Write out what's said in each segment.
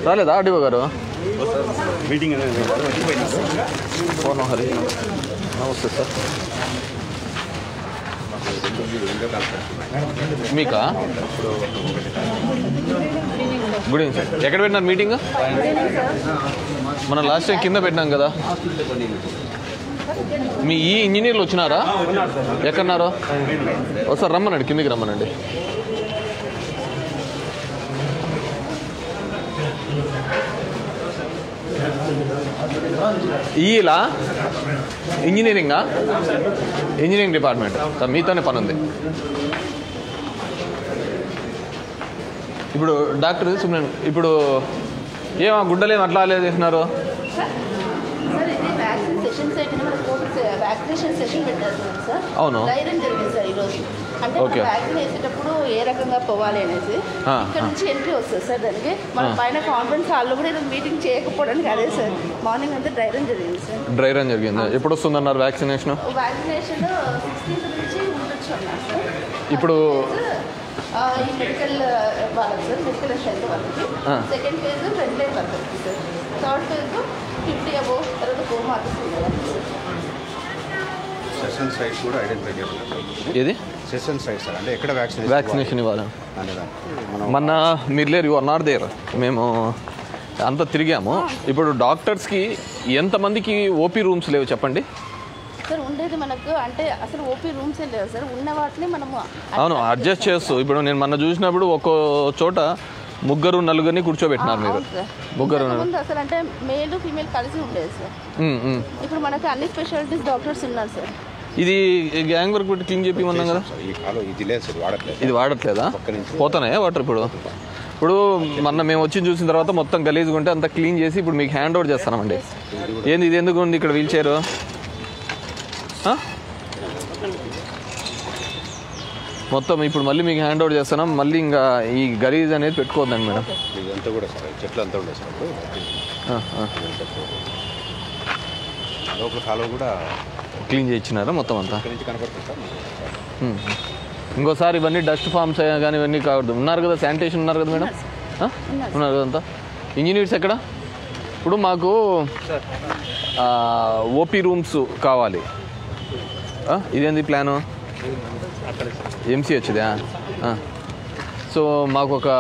రాలేదా ఆర్డీఓ గారు మీటింగ్ అనేది వచ్చిపోయినారు పూర్ణ హరి నమస్తే సార్ మీకా గుడ్ ఈవినింగ్ సార్ ఎక్కడ పెట్టినారు మీటింగ్ మనం లాస్ట్ టైం కింద పెట్టినాం కదా మీ ఈ ఇంజనీర్లు వచ్చినారా ఎక్కడున్నారో ఒకసారి రమ్మనండి కిందికి రమ్మనండి ఈలా ఇంజనీరింగా ఇంజనీరింగ్ డిపార్ట్మెంట్ సార్ మీతోనే పని ఉంది ఇప్పుడు డాక్టర్ సుబ్రహ్మణ్యం ఇప్పుడు ఏమా గుడ్డలేం అట్లా లేదు చేస్తున్నారు సార్ ఇది వ్యాక్సిన్ సెషన్ సెట్ మన కోవిడ్ వ్యాక్సినేషన్ సెషన్ పెట్టారు చూడండి సార్ అవును. ధైర్యం జరిగింది సార్ ఈరోజు అంటే ఓకే. మనం వ్యాక్సిన్ వేసేటప్పుడు ఏ రకంగా పోవాలి అనేసి ఆ, ఇక్కడ ఆ. నుంచి ఎంట్రీ వస్తుంది సార్ దానికి మన ఆ. పైన కాన్ఫరెన్స్ హాల్లో కూడా ఈరోజు మీటింగ్ చేయకపోవడానికి అదే సార్ మార్నింగ్ అంతా ధైర్యం జరిగింది సార్ డ్రై రన్ జరిగింది ఎప్పుడు వస్తుందన్నారు వ్యాక్సినేషన్ వ్యాక్సినేషన్ సిక్స్టీన్త్ నుంచి ఉండొచ్చు అన్నారు సార్ ఇప్పుడు ఆ, ఈ మెడికల్ వాళ్ళకి సార్ మెడికల్ స్ట్రెంత్ వాళ్ళకి ఆ. సెకండ్ ఫేజ్ ఫ్రంట్ లైన్ వర్కర్కి sir third phase fifty above తర్వాత home office sir session sites కూడా ఐడెంటిఫై చేయాలి ఏది సెషన్ సైట్స్ అంటే ఎక్కడ వ్యాక్సిన్ వ్యాక్సినేషన్ ఇవ్వాలి అనేదానికి మనం మొన్న మీరు లేరు యు ఆర్ నాట్ దేర్ మేము అంతా తిరిగాము ఇప్పుడు డాక్టర్స్కి ఎంతమందికి ఓపీ రూమ్స్ లేవు చెప్పండి సార్ ఉండేది మనకు అంటే అసలు ఓపీ రూమ్స్ ఏ లేవు సార్ ఉన్న వాటిని మనము అవును అడ్జస్ట్ చేస్తూ ఇప్పుడు నేను మొన్న చూసినప్పుడు ఒక్కో చోట ముగ్గురు నలుగురిని కూర్చోబెట్టినారు మీరు అవును సార్ ముగ్గురు ముందు అసలు అంటే మేల్ ఫీమేల్ కలిసి ఉండేది సార్ ఉమ్, ఉమ్. ఇప్పుడు మనకు అన్ని స్పెషాలిటీస్ డాక్టర్స్ ఉన్నారు సార్ ఇది గ్యాంగ్ వర్క్ పెట్టి క్లీన్ చెప్పమన్నాం కదా ఈ కాలం ఇది లేదు సార్ వాడట్లేదు ఇది వాడట్లేదా పోతానే వాటర్ ఇప్పుడు ఇప్పుడు మొన్న మేము వచ్చి చూసిన తర్వాత మొత్తం గలీజ్గా ఉంటే అంతా క్లీన్ చేసి ఇప్పుడు మీకు హ్యాండ్ ఓవర్ చేస్తామండి ఏంది ఇది ఎందుకు ఉంది ఇక్కడ వీల్ చైర్ మొత్తం ఇప్పుడు మళ్ళీ మీకు హ్యాండ్ ఓవర్ చేస్తున్నాం మళ్ళీ ఇంకా ఈ గలీజ్ అనేది పెట్టుకోవద్దండి మేడం ఇదంతా కూడా సార్ చెట్లు అంతా ఉండదు సార్ అప్పుడు ఆ, ఆ. లోపల కాలువ కూడా క్లీన్ చేయించినారా మొత్తం అంతా ఇక్కడ నుంచి కనపడుతుంది సార్ ఉమ్. ఇంకోసారి ఇవన్నీ డస్ట్ ఫామ్స్ కానీ ఇవన్నీ కావద్దు ఉన్నారు కదా శానిటేషన్ ఉన్నారు కదా మేడం ఆ? ఉన్నారు కదా అంతా ఇంజనీర్స్ ఎక్కడ ఇప్పుడు మాకు ఓపీ రూమ్స్ కావాలి ఆ? ఇదేంది ప్లాను ఎంసీహెచ్దా సో మాకు ఒక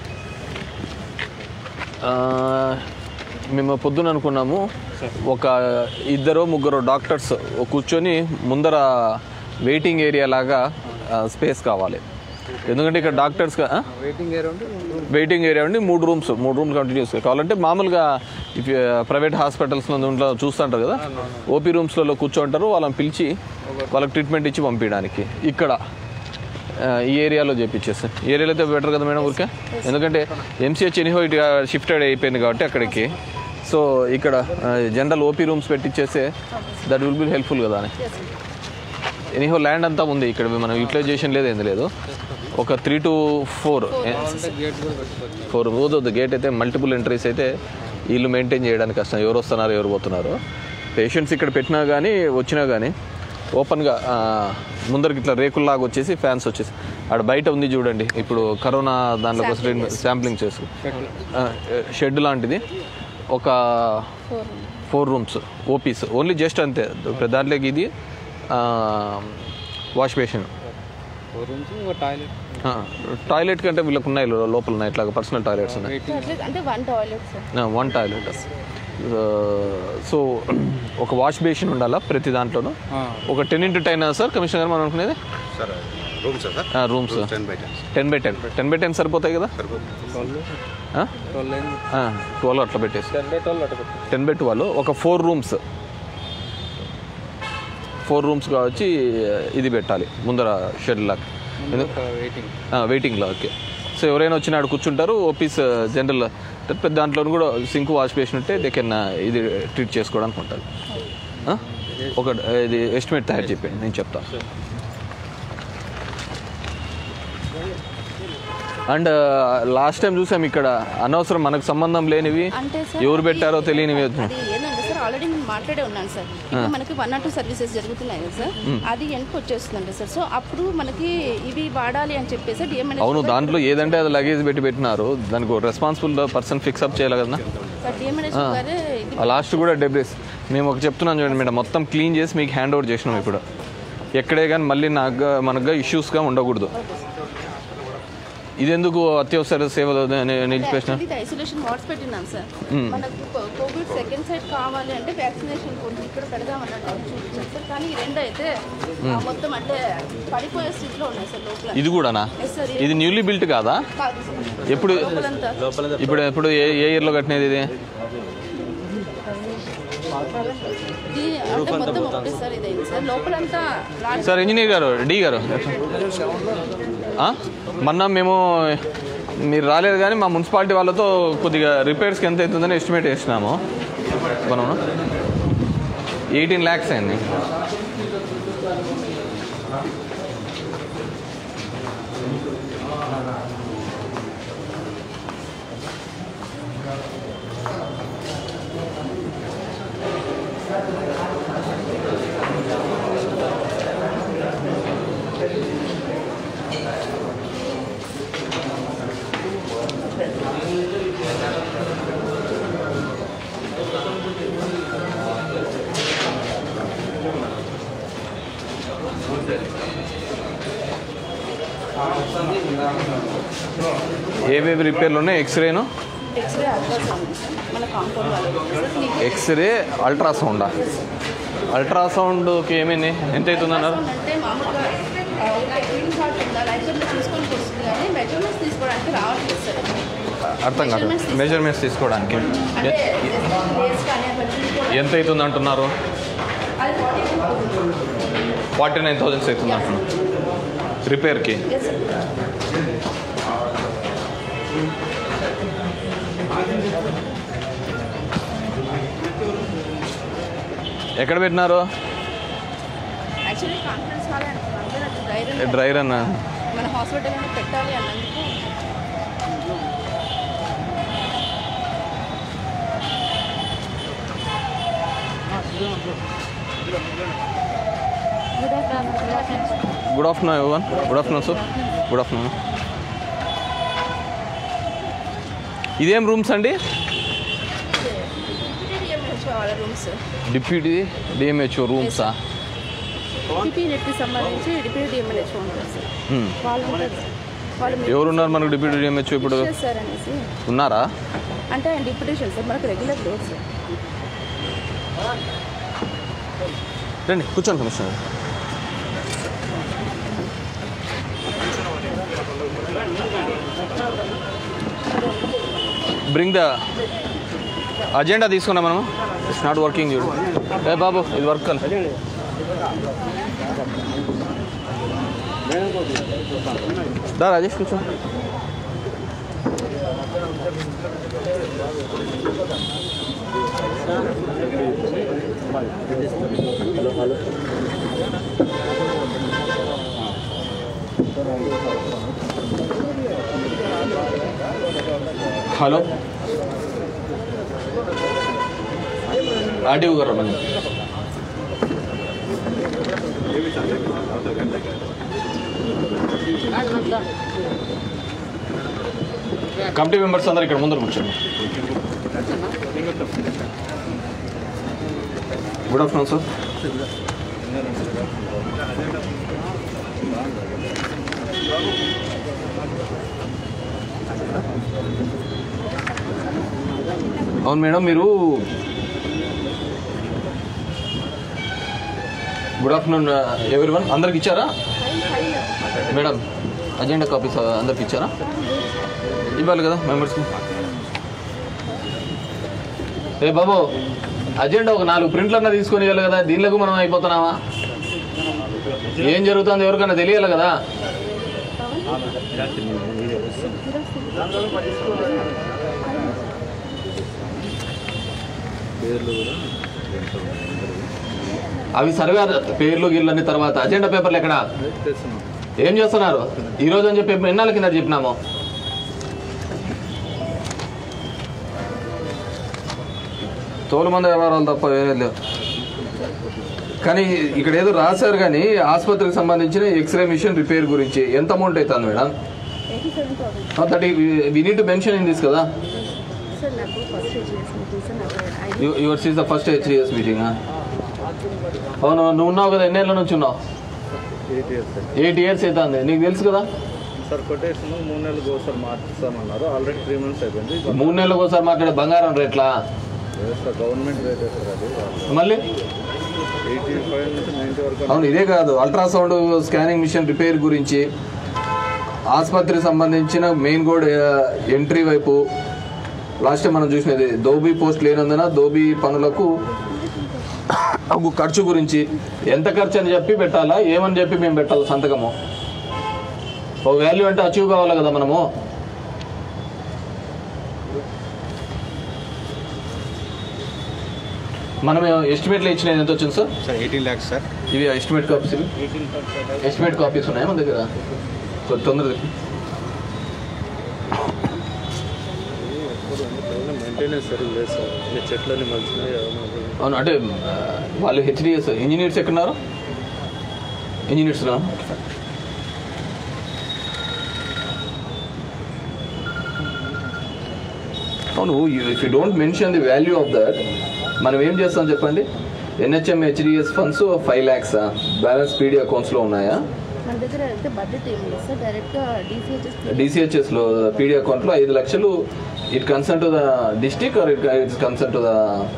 ఆ, మేము పొద్దున అనుకున్నాము ఒక ఇద్దరు ముగ్గురు డాక్టర్స్ కూర్చొని ముందర వెయిటింగ్ ఏరియా లాగా స్పేస్ కావాలి ఎందుకంటే ఇక్కడ డాక్టర్స్ వెయిటింగ్ ఏరియా ఉండి మూడు రూమ్స్ మూడు రూమ్స్ కంటిన్యూస్ కావాలంటే మామూలుగా ప్రైవేట్ హాస్పిటల్స్ ఇంట్లో చూస్తుంటారు కదా ఓపీ రూమ్స్లలో కూర్చోంటారు వాళ్ళని పిలిచి వాళ్ళకి ట్రీట్మెంట్ ఇచ్చి పంపించడానికి ఇక్కడ ఆ, ఈ ఏరియాలో చేపించేస్తే ఈ ఏరియాలో అయితే బెటర్ కదా మేడం ఊరికే ఎందుకంటే ఎంసీహెచ్ ఎనిహో ఇటు షిఫ్టెడ్ అయిపోయింది కాబట్టి అక్కడికి సో ఇక్కడ జనరల్ ఓపీ రూమ్స్ పెట్టించేస్తే దట్ విల్ బి హెల్ప్ఫుల్ కదా అని ఎనీహో ల్యాండ్ అంతా ఉంది ఇక్కడ మనం యూటిలైజేషన్ లేదు ఏంది లేదు ఒక త్రీ టు ఫోర్ ఫోర్ పోతుంది గేట్ అయితే మల్టిపుల్ ఎంట్రీస్ అయితే వీళ్ళు మెయింటైన్ చేయడానికి కష్టం ఎవరు వస్తున్నారు ఎవరు పోతున్నారు పేషెంట్స్ ఇక్కడ పెట్టినా కానీ వచ్చినా కానీ ఓపెన్గా ఆ, ముందరికి ఇట్లా రేకుల్లాగా వచ్చేసి ఫ్యాన్స్ వచ్చేసి ఆడ బయట ఉంది చూడండి ఇప్పుడు కరోనా దాంట్లో కోసం శాంప్లింగ్ చేసు షెడ్ లాంటిది ఒక four rooms OPs only just అంతే దాంట్లోకి ఇది వాష్ బేసిన్ టాయిలెట్ కంటే వీళ్ళకి ఉన్నాయి లో- లోపల ఉన్నాయి ఇట్లా పర్సనల్ టాయిలెట్స్ ఉన్నాయి అట్లీస్ట్ అంటే one toilet sir one toilet so ఒక వాష్ బేసిన్ ఉండాలా ప్రతి దాంట్లోనూ ఒక ten into ten sir commissioner గారు మనం అనుకునేది సార్ room sir sir rooms ten by ten ten by ten ten by ten సరిపోతాయి కదా ట్వెల్వ్ అట్లా పెట్టేసి టెన్ బై ట్వెల్వ్ ఒక ఫోర్ రూమ్స్ ఫోర్ రూమ్స్ కావచ్చి ఇది పెట్టాలి ముందర షెడ్ లాగా వెయిటింగ్లో ఓకే సో ఎవరైనా వచ్చి నాడు కూర్చుంటారు ఓపీస్ జనరల్ పెద్ద దాంట్లో కూడా సింక్ వాష్ బేసిన్ ఉంటే దే కెన్ ఇది ట్రీట్ చేసుకోవడానికి ఉంటుంది ఆ? ఒక ఇది ఎస్టిమేట్ తయారు చెప్పండి నేను చెప్తాను అండ్ లాస్ట్ టైం చూసాం ఇక్కడ అనవసరం మనకు సంబంధం లేనివి అంటే సార్ ఎవరు పెట్టారో తెలియనివి అది ఏంటంటే సార్ ఆల్రెడీ నేను మాట్లాడే ఉన్నాను సార్ ఇప్పుడు మనకి వన్ ఆర్ టూ సర్వీసెస్ జరుగుతున్నాయి కదా సార్ అది వెనక్కి వచ్చేస్తుందండి సార్ సో అప్పుడు మనకి ఇవి వాడాలి అని చెప్పేసి డిఎంఎన్ఎస్ అవును దాంట్లో ఏదంటే అది లగేజ్ పెట్టి పెట్టినారు దానికి రెస్పాన్సిబుల్ పర్సన్ ఫిక్స్ అప్ చేయాలి కదా సార్ డిఎంఎన్ఎస్ గారే ఇది ఆ లాస్ట్ కూడా డెబ్రిస్ మేము ఒక చెప్తున్నాం చూడండి మేడం మొత్తం క్లీన్ చేసి మీకు హ్యాండ్ ఓవర్ చేసినాం ఇప్పుడు ఎక్కడే కానీ మళ్ళీ నాకు మనకు ఇష్యూస్గా ఉండకూడదు ఇది ఎందుకు అత్యవసర సేవలు అని నిలిచిపేసిన యాక్చువల్లీ ఇది ఐసోలేషన్ వార్డ్స్ పెట్టినాం సార్ మనకు కో- కోవిడ్ సెకండ్ సైడ్ కావాలి అంటే వ్యాక్సినేషన్ కొంచెం ఇక్కడ పెడదామన్నట్టు చూపించాం సార్ కానీ ఈ రెండు అయితే ఆ, మొత్తం అంటే పడిపోయే స్థితిలో ఉన్నాయి సార్ లోపల ఇది కూడానా ఎస్ సార్ ఇది న్యూలీ బిల్ట్ కాదా కాదు సార్ ఎప్పుడు లోపలంతా ఇప్పుడు ఎప్పుడు ఏ ఏ ఇయర్లో కట్టినది ఇది ఇది అంటే మొత్తం ఒకటే సార్ ఇదైంది సార్ లోపలంతా లాంటి సార్ ఇంజనీర్ గారు డి గారు ఆ? మొన్న మేము మీరు రాలేదు కానీ మా మున్సిపాలిటీ వాళ్ళతో కొద్దిగా రిపేర్స్కి ఎంత అవుతుందని ఎస్టిమేట్ చేసినాము మనం ఎయిటీన్ ల్యాక్స్ అయింది ఏవేవి రిపేర్లు ఉన్నాయి ఎక్స్రేను ఎక్స్రే అల్ట్రాసౌండ్ సార్ మన కాంపౌండ్ వాళ్ళకి సార్ మీకు ఎక్స్రే అల్ట్రాసౌండా అల్ట్రాసౌండ్కి ఏమైంది ఎంత అవుతుందన్నారు అల్ట్రాసౌండ్ అంటే మామూలుగా ఆ, ఒక గ్రీన్ కార్డ్ ఉందా లైబ్రరీలో తీసుకొని వస్తుంది కానీ మెజర్మెంట్స్ తీసుకోవడానికి రావట్లేదు సార్ అర్థం కాదు మెజర్మెంట్స్ తీసుకోవడానికి అంటే డేస్ కానీ అవన్నీ కూడా ఎంత అవుతుంది అంటున్నారు అది ఫార్టీ ఫార్టీ నైన్ థౌజండ్స్ అవుతుంది అంటున్నారు రిపేర్కి ఎస్ సార్ ఎక్కడ పెట్టినారు యాక్చువల్లీ కాన్ఫరెన్స్ హాల్ అంటున్నాను సార్ అది ధైర్యం డ్రైవర్ అన్న మన హాస్పిటల్ పెట్టాలి అన్నందుకు good afternoon good afternoon good afternoon everyone good afternoon sir good afternoon ఇదేం రూమ్స్ అండి వాళ్ళ రూమ్స్ డిప్యూటీ డిఎంహెచ్ఓ రూమ్సా టీపీ నెట్కి సంబంధించి డిప్యూటీ డిఎంఎల్హెచ్ ఉంటారు సార్ వాళ్ళు ఉంటారు సార్. వాళ్ళు మీ- ఎవరున్నారు మనకు డిప్యూటీ డిఎంహెచ్ఓ ఇప్పుడు సార్ అనేసి ఉన్నారా అంటే ఆయన డిప్యూటేషన్ సార్ మనకు రెగ్యులర్ లేదు సార్ రండి కూర్చోండి కమిషనర్ బ్రింగ్ ద అజెండా తీసుకున్నాం మనం ఇట్స్ నాట్ వర్కింగ్ చూడు ఏ బాబు ఇది వర్క్ కల్ దా రాజేష్ కూర్చో హలో ఆర్టీఓ గారు రమ్మని కమిటీ మెంబర్స్ అందరు ఇక్కడ ముందర కూర్చోండి గుడ్ ఆఫ్టర్నూన్ సార్ అవును మేడం మీరు గుడ్ ఆఫ్టర్నూన్ ఎవరి వన్ అందరికి ఇచ్చారా మేడం అజెండా కాపీస్ అందరికి ఇచ్చారా ఇవ్వాలి కదా మెంబర్స్కి ఏ బాబు అజెండా ఒక నాలుగు ప్రింట్లన్నా తీసుకొని ఇవ్వాలి కదా దీనిలోకి మనం అయిపోతున్నామా ఏం జరుగుతుందో ఎవరికైనా తెలియాలి కదా అవి సర్వే పేర్లు గిర్లన్నీ తర్వాత అజెండా పేపర్లు ఎక్కడ ఏం చేస్తున్నారు ఈ రోజు అని చెప్పి ఎన్నాళ్ళ కింద చెప్పినాము తోలుమంది వ్యవహారాలు తప్ప ఏమీ లేవు కానీ ఇక్కడ ఏదో రాశారు కానీ ఆసుపత్రికి సంబంధించిన ఎక్స్రే మిషన్ రిపేర్ గురించి ఎంత అమౌంట్ అవుతుంది madam eighty seven thousand that we need to mention in this కదా సార్ నాకు ఫస్ట్ చేసిన సార్ నాకు ఐదు yours is the first HDS meeting అవును నువ్వు ఉన్నావు కదా ఎన్నేళ్ళ నుంచి ఉన్నావు eight years sir eight years అవుతుంది నీకు తెలుసు కదా సార్ కొటేషన్ మూడు నెలలకు ఒకసారి మార్చుతామన్నారు ఆల్రెడీ త్రీ మంత్స్ అయిపోయింది మూడు నెలలకు ఒకసారి మాట్లాడే బంగారం రేట్లా లేదు సార్ గవర్నమెంట్ రేట్ సార్ అది మళ్ళీ ఎయిటీ ఫైవ్ నుంచి నైంటీ వరకు అవును ఇదే కాదు అల్ట్రాసౌండ్ స్కానింగ్ మిషన్ రిపేర్ గురించి ఆసుపత్రికి సంబంధించిన మెయిన్ గోడ్ ఎంట్రీ వైపు లాస్ట్ టైం మనం చూసినది దోబీ పోస్ట్ లేనందున దోబీ పనులకు ఒక ఖర్చు గురించి ఎంత ఖర్చు అని చెప్పి పెట్టాలా ఏమని చెప్పి మేము పెట్టాలి సంతకము ఒక వాల్యూ అంటే అచీవ్ కావాలి కదా మనము మనం ఎస్టిమేట్లో ఇచ్చినది ఎంత వచ్చింది sir sir eighteen lakhs sir ఇవి ఎస్టిమేట్ కాపీస్ ఇవి ఎయిటీన్ ఎస్టిమేట్ కాపీస్ ఉన్నాయా మన దగ్గర కొంచెం తొందరగా చెప్పు. మెయింటెనెన్స్ సరిగ్గా లేదు సార్ ఈ చెట్లన్నీ మంచిగా అవును అంటే ఆ, వాళ్ళు హెచ్డిఎస్ ఇంజనీర్స్ ఎక్కడున్నారు ఇంజనీర్స్ అవును if you don't mention the value of that మనం ఏం చేస్తాం చెప్పండి NHM HDS funds five lakhs balance PD అకౌంట్స్లో ఉన్నాయా మన దగ్గర అయితే బడ్జెట్ ఏమి లేదు సార్ డైరెక్ట్గా డీసీహెచ్ఎస్ డిసిహెచ్ఎస్లో పీడీ అకౌంట్లో ఐదు లక్షలు it concern to the district or it it's concern to the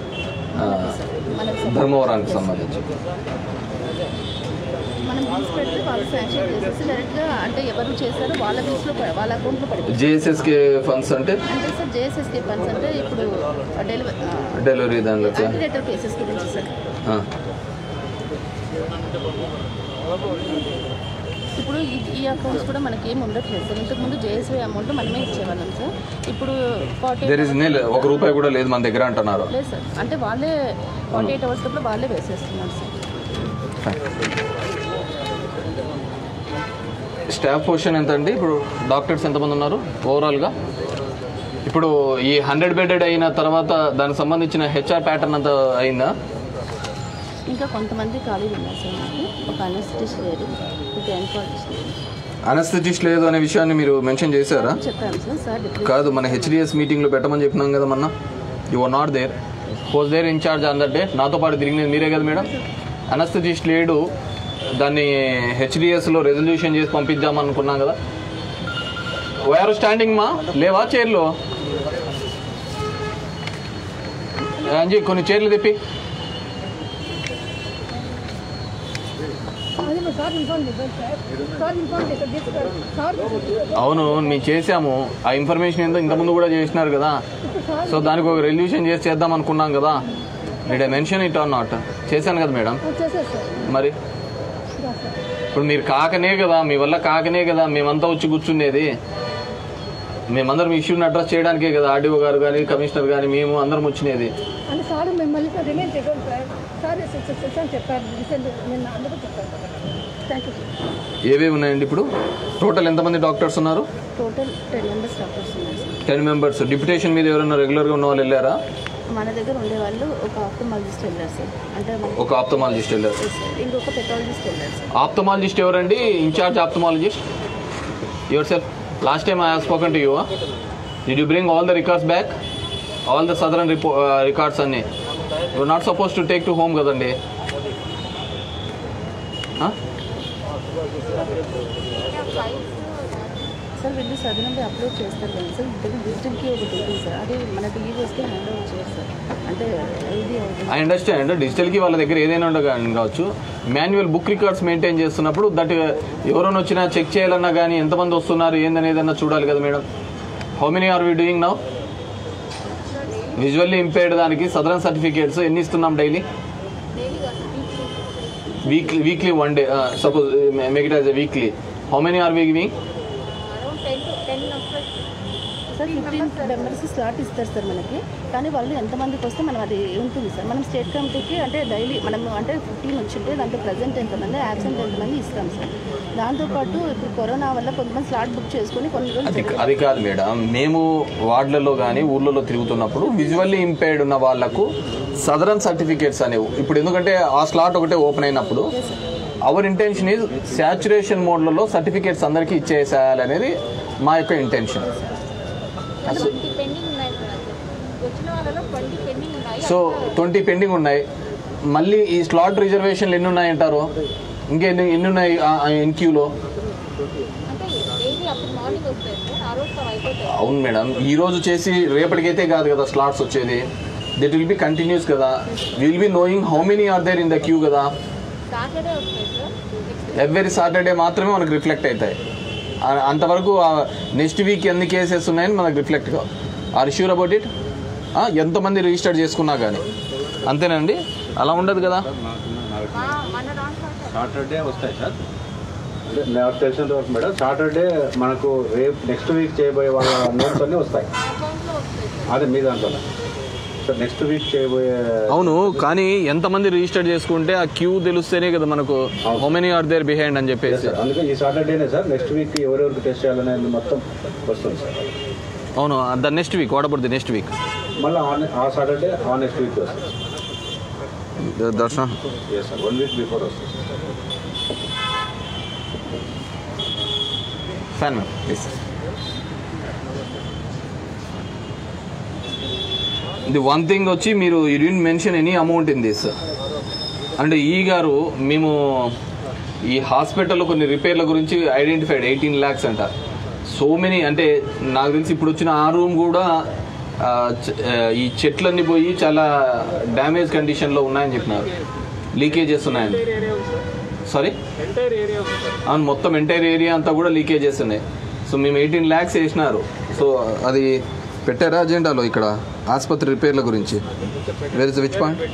మనకు ధర్మవరానికి సంబంధించి మనం లీజ్ పెడితే వాళ్ళు శాంక్షన్ చేసేసి డైరెక్ట్గా అంటే ఎవరు చేశారో వాళ్ళ లీజ్లో ప- వాళ్ళ అకౌంట్లో పడిపోతుంది జేఎస్ఎస్కే ఫండ్స్ అంటే అంటే సార్ జేఎస్ఎస్కే ఫండ్స్ అంటే ఇప్పుడు డెలివరీ డెలివరీ దానిలోకి యాంటీడేటర్ కేసెస్ గురించి సార్ ఆ. ఇప్పుడు ఈ- ఈ అకౌంట్స్ కూడా మనకి ఏమి ఉండట్లేదు సార్ ఇంతకుముందు జేఎస్వై అమౌంట్ మనమే ఇచ్చేవాళ్ళం సార్ ఇప్పుడు ఫార్టీ దెర్ ఇస్ నీల్ ఒక రూపాయి కూడా లేదు మన దగ్గర అంటున్నారు లేదు సార్ అంటే వాళ్ళే ఫార్టీ ఎయిట్ అవర్స్ లోపల వాళ్ళే వేసేస్తున్నారు సార్ స్టాఫ్ పొజిషన్ ఎంత అండి ఇప్పుడు డాక్టర్స్ ఎంతమంది ఉన్నారు ఓవరాల్గా ఇప్పుడు ఈ హండ్రెడ్ బెడెడ్ అయిన తర్వాత దానికి సంబంధించిన హెచ్ఆర్ ప్యాటర్న్ అంతా అయిందా ఇంకా కొంతమంది ఖాళీలు ఉన్నారు సార్ మనకి ఒక అనస్థిటిస్ట్ లేదు ఒక ఎన్ఫాలజిస్ట్ లేదు అనస్థెటిస్ట్ లేదు అనే విషయాన్ని మీరు మెన్షన్ చేశారా చెప్పాను సార్ సార్ డిప్యూటీ కాదు మన హెచ్డిఎస్ మీటింగ్లో పెట్టమని చెప్పినాం కదా మొన్న you are not there who's there incharge on that day నాతో పాటు తిరిగినది మీరే కదా మేడం అనస్థెటిస్ట్ లేడు దాన్ని హెచ్డిఎస్లో రెజల్యూషన్ చేసి పంపిద్దాం అనుకున్నాం కదా వైఆర్ స్టాండింగ్ మా లేవా చైర్లు అంజీ కొన్ని చైర్లు తెప్పి అదే మరి సార్ ఇన్ఫార్మ్ చేశారు సార్ సార్ ఇన్ఫార్మ్ చేశారు చేస్తారు సార్ అవును మేము చేసాము ఆ ఇన్ఫర్మేషన్ ఏందో ఇంతకుముందు కూడా చేసినారు కదా ఇప్పుడు సార్ సో దానికి ఒక రెజల్యూషన్ చేసి చేద్దాం అనుకున్నాం కదా did I mention it or not చేశాను కదా మేడం చేశారు సార్ మరి యా సార్ ఇప్పుడు మీరు కాకనే కదా మీ వల్ల కాకనే కదా మేమంతా వచ్చి కూర్చునేది మేమందరం ఇష్యూని అడ్రస్ చేయడానికే కదా ఆర్డీఓ గారు కానీ కమిషనర్ కానీ మేము అందరం వచ్చినది అంటే సార్ మిమ్మల్ని సార్ రిమైన్ చేశారు సార్ సార్ సెషన్ చెప్పారు రీసెంట్ నిన్న అందుకు చెప్పారు థ్యాంక్ యూ సార్ ఏవేవి ఉన్నాయండి ఇప్పుడు టోటల్ ఎంతమంది డాక్టర్స్ ఉన్నారు టోటల్ టెన్ మెంబర్స్ డాక్టర్స్ ఉన్నారు సార్ టెన్ మెంబర్స్ డిప్యుటేషన్ మీద ఎవరైనా రెగ్యులర్గా ఉన్న వాళ్ళు వెళ్ళారా మన దగ్గర ఉండేవాళ్ళు ఒక ఆప్టమాలజిస్ట్ వెళ్ళారు సార్ అంటే మన ఒక ఆప్తమాలజిస్ట్ వెళ్ళారు Yes, sir. ఇంకొక పెథాలజిస్ట్ వెళ్ళారు సార్ ఆప్తమాలజిస్ట్ ఎవరండి incharge ophthalmologist yourself last time I spoken to you did you bring all the records back all the సదరన్ రిపో రికార్డ్స్ అన్ని you not suppose to take to home కదండి Huh? Sir వీళ్ళు సదనంగా upload చేస్తారు కదా sir ఇంతకు డిజిటల్కి ఒకటి ఉంటుంది సార్ అది మన టీవీ వస్తే హ్యాండ్ ఓవర్ చేయరు సార్ అంటే ఇది అవుతుంది ఐ అండర్స్టాండ్ డిజిటల్కి వాళ్ళ దగ్గర ఏదైనా ఉండగా కావచ్చు మాన్యువల్ బుక్ రికార్డ్స్ మెయింటైన్ చేస్తున్నప్పుడు దట్ ఎవరైనా వచ్చినా చెక్ చేయాలన్నా కానీ ఎంతమంది వస్తున్నారు ఏందనేదన్నా చూడాలి కదా madam how many are we doing now visually impaired దానికి సదరన్ సర్టిఫికేట్స్ ఎన్ని ఇస్తున్నాం daily weekly weekly one day suppose make it as a weekly how many are we giving sir fifteen members slot ఇస్తారు సార్ మనకి కానీ వాళ్ళు ఎంతమందికి వస్తే మనం అది ఉంటుంది సార్ మనం స్టేట్ కమిటీకి అంటే డైలీ మనం అంటే ఫిఫ్టీన్ వచ్చింటే దాంట్లో ప్రజెంట్ ఎంతమంది యాబ్సెంట్ ఎంతమంది ఇస్తాం సార్ దాంతోపాటు ఇప్పుడు కరోనా వల్ల కొంతమంది స్లాట్ బుక్ చేసుకొని కొన్ని అది రోజులు అది కాదు మేడం మేము వార్డులలో కానీ ఊర్లలో తిరుగుతున్నప్పుడు విజువల్లీ ఇంపైర్డ్ ఉన్న వాళ్ళకు సదరన్ సర్టిఫికేట్స్ అనేవి ఇప్పుడు ఎందుకంటే ఆ స్లాట్ ఒకటే ఓపెన్ అయినప్పుడు అవర్ ఇంటెన్షన్ ఈజ్ శాచురేషన్ మోడ్లలో సర్టిఫికేట్స్ అందరికీ ఇచ్చేసేయాలనేది మా యొక్క ఇంటెన్షన్ ట్వంటీ పెండింగ్ ఉన్నాయి సార్ వచ్చిన వాళ్ళలో ట్వంటీ పెండింగ్ ఉన్నాయి సో ట్వంటీ పెండింగ్ ఉన్నాయి మళ్ళీ ఈ స్లాట్ రిజర్వేషన్లు ఎన్ని ఉన్నాయంటారు ఇంకెన్ని ఎన్ని ఉన్నాయి ఇన్ క్యూలో అంటే డైలీ అప్పుడు మార్నింగ్ వస్తాయి సార్ ఆ రోజు అయిపోతాయి అవును మేడం ఈ రోజు చేసి రేపటికైతే కాదు కదా స్లాట్స్ వచ్చేది దిట్ విల్ బి కంటిన్యూస్ కదా will be knowing how many are there in the queue కదా సాటర్డే వస్తాయి సార్ నెక్స్ట్ ఎవ్రీ సాటర్డే మాత్రమే మనకు రిఫ్లెక్ట్ అవుతాయి ఆ- అంతవరకు నెక్స్ట్ వీక్ ఎన్ని కేసెస్ ఉన్నాయని మనకు రిఫ్లెక్ట్ కావు ఆర్ షూర్ అబౌట్ ఇట్ ఎంతమంది రిజిస్టర్ చేసుకున్నా కానీ అంతేనండి అలా ఉండదు కదా మన దాంట్లో సార్ సాటర్డే వస్తాయి సార్ అంటే నాకు తెలిసినంత వరకు మేడం సాటర్డే మనకు రేపు నెక్స్ట్ వీక్ చేయబోయే వాళ్ళ నోట్స్ అన్నీ వస్తాయి మా అకౌంట్లో వస్తాయి సార్ అదే మీ దాంట్లో సార్ నెక్స్ట్ వీక్ చేయబోయే అవును కానీ ఎంతమంది రిజిస్టర్ చేసుకుంటే ఆ క్యూ తెలుస్తేనే కదా మనకు how many are there behind అని చెప్పేసి సార్ అందుకే ఈ సాటర్డేనే సార్ నెక్స్ట్ వీక్ ఎవరెవరికి టెస్ట్ చేయాలనేది మొత్తం వస్తుంది సార్ అవును the next week what about the next week మళ్ళీ ఆ సాటర్డే ఆ నెక్స్ట్ వీక్ వస్తుంది దర్శనం yes sir one week before వస్తుంది fan ma'am please the one thing వచ్చి మీరు you didn't mention any amount in this అంటే ఈ గారు మేము ఈ హాస్పిటల్లో కొన్ని రిపేర్ల గురించి ఐడెంటిఫైడ్ ఎయిటీన్ ల్యాక్స్ అంట సో మెనీ అంటే నాకు తెలిసి ఇప్పుడు వచ్చిన ఆ రూమ్ కూడా ఆ, చ- ఆ, ఈ చెట్లన్నీ పోయి చాలా డ్యామేజ్ కండిషన్లో ఉన్నాయని చెప్పినారు లీకేజెస్ ఉన్నాయండి సారీ అవును మొత్తం ఎంటైర్ ఏరియా అంతా కూడా లీకేజెస్ ఉన్నాయి సో మేము ఎయిటీన్ ల్యాక్స్ వేసినారు సో అది పెట్టారా అజెండాలో ఇక్కడ ఆసుపత్రి రిపేర్ల గురించి where is which point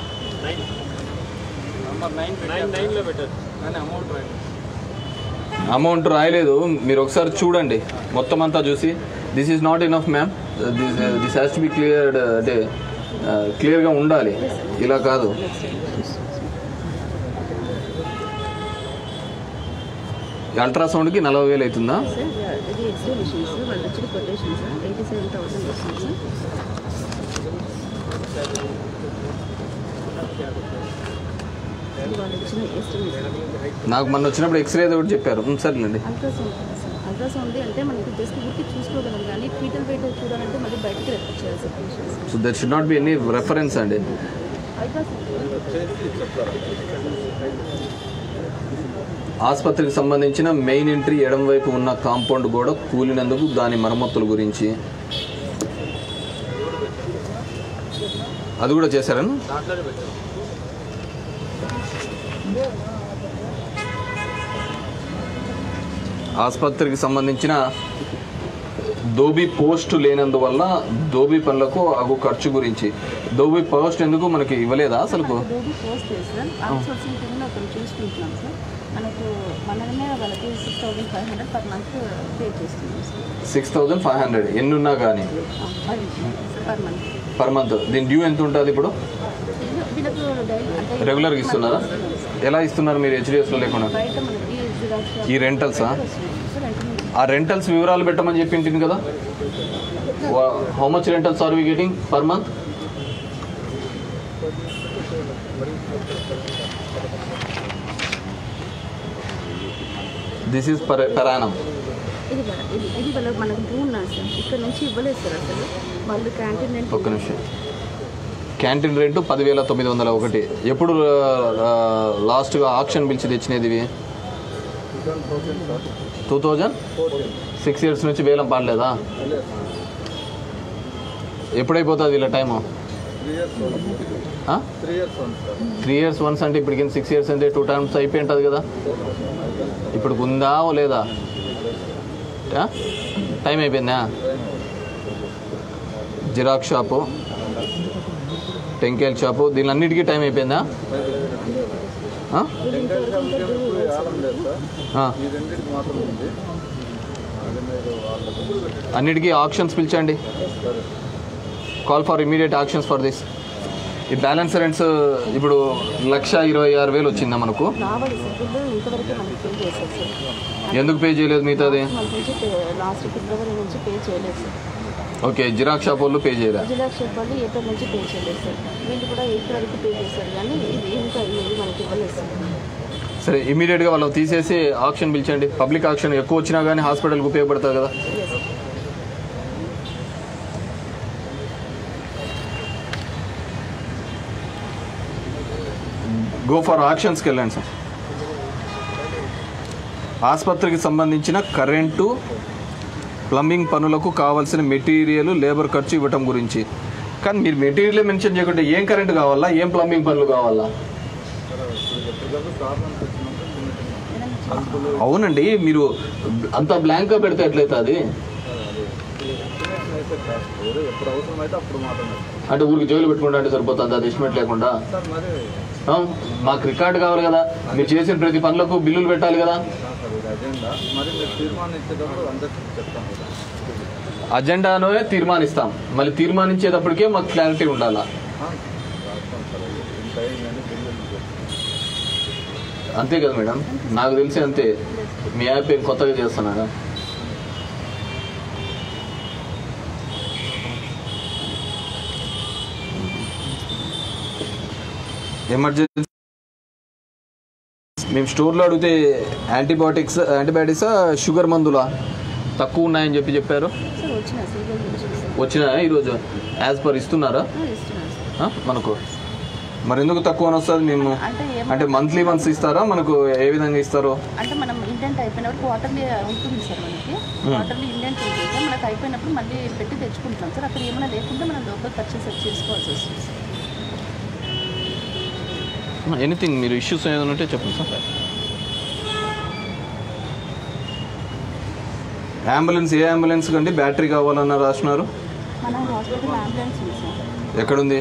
amount రాయలేదు మీరు ఒకసారి చూడండి మొత్తం అంతా చూసి this is not enough ma'am this this has to be cleared అంటే క్లియర్గా ఉండాలి ఇలా కాదు అల్ట్రాసౌండ్కి నలభై వేలు అవుతుందా సార్ ఇది ఎక్స్రే మిషన్స్ వాళ్ళు వచ్చిన కొటేషన్స్ ఎయిటీ సెవెన్ థౌసండ్ వస్తుంది సార్ ఇది వాళ్ళు వచ్చిన ఎస్టిమేషన్ నాకు మొన్న వచ్చినప్పుడు ఎక్స్రే ఒకటి చెప్పారు ఉమ్, సరేనండి అల్ట్రాసౌండ్ సార్ అల్ట్రాసౌండ్ అంటే మనకి జస్ట్ గుర్తి చూసుకోగలం కానీ ఫీటల్ వెయిట్ చూడాలంటే మళ్ళీ బయటికి రెఫర్ చేయాలి sir patients so that should not be any reference అండి అల్ట్రాసౌండ్ ఆసుపత్రికి సంబంధించిన మెయిన్ ఎంట్రీ ఎడం వైపు ఉన్న కాంపౌండ్ కూడా కూలినందుకు దాని మరమ్మతుల గురించి అది కూడా చేశారని ఆసుపత్రికి సంబంధించిన దోబీ పోస్ట్ లేనందువల్ల దోబీ పనులకు అగు ఖర్చు గురించి దోబీ పోస్ట్ ఎందుకు మనకి ఇవ్వలేదా అసలు డోబీ పోస్ట్ చేస్తాం అవుట్సోర్సింగ్ కింద ఒకరు చూసుకుంటున్నాం సార్ మనకు మనమే వాళ్ళకి six thousand five hundred per month pay చేస్తున్నాం sir six thousand five hundred ఎన్ని ఉన్నా కానీ పర్ మంత్ పర్ మంత్ దీని డ్యూ ఎంత ఉంటుంది ఇప్పుడు వీళ్ళకు డైలీ అంటే రెగ్యులర్గా ఇస్తున్నారా ఎలా ఇస్తున్నారు మీరు హెచ్డిఎఫ్లో లేకుండా బయట మనకి జిరాక్స్ ఈ రెంటల్సా సార్ అంటే ఆ రెంటల్స్ వివరాలు పెట్టమని చెప్పి ఉంటుంది కదా how much rentals are we getting per month this is per per annum ఇది వాళ్ళ- ఇది ఇది వాళ్ళ మనకు భూ ఉన్నాడు సార్ ఇక్కడ నుంచి ఇవ్వలేదు సార్ అసలు వాళ్ళు క్యాంటీన్ రెంట్ ఒక్క నిమిషం క్యాంటీన్ రెంట్ పదివేల తొమ్మిది వందల ఒకటి ఎప్పుడు లాస్ట్గా ఆప్షన్ పిలిచి తెచ్చినది ఇవి టూ థౌజండ్ సిక్స్ ఇయర్స్ నుంచి వేలం పాడలేదా ఎప్పుడైపోతుంది ఇలా టైము త్రీ ఇయర్స్ వన్స్ అంటే ఇప్పటికి సిక్స్ ఇయర్స్ అంటే టూ టైమ్స్ అయిపోయి ఉంటుంది కదా ఇప్పుడు ఉందా ఓ లేదా ఆ? టైం అయిపోయిందా జిరాక్స్ షాపు టెంకాయల షాపు దీనిలన్నిటికీ టైం అయిపోయిందా ఆ? ఆ. అన్నిటికీ ఆప్షన్స్ పిలిచండి call for immediate actions for this ఈ బ్యాలెన్స్ రెంట్స్ ఇప్పుడు లక్ష ఇరవై ఆరు వేలు వచ్చిందా మనకు రావాలి సార్ బిల్లు ఇంతవరకు మనకి పే చేశారు సార్ ఎందుకు పే చేయలేదు మిగతాది మంత్ నుంచి లాస్ట్ ఫిబ్రవరి నుంచి పే చేయలేదు సార్ ఓకే జిరాక్స్ షాప్ వాళ్ళు పే చేయరా జిల్లా షెడ్ వాళ్ళు ఏప్రిల్ నుంచి పే చేయలేదు సార్ వీళ్ళు కూడా ఏప్రిల్ వరకు పే చేశారు కానీ ఇది ఇంకా ఏది మనకి ఇవ్వలేదు సార్ సరే ఇమీడియట్గా వాళ్ళు తీసేసి ఆప్షన్ పిలిచండి పబ్లిక్ ఆప్షన్ ఎక్కువ వచ్చినా కానీ హాస్పిటల్కి ఉపయోగపడుతుంది కదా ఎస్ గో ఫర్ ఆక్షన్స్కి వెళ్ళండి సార్ ఆసుపత్రికి సంబంధించిన కరెంటు ప్లంబింగ్ పనులకు కావాల్సిన మెటీరియల్ లేబర్ ఖర్చు ఇవ్వటం గురించి కానీ మీరు మెటీరియల్ మెన్షన్ చేయకుంటే ఏం కరెంటు కావాలా ఏం ప్లంబింగ్ పనులు కావాలా అవునండి మీరు అంత బ్లాంక్గా పెడితే ఎట్లయితే అది ఎప్పుడు అవసరం అయితే అప్పుడు మాత్రమే అంటే ఊరికి జైలు పెట్టుకుంటా అంటే సరిపోతుంది అది ఎస్టిమేట్ లేకుండా సార్ మరి ఆ? మాకు రికార్డు కావాలి కదా మీరు చేసిన ప్రతి పనులకు బిల్లులు పెట్టాలి కదా సార్ ఇది అజెండా మరి మీరు తీర్మానించేటప్పుడు అందరికీ చెప్తాం కదా అజెండానే తీర్మానిస్తాం మళ్ళీ తీర్మానించేటప్పటికే మాకు క్లారిటీ ఉండాలా రాస్తాం సార్ అది ఇంత అయిందని బిల్లు అంతే కదా మేడం నాకు తెలిసి అంతే మీ యాప్ ఏం కొత్తగా చేస్తున్నాడా ఎమర్జెన్సీ మేము స్టోర్లో అడిగితే యాంటీబయాటిక్స్ యాంటీబయాటిక్స్ షుగర్ మందులా తక్కువ ఉన్నాయని చెప్పి చెప్పారు సార్ వచ్చిన సార్ ఈరోజు వచ్చింది సార్ వచ్చినా ఈరోజు యాజ్ పర్ ఇస్తున్నారా ఆ, ఇస్తున్నాను సార్ ఆ? మనకు మరి ఎందుకు తక్కువ అని వస్తుంది మేము అంటే ఏం అంటే మంత్లీ మంత్స్ ఇస్తారా మనకు ఏ విధంగా ఇస్తారు అంటే మనం ఇండెంట్ అయిపోయినప్పుడు క్వార్టర్లీ ఉంటుంది సార్ మనకి క్వార్టర్లీ ఇండెంట్ ఉంటుంది సార్ మనకు అయిపోయినప్పుడు మళ్ళీ పెట్టి తెచ్చుకుంటాం సార్ అక్కడ ఏమైనా లేకుంటే మనం లోపల పర్చేస్ చేసుకోవాల్సి వస్తుంది సార్ ఎనీథింగ్ మీరు ఇష్యూస్ ఏదైనా ఉంటే చెప్పండి సార్ అంబులెన్స్ ఏ అంబులెన్స్ కంటే బ్యాటరీ కావాలన్న రాసినారు మన హాస్పిటల్ అంబులెన్స్ ఉంది సార్ ఎక్కడుంది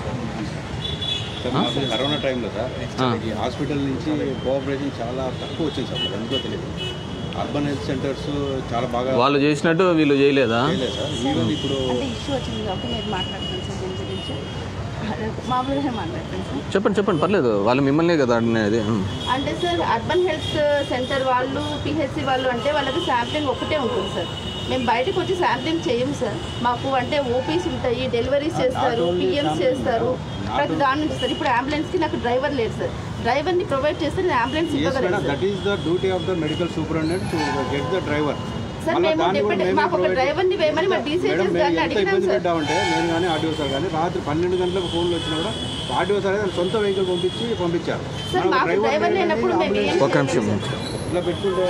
సార్ మాకు కరోనా టైంలో సార్ ఆ. ఈ హాస్పిటల్ నుంచి కోఆపరేషన్ చాలా తక్కువ వచ్చింది సార్ మరి ఎందుకో తెలియదు అర్బన్ హెల్త్ సెంటర్స్ చాలా బాగా వాళ్ళు చేసినట్టు వీళ్ళు చేయలేదా చేయలేదు సార్ ఈవెన్ ఇప్పుడు అంటే ఇష్యూ వచ్చింది కాబట్టి నేను మాట్లాడుతాను సార్ దీని గురించి అదే మామూలుగానే మాట్లాడతాను సార్ చెప్పండి చెప్పండి పర్లేదు వాళ్ళు మిమ్మల్నే కదా అడిగినది ఉం. అంటే సార్ అర్బన్ హెల్త్ సెంటర్ వాళ్ళు పిహెచ్సి వాళ్ళు అంటే వాళ్ళకి శాంప్లింగ్ ఒకటే ఉంటుంది సార్ మేము బయటకు వచ్చి శాంప్లింగ్ చేయము సార్ మాకు అంటే ఓపీస్ ఉంటాయి డెలివరీస్ చేస్తారు పిఎంస్ చేస్తారు ప్రతి దాని నుంచి సార్ ఇప్పుడు అంబులెన్స్కి నాకు డ్రైవర్ లేదు సార్ డ్రైవర్ని ప్రొవైడ్ చేస్తే నేను అంబులెన్స్ ఎస్ ఇవ్వగలను madam sir that is the duty of the medical superintendent to get the driver sir మేము డిపెండ్ మాకు ఒక డ్రైవర్ని వేయమని మా మేడం డీసీహెచ్ఎస్ మేము గారిని ఎంత అడిగినాం ఇబ్బంది సార్ పెట్టామంటే నేను కానీ ఆర్డీఓ సార్ కానీ రాత్రి పన్నెండు గంటలకు ఫోన్లు వచ్చినా కూడా ఆర్డీఓ సార్ అయితే సొంత వెహికల్ పంపించి పంపించారు సార్ మనకు మాకు డ్రైవర్ లేదండి, లేనప్పుడు మేము ambulance ఏం ఒక నిమిషం ఇట్లా పెట్టుకుంటే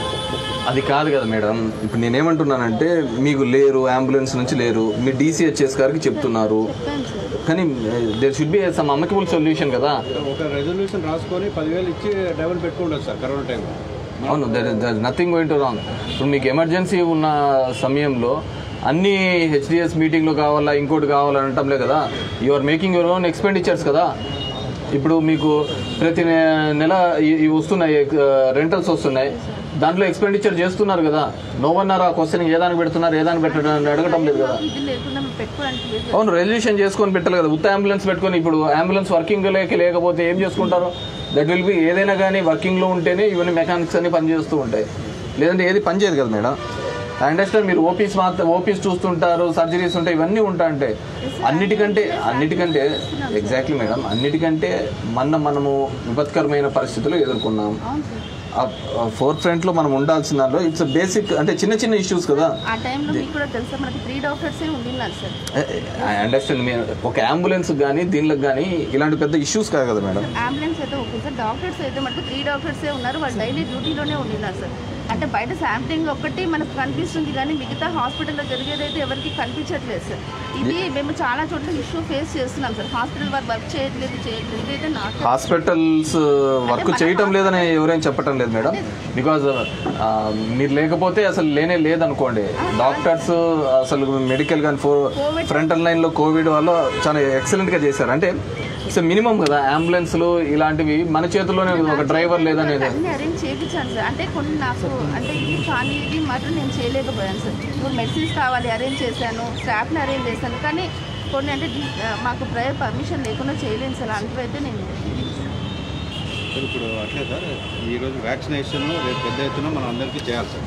అది కాదు కదా మేడం ఇప్పుడు నేనేమంటున్నానంటే మీకు లేరు అంబులెన్స్ నుంచి లేరు మీ డీసీహెచ్ఎస్ గారికి చెప్తున్నారు చెప్పాను సార్ కానీ there should be some amicable solution కదా ఒక రెజల్యూషన్ రాసుకొని పదివేలు ఇచ్చి డ్రైవర్ పెట్టుకుంటారు సార్ కరోనా టైంలో అవును there there nothing going to wrong ఇప్పుడు మీకు ఎమర్జెన్సీ ఉన్న సమయంలో అన్ని హెచ్డిఎస్ మీటింగ్లో కావాలా ఇంకోటి కావాలని అంటంలే కదా you are making your own expenditures కదా ఇప్పుడు మీకు ప్రతి నె- నెల ఇ- ఇవి వస్తున్నాయి రెంటల్స్ వస్తున్నాయి దాంట్లో ఎక్స్పెండిచర్ చేస్తున్నారు కదా నో వన్ ఆ క్వశ్చన్ ఏ దానికి పెడుతున్నారు ఏ దానికి పెట్టడం అని అడగటం లేదు కదా ఇది లేకుండా మేము పెట్టుకోవడానికి లేదు అవును రెజల్యూషన్ చేసుకొని పెట్టాలి కదా ఉత్త అంబులెన్స్ పెట్టుకొని ఇప్పుడు అంబులెన్స్ వర్కింగ్ లేక లేకపోతే ఏం చేసుకుంటారు దట్ విల్ బి ఏదైనా కానీ వర్కింగ్లో ఉంటేనే ఇవన్నీ మెకానిక్స్ అన్ని పనిచేస్తూ ఉంటాయి లేదంటే ఏది పనిచేయదు కదా మేడం ఐ అండర్స్టాండ్ మీరు ఓపీస్ మాత్రం ఓపీస్ చూస్తుంటారు సర్జరీస్ ఉంటాయి ఇవన్నీ ఉంటా అంటే అన్నిటికంటే అన్నిటికంటే ఎగ్జాక్ట్లీ మేడం అన్నిటికంటే మన మనము విపత్కరమైన పరిస్థితులు ఎదుర్కొన్నాం అవును సార్ ఫోర్ ఫ్రంట్లో మనం ఉండాల్సిన దాంట్లో ఇట్స్ బేసిక్ అంటే చిన్న చిన్న ఇష్యూస్ కదా ఆ టైంలో మీకు కూడా తెలుసా మనకి త్రీ డాక్టర్సే ఉండిన్నారు సార్ ఐ అండర్స్టాండ్ మీరు ఒక అంబులెన్స్ కానీ దీనికి కానీ ఇలాంటి పెద్ద ఇష్యూస్ కాదు కదా మేడం అంబులెన్స్ అయితే ఓకే సార్ డాక్టర్స్ అయితే మనకు త్రీ డాక్టర్సే ఉన్నారు వాళ్ళు డైలీ డ్యూటీలోనే ఉండినారు సార్ అంటే బయట శాంప్లింగ్ ఒక్కటి మనకు కనిపిస్తుంది కానీ మిగతా హాస్పిటల్లో జరిగేదైతే ఎవరికి కనిపించట్లేదు సార్ ఇది మేము చాలా చోట్ల ఇష్యూ ఫేస్ చేస్తున్నాం సార్ హాస్పిటల్ వారు వర్క్ చేయట్లేదు చేయట్లేదు ఇదైతే నాకు హాస్పిటల్స్ వర్క్ చేయటం లేదని ఎవరేం చెప్పటం లేదు మేడం బికాజ్ మీరు లేకపోతే అసలు లేనే లేదనుకోండి డాక్టర్స్ అసలు మెడికల్ కానీ ఫోర్ ఫ్రంట్ లైన్లో కోవిడ్ వల్ల చాలా ఎక్సలెంట్గా చేశారు అంటే సో మినిమం కదా అంబులెన్స్లు ఇలాంటివి మన చేతుల్లోనే ఉంది, ఒక డ్రైవర్ లేదనేది అన్ని అరేంజ్ చేయించాను సార్ అంటే కొన్ని నాకు అంటే ఇది కానీ ఇది మాత్రం నేను చేయలేకపోయాను సార్ ఇప్పుడు మెడిసిన్స్ కావాలి అరేంజ్ చేశాను స్టాఫ్ని అరేంజ్ చేశాను కానీ కొన్ని అంటే డి- ఆ, మాకు ప్రయర్ పర్మిషన్ లేకుండా చేయలేను సార్ అంటువైతే నేను సార్ ఇప్పుడు అట్లే సార్ ఈరోజు వ్యాక్సినేషన్ రేపు పెద్ద ఎత్తున మనం అందరికీ చేయాలి సార్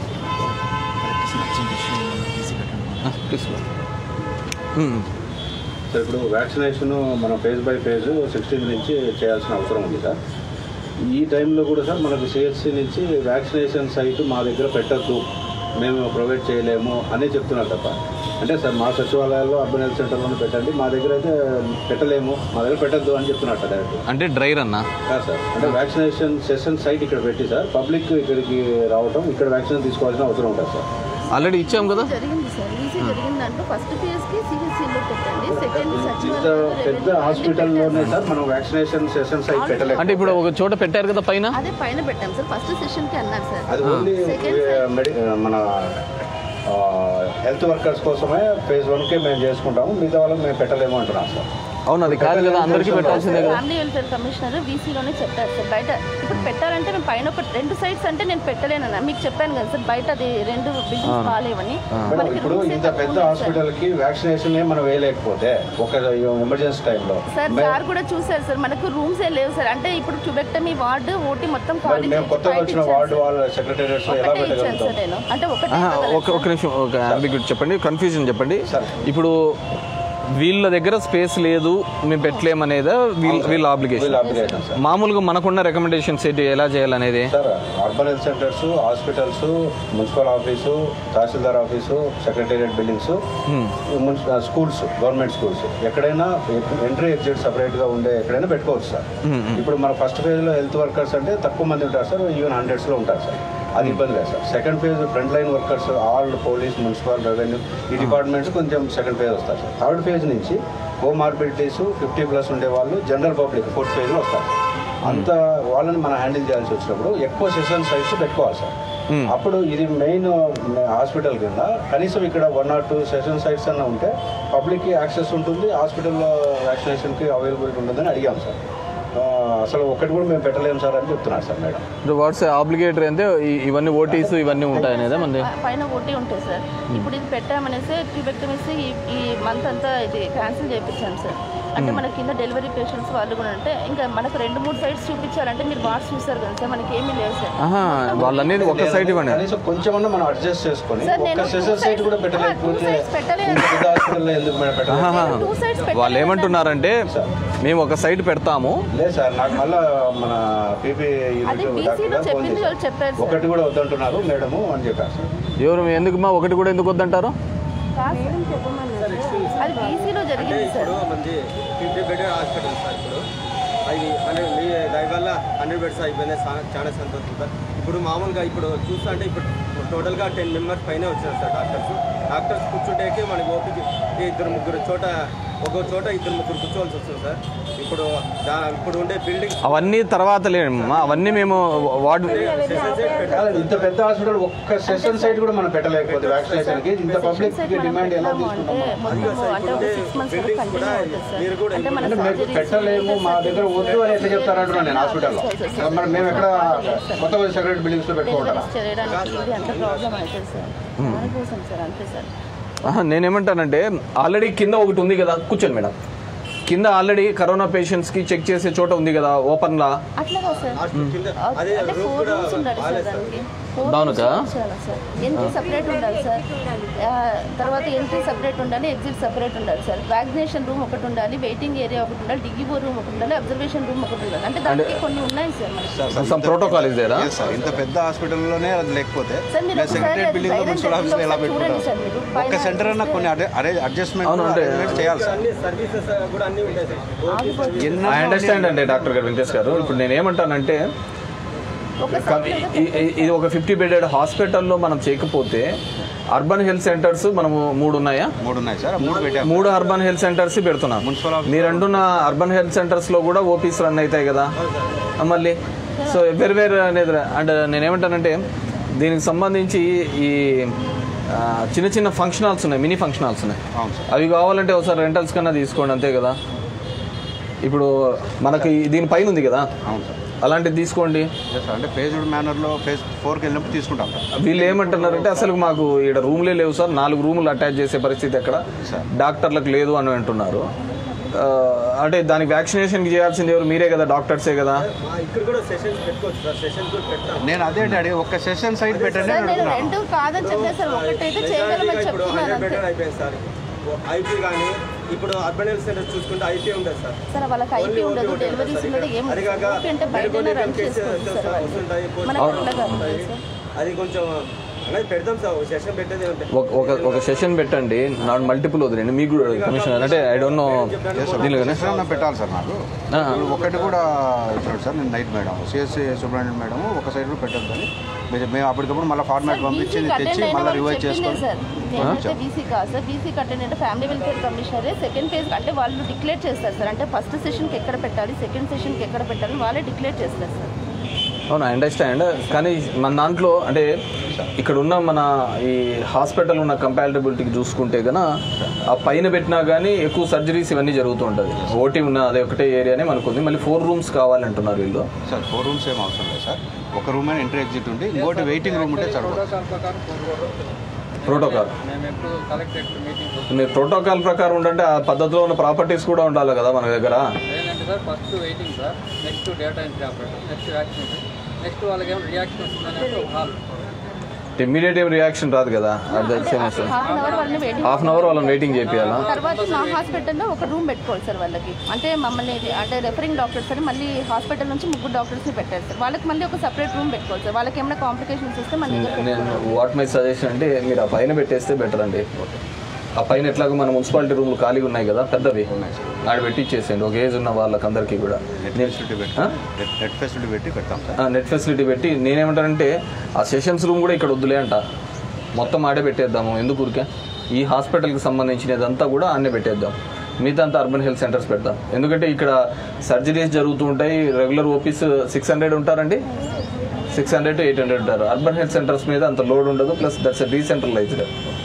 ఉమ్. సార్ ఇప్పుడు వ్యాక్సినేషన్ మనం ఫేజ్ బై ఫేజ్ సిక్స్టీన్ నుంచి చేయాల్సిన అవసరం ఉంది సార్ ఈ టైంలో కూడా సార్ మనకు సిహెచ్సి నుంచి వ్యాక్సినేషన్ సైట్ మా దగ్గర పెట్టద్దు మేము ప్రొవైడ్ చేయలేము అని చెప్తున్నారు తప్ప అంటే సార్ మా సచివాలయాల్లో అర్బన్ హెల్త్ సెంటర్లోనే పెట్టండి మా దగ్గర అయితే పెట్టలేము మా దగ్గర పెట్టద్దు అని చెప్తున్నారు డైరెక్ట్ అంటే డ్రైవర్ అన్న కాదు సార్ అంటే వ్యాక్సినేషన్ సెషన్ సైట్ ఇక్కడ పెట్టి సార్ పబ్లిక్ ఇక్కడికి రావటం ఇక్కడ వ్యాక్సిన్ తీసుకోవాల్సిన అవసరం ఉంటుంది సార్ ఆల్రెడీ ఇచ్చాం కదా జరిగింది సార్ ఈసీ జరిగిన దాంట్లో ఫస్ట్ ఫేజ్కి సిహెచ్సిలో పెట్టండి సెకండ్ ఇంత సచివాలయం పెద్ద హాస్పిటల్లోనే సార్ మనం వ్యాక్సినేషన్ సెషన్ సైట్ పెట్టలేము అంటే ఇప్పుడు ఒక చోట పెట్టారు కదా పైన అదే పైన పెట్టాం సార్ ఫస్ట్ సెషన్కి అన్నారు సార్ అది ఓన్లీ Second మెడి మన హెల్త్ వర్కర్స్ కోసమే ఫేజ్ వన్కే మేము చేసుకుంటాము మిగతా వాళ్ళకి మేము పెట్టలేము అంటున్నాం సార్ అవును అది కాదు కదా అందరికీ పెట్టాల్సిందే కదా ఫ్యామిలీ వెల్ఫేర్ కమిషనర్ వీసీలోనే చెప్పారు సార్ బయట ఇప్పుడు పెట్టాలంటే మేము పైన ఒక రెండు సైట్స్ అంటే నేను పెట్టలేనన్నా మీకు చెప్పాను కదా సార్ బయట అది రెండు బిల్డింగ్స్ బాగాలేవని మేడం మనకి ఇప్పుడు rooms ఏ ఇంత తక్కువ పెద్ద ఉన్నాయి సార్. హాస్పిటల్ కి వ్యాక్సినేషన్ మనం వేయలేకపోతే ఒక ఎమర్జెన్సీ టైంలో సార్ సార్ కూడా చూసారు సార్ మనకు రూమ్స్ ఏ లేవు సార్ అంటే ఇప్పుడు ట్యూబెక్టమీ వార్డు ఓటీ మొత్తం ఖాళీ మేము చేసి కొత్తగా బయట వచ్చిన ఇచ్చాను వార్డు సార్. వాళ్ళ సెక్రటేరియట్స్ ఎలా ఒకటే ఇచ్చాను పెట్టగలుగుతాం సార్ నేను అంటే ఒకటే ఆహా, ఇవ్వగలను ఒక ఒక నిమిషం ఒక అంబిగ్యూట్ చెప్పండి కన్ఫ్యూజన్ చెప్పండి సరే. ఇప్పుడు వీళ్ళ దగ్గర స్పేస్ లేదు మేము పెట్టలేమనేదా వీళ్ళ వీళ్ళ ఆబ్లిగేషన్ వీళ్ళ అప్లికేషన్ సార్ మామూలుగా మనకున్న రికమెండేషన్స్ ఏంటి ఎలా చేయాలనేది sir urban health centers hospitals municipal office తహసీల్దార్ office secretariat buildings schools government schools ఎక్కడైనా ఎంట్రీ ఎగ్జిట్ సపరేట్గా ఉండే ఎక్కడైనా పెట్టుకోవచ్చు సార్ ఇప్పుడు మన ఫస్ట్ ఫేజ్లో హెల్త్ వర్కర్స్ అంటే తక్కువ మంది ఉంటారు సార్ ఈవెన్ హండ్రెడ్స్లో ఉంటారు సార్ అది ఇబ్బంది లేదు sir second phase front line workers all police municipal revenue ఈ డిపార్ట్మెంట్స్ కొంచెం సెకండ్ ఫేజ్ వస్తారు సార్ థర్డ్ ఫేజ్ నుంచి కోమార్బిలిటీస్ ఫిఫ్టీ ప్లస్ ఉండే వాళ్ళు జనరల్ పబ్లిక్ ఫోర్త్ ఫేజ్లో వస్తారు సార్ అంత వాళ్ళని మనం హ్యాండిల్ చేయాల్సి వచ్చినప్పుడు ఎక్కువ సెషన్ సైట్స్ పెట్టుకోవాలి సార్ అప్పుడు ఇది మెయిన్ హాస్పిటల్ కింద కనీసం ఇక్కడ one or two session sites అన్న ఉంటే పబ్లిక్కి యాక్సెస్ ఉంటుంది హాస్పిటల్లో వ్యాక్సినేషన్కి అవైలబిలిటీ ఉంటుందని అడిగాం సార్ ఆ, అసలు ఒకటి కూడా మేము పెట్టలేము సార్ అని చెప్తున్నారు సార్ మేడం వాట్స్ ఆబ్లిగేటరీ అంటే ఈ- ఇవన్నీ ఓటీస్ ఇవన్నీ ఉంటాయనేదా మంది ప- పైన ఓటీ ఉంటాయి సార్ ఇప్పుడు ఇది పెట్టామనేసి ట్యూబెక్టమీస్ ఈ ఈ మంత్ అంతా ఇది క్యాన్సిల్ చేయించాం సార్ అంటే మన కింద డెలివరీ పేషెంట్స్ వాళ్ళు కూడా అంటే ఇంకా మనకు రెండు మూడు సైడ్స్ చూపించాలంటే మీరు వార్డ్స్ చూసారు కదా సార్ మనకి ఏమీ లేవు సార్ ఆహా వాళ్ళన్నీ ఒక సైడ్ ఇవ్వండి కనీసం కొంచెమన్నా మనం అడ్జస్ట్ చేసుకొని సార్, నేను ఒక్క two సెషన్ సైట్ sides- కూడా ఆ, పెట్టలేకపోతే two sides పెట్టలేను. ఇంత పెద్ద హాస్పిటల్లో ఎందుకు మేడం పెట్టలేదు ఆహా. టూ సైడ్స్ వాళ్ళు ఏమంటున్నారంటే మేము ఒక సైడ్ పెడతాము లేదు సార్ నాకు మళ్ళా మన పీపీ అది బీసీలో చెప్పింది వాళ్ళు చెప్పారు సార్ ఒకటి కూడా వద్దంటున్నారు మేడము అని చెప్పారు సార్ ఎవరు ఎందుకు మా ఒకటి కూడా ఎందుకు వద్దంటారు కాదు సార్, చెప్పమన్నారు సార్. అది బీసీలో జరిగింది సార్ ఇప్పుడు మంది ఫిఫ్టీ బెడ్ హాస్పిటల్ సార్ ఇప్పుడు అది హండ్రెడ్ మీ దాని వల్ల హండ్రెడ్ బెడ్స్ అయిపోయినాయి చా- చాలా సంతోషం సార్ ఇప్పుడు మామూలుగా ఇప్పుడు చూస్తా అంటే ఇప్పుడు టోటల్గా టెన్ మెంబర్స్ పైన వచ్చారు సార్ డాక్టర్స్ డాక్టర్స్ కూర్చుంటేకి మనకి ఓపిక ఇద్దరు ముగ్గురు చోట ఒక్కో చోట ఇద్దరు ముగ్గురు కూర్చోవాల్సి వస్తుంది సార్ ఇప్పుడు దా- ఇప్పుడు ఉండే బిల్డింగ్ అవన్నీ తర్వాత లేమ్మా అవన్నీ మేము వార్డు కాదు, ఇంత పెద్ద హాస్పిటల్ ఒక్క సెషన్ సైట్ కూడా మనం పెట్టలేకపోతే వ్యాక్సినేషన్ కి ఇంత పబ్లిక్ కి డిమాండ్ ఎలా అంటే తీసుకుంటాం మొత్తము అంటే ఒక సిక్స్ మంత్స్ వరకు కంటిన్యూ అవుతుంది సార్ అంటే మన అంటే మేము పెట్టలేము మా దగ్గర వద్దు అని ఎట్లా చెప్తారంటున్నాను నేను హాస్పిటల్లో మరి మేము ఎక్కడ కొత్త సెక్రటరీ బిల్డింగ్స్ లో పెట్టుకోవటం చేయడానికి ఇది అంత ప్రాబ్లం అవుతుంది సార్ దానికోసం సార్ అంతే సార్ ఆహా, నేనేమంటానంటే ఆల్రెడీ కింద ఒకటి ఉంది కదా కూర్చోండి మేడం కింద ఆల్రెడీ కరోనా పేషెంట్స్ కి చెక్ చేసే చోట ఉంది కదా ఓపెన్ లా అట్లాగా సార్ కింద అంటే ఫోర్ రూమ్స్ ఉండాలి సార్ దానికి ఫోర్ భావనక? రూమ్స్ ఉండాలి సార్ ఎంట్రీ సపరేట్ ఉండాలి సార్ ఆ, తర్వాత ఎంట్రీ సపరేట్ ఉండాలి ఎగ్జిట్ సపరేట్ ఉండాలి సార్ వ్యాక్సినేషన్ రూమ్ ఒకటి ఉండాలి వెయిటింగ్ ఏరియా ఒకటి ఉండాలి డిగ్గిబో రూమ్ ఒకటి ఉండాలి అబ్జర్వేషన్ రూమ్ ఒకటి ఉండాలి అంటే దానికి కొన్ని ఉన్నాయి సార్ మనకి సమ్ ప్రోటోకాల్ ఇస్ దేరా Yes, sir. ఇంత పెద్ద హాస్పిటల్లోనే అది లేకపోతే సార్, మీరు మేము ఒకసారి సెక్రటరీ అది బిల్డింగ్ ధైర్యం మున్సిపల్ ఆఫీస్లో ఎలా చేసి చూడండి సార్ మీరు. పెట్టుకుంటాం పైన ఒక్క సెంటర్ అన్న కొన్ని అవును, అడ్జస్ట్మెంట్ అంటే- చేయాలి సార్ అన్ని సర్వీసెస్ కూడా అన్ని ఉంటాయి సార్ ఆగిపోతుంది ఎన్నో ఐ అండర్స్టాండ్ అండి డాక్టర్ గారు వెంకటేష్ గారు ఇప్పుడు నేను ఏమంటానంటే ఒక కం- ఇ- ఇ- ఇది ఒక ఫిఫ్టీ బెడెడ్ హాస్పిటల్లో మనం చేయకపోతే అర్బన్ హెల్త్ సెంటర్స్ మనము మూడు ఉన్నాయా మూడు ఉన్నాయి సార్ ఆ మూడు పెట్టాము మూడు అర్బన్ హెల్త్ సెంటర్స్ పెడుతున్నాం మున్సిపల్ ఆఫీస్ మీరు అంటున్న అర్బన్ హెల్త్ సెంటర్స్ లో కూడా ఓపీస్ రన్ అవుతాయి కదా ఆ, మళ్ళీ సో వేరు వేరు అనేది రా- అండ్ నేనేమంటానంటే దీనికి సంబంధించి ఈ ఆ, చిన్న చిన్న ఫంక్షన్ హాల్స్ ఉన్నాయి మినీ ఫంక్షన్ హాల్స్ ఉన్నాయి అవును సార్ అవి కావాలంటే ఒకసారి రెంటల్స్ కన్నా తీసుకోండి అంతే కదా ఇప్పుడు మనకి దీనిపైన ఉంది కదా అవును సార్ అలాంటిది తీసుకోండి Yes, sir. అంటే పేజ్డ్ మేనర్లో ఫేజ్ ఫోర్కి వెళ్ళినప్పుడు తీసుకుంటాం సార్ వీళ్ళు ఏమంటున్నారంటే అసలు మాకు ఇక్కడ రూమ్లే లేవు సార్ నాలుగు రూములు అటాచ్ చేసే పరిస్థితి ఎక్కడ సార్. డాక్టర్లకు లేదు అని అంటున్నారు ఆ, అంటే దానికి వ్యాక్సినేషన్కి చేయాల్సింది ఎవరు మీరే కదా డాక్టర్సే కదా మా ఇక్కడ కూడా సెషన్స్ పెట్టుకోవచ్చు సార్ సెషన్స్ కూడా పెడతాం నేను అదే డాడీ ఒక్క సెషన్ సైడ్ పెట్టండి సార్ అని నేను అడుగుతున్నాను రెండు కాదని చెప్పలేదు సార్ ఒకటైతే చేయగలమని ఇప్పుడు చెప్తున్నాను హండ్రెడ్ అంతే బెటర్ అయిపోయింది సార్ ఐపీ కానీ ఇప్పుడు అర్బన్ హెల్త్ సెంటర్ చూసుకుంటే ఐపీ ఉంటుంది సార్ సార్ వాళ్ళకి ఐపీ ఉండదు డెలివరీస్ ఉండదు ఏం అది కాక ఓపీ అంటే బయటనే రన్ చేసుకోవచ్చు సార్ వాళ్ళు వస్తుంటాయి మనకి అట్లా కాదు కదా సార్ అది కొంచెం అనేది పెడతాం సార్ సెషన్ పెట్టేది ఉంటాయి ఒక ఒక ఒక సెషన్ పెట్టండి నాట్ మల్టిపుల్ వదిలేండి మీకు కూడా కమిషనర్ అంటే ఐ డోంట్ నో దీనిలో కానీ సెషన్ పెట్టాలి సార్ నాకు ఆ. ఇప్పుడు ఒకటి కూడా ఇచ్చాడు సార్ నేను night madam CSC Subrahmanyam madam ఒక సైడ్ కూడా పెట్టద్దు అని మీరు మేము అప్పటికప్పుడు మళ్ళీ ఫార్మాట్ పంపించి నేను తెచ్చి మళ్ళీ రివైజ్ చేసుకొని సార్ నేనైతే బీసీ కాదు సార్ బీసీ అటెండ్ అంటే ఫ్యామిలీ వెల్ఫేర్ కమిషనరే సెకండ్ ఫేజ్ అంటే వాళ్ళు డిక్లేర్ చేస్తారు సార్ అంటే ఫస్ట్ సెషన్కి ఎక్కడ పెట్టాలి సెకండ్ సెషన్కి ఎక్కడ పెట్టాలి వాళ్ళే డిక్లేర్ చేస్తారు సార్ అవును అండర్స్టాండ్ కానీ మన దాంట్లో అంటే ఇక్కడ ఉన్న మన ఈ హాస్పిటల్ ఉన్న కంపాటబిలిటీకి చూసుకుంటే గన ఆ పైన పెట్టినా కానీ ఎక్కువ సర్జరీస్ ఇవన్నీ జరుగుతూ ఉంటుంది ఓటీ ఉన్న అదే ఒకటే ఏరియానే మనకు ఉంది మళ్ళీ ఫోర్ రూమ్స్ కావాలంటున్నారు వీళ్ళు సార్ ఫోర్ రూమ్స్ ఏం అవసరం లేదు సార్ ఒక రూమ్ అయినా ఎంట్రీ ఎగ్జిట్ ఉండి ఇంకోటి వెయిటింగ్ రూమ్ ఉంటే చాలు ప్రోటోకాల్ మీరు ప్రోటోకాల్ ప్రకారం ఉండంటే ఆ పద్ధతిలో ఉన్న ప్రాపర్టీస్ కూడా ఉండాలి కదా మన దగ్గర ఏంటంటే sir first waiting sir next data entry operator next vaccination next వాళ్ళకి ఏమైనా రియాక్షన్ వస్తుందని ఒక హాల్ ఇమ్మీడియట్ ఏం రియాక్షన్ రాదు కదా at the same half an hour వాళ్ళని వెయిటింగ్ హాఫ్ అన్ అవర్ వాళ్ళని వెయిటింగ్ చేపియాలా తర్వాత మా హాస్పిటల్లో ఒక రూమ్ పెట్టుకోవాలి సార్ వాళ్ళకి అంటే మమ్మల్ని ఇది- అంటే రెఫరింగ్ డాక్టర్స్ అని మళ్ళీ హాస్పిటల్ నుంచి ముగ్గురు డాక్టర్స్ని పెట్టారు సార్ వాళ్ళకి మళ్ళీ ఒక సపరేట్ రూమ్ పెట్టుకోవాలి సార్ వాళ్ళకి ఏమైనా కాంప్లికేషన్స్ వస్తే మన దగ్గర నేను వాట్ మై సజెషన్ అంటే మీరు ఆ పైన పెట్టేస్తే బెటర్ అండి ఆ పైన ఎట్లాగో మన మున్సిపాలిటీ రూమ్లు ఖాళీగా ఉన్నాయి కదా పెద్దవి ఆడ పెట్టిచ్చేసేయండి ఒక ఏజ్ ఉన్న వాళ్ళకి అందరికీ కూడా నెట్ ఫెసిలిటీ పెట్టి నెట్- నెట్ ఫెసిలిటీ పెట్టి పెడతాం సార్ నెట్ ఫెసిలిటీ పెట్టి నేనేమంటానంటే ఆ సెషన్స్ రూమ్ కూడా ఇక్కడ వద్దులే అంట మొత్తం ఆడే పెట్టేద్దాము ఎందుకు ఊరికే ఈ హాస్పిటల్కి సంబంధించినదంతా కూడా ఆడనే పెట్టేద్దాం మిగతా అంతా అర్బన్ హెల్త్ సెంటర్స్ పెడతాం ఎందుకంటే ఇక్కడ సర్జరీస్ జరుగుతూ ఉంటాయి రెగ్యులర్ ఓపీస్ సిక్స్ హండ్రెడ్ ఉంటారండి six hundred to eight hundred ఉంటారు అర్బన్ హెల్త్ సెంటర్స్ మీద అంత లోడ్ ఉండదు ప్లస్ దట్స్ డీసెంట్రలైజ్డ్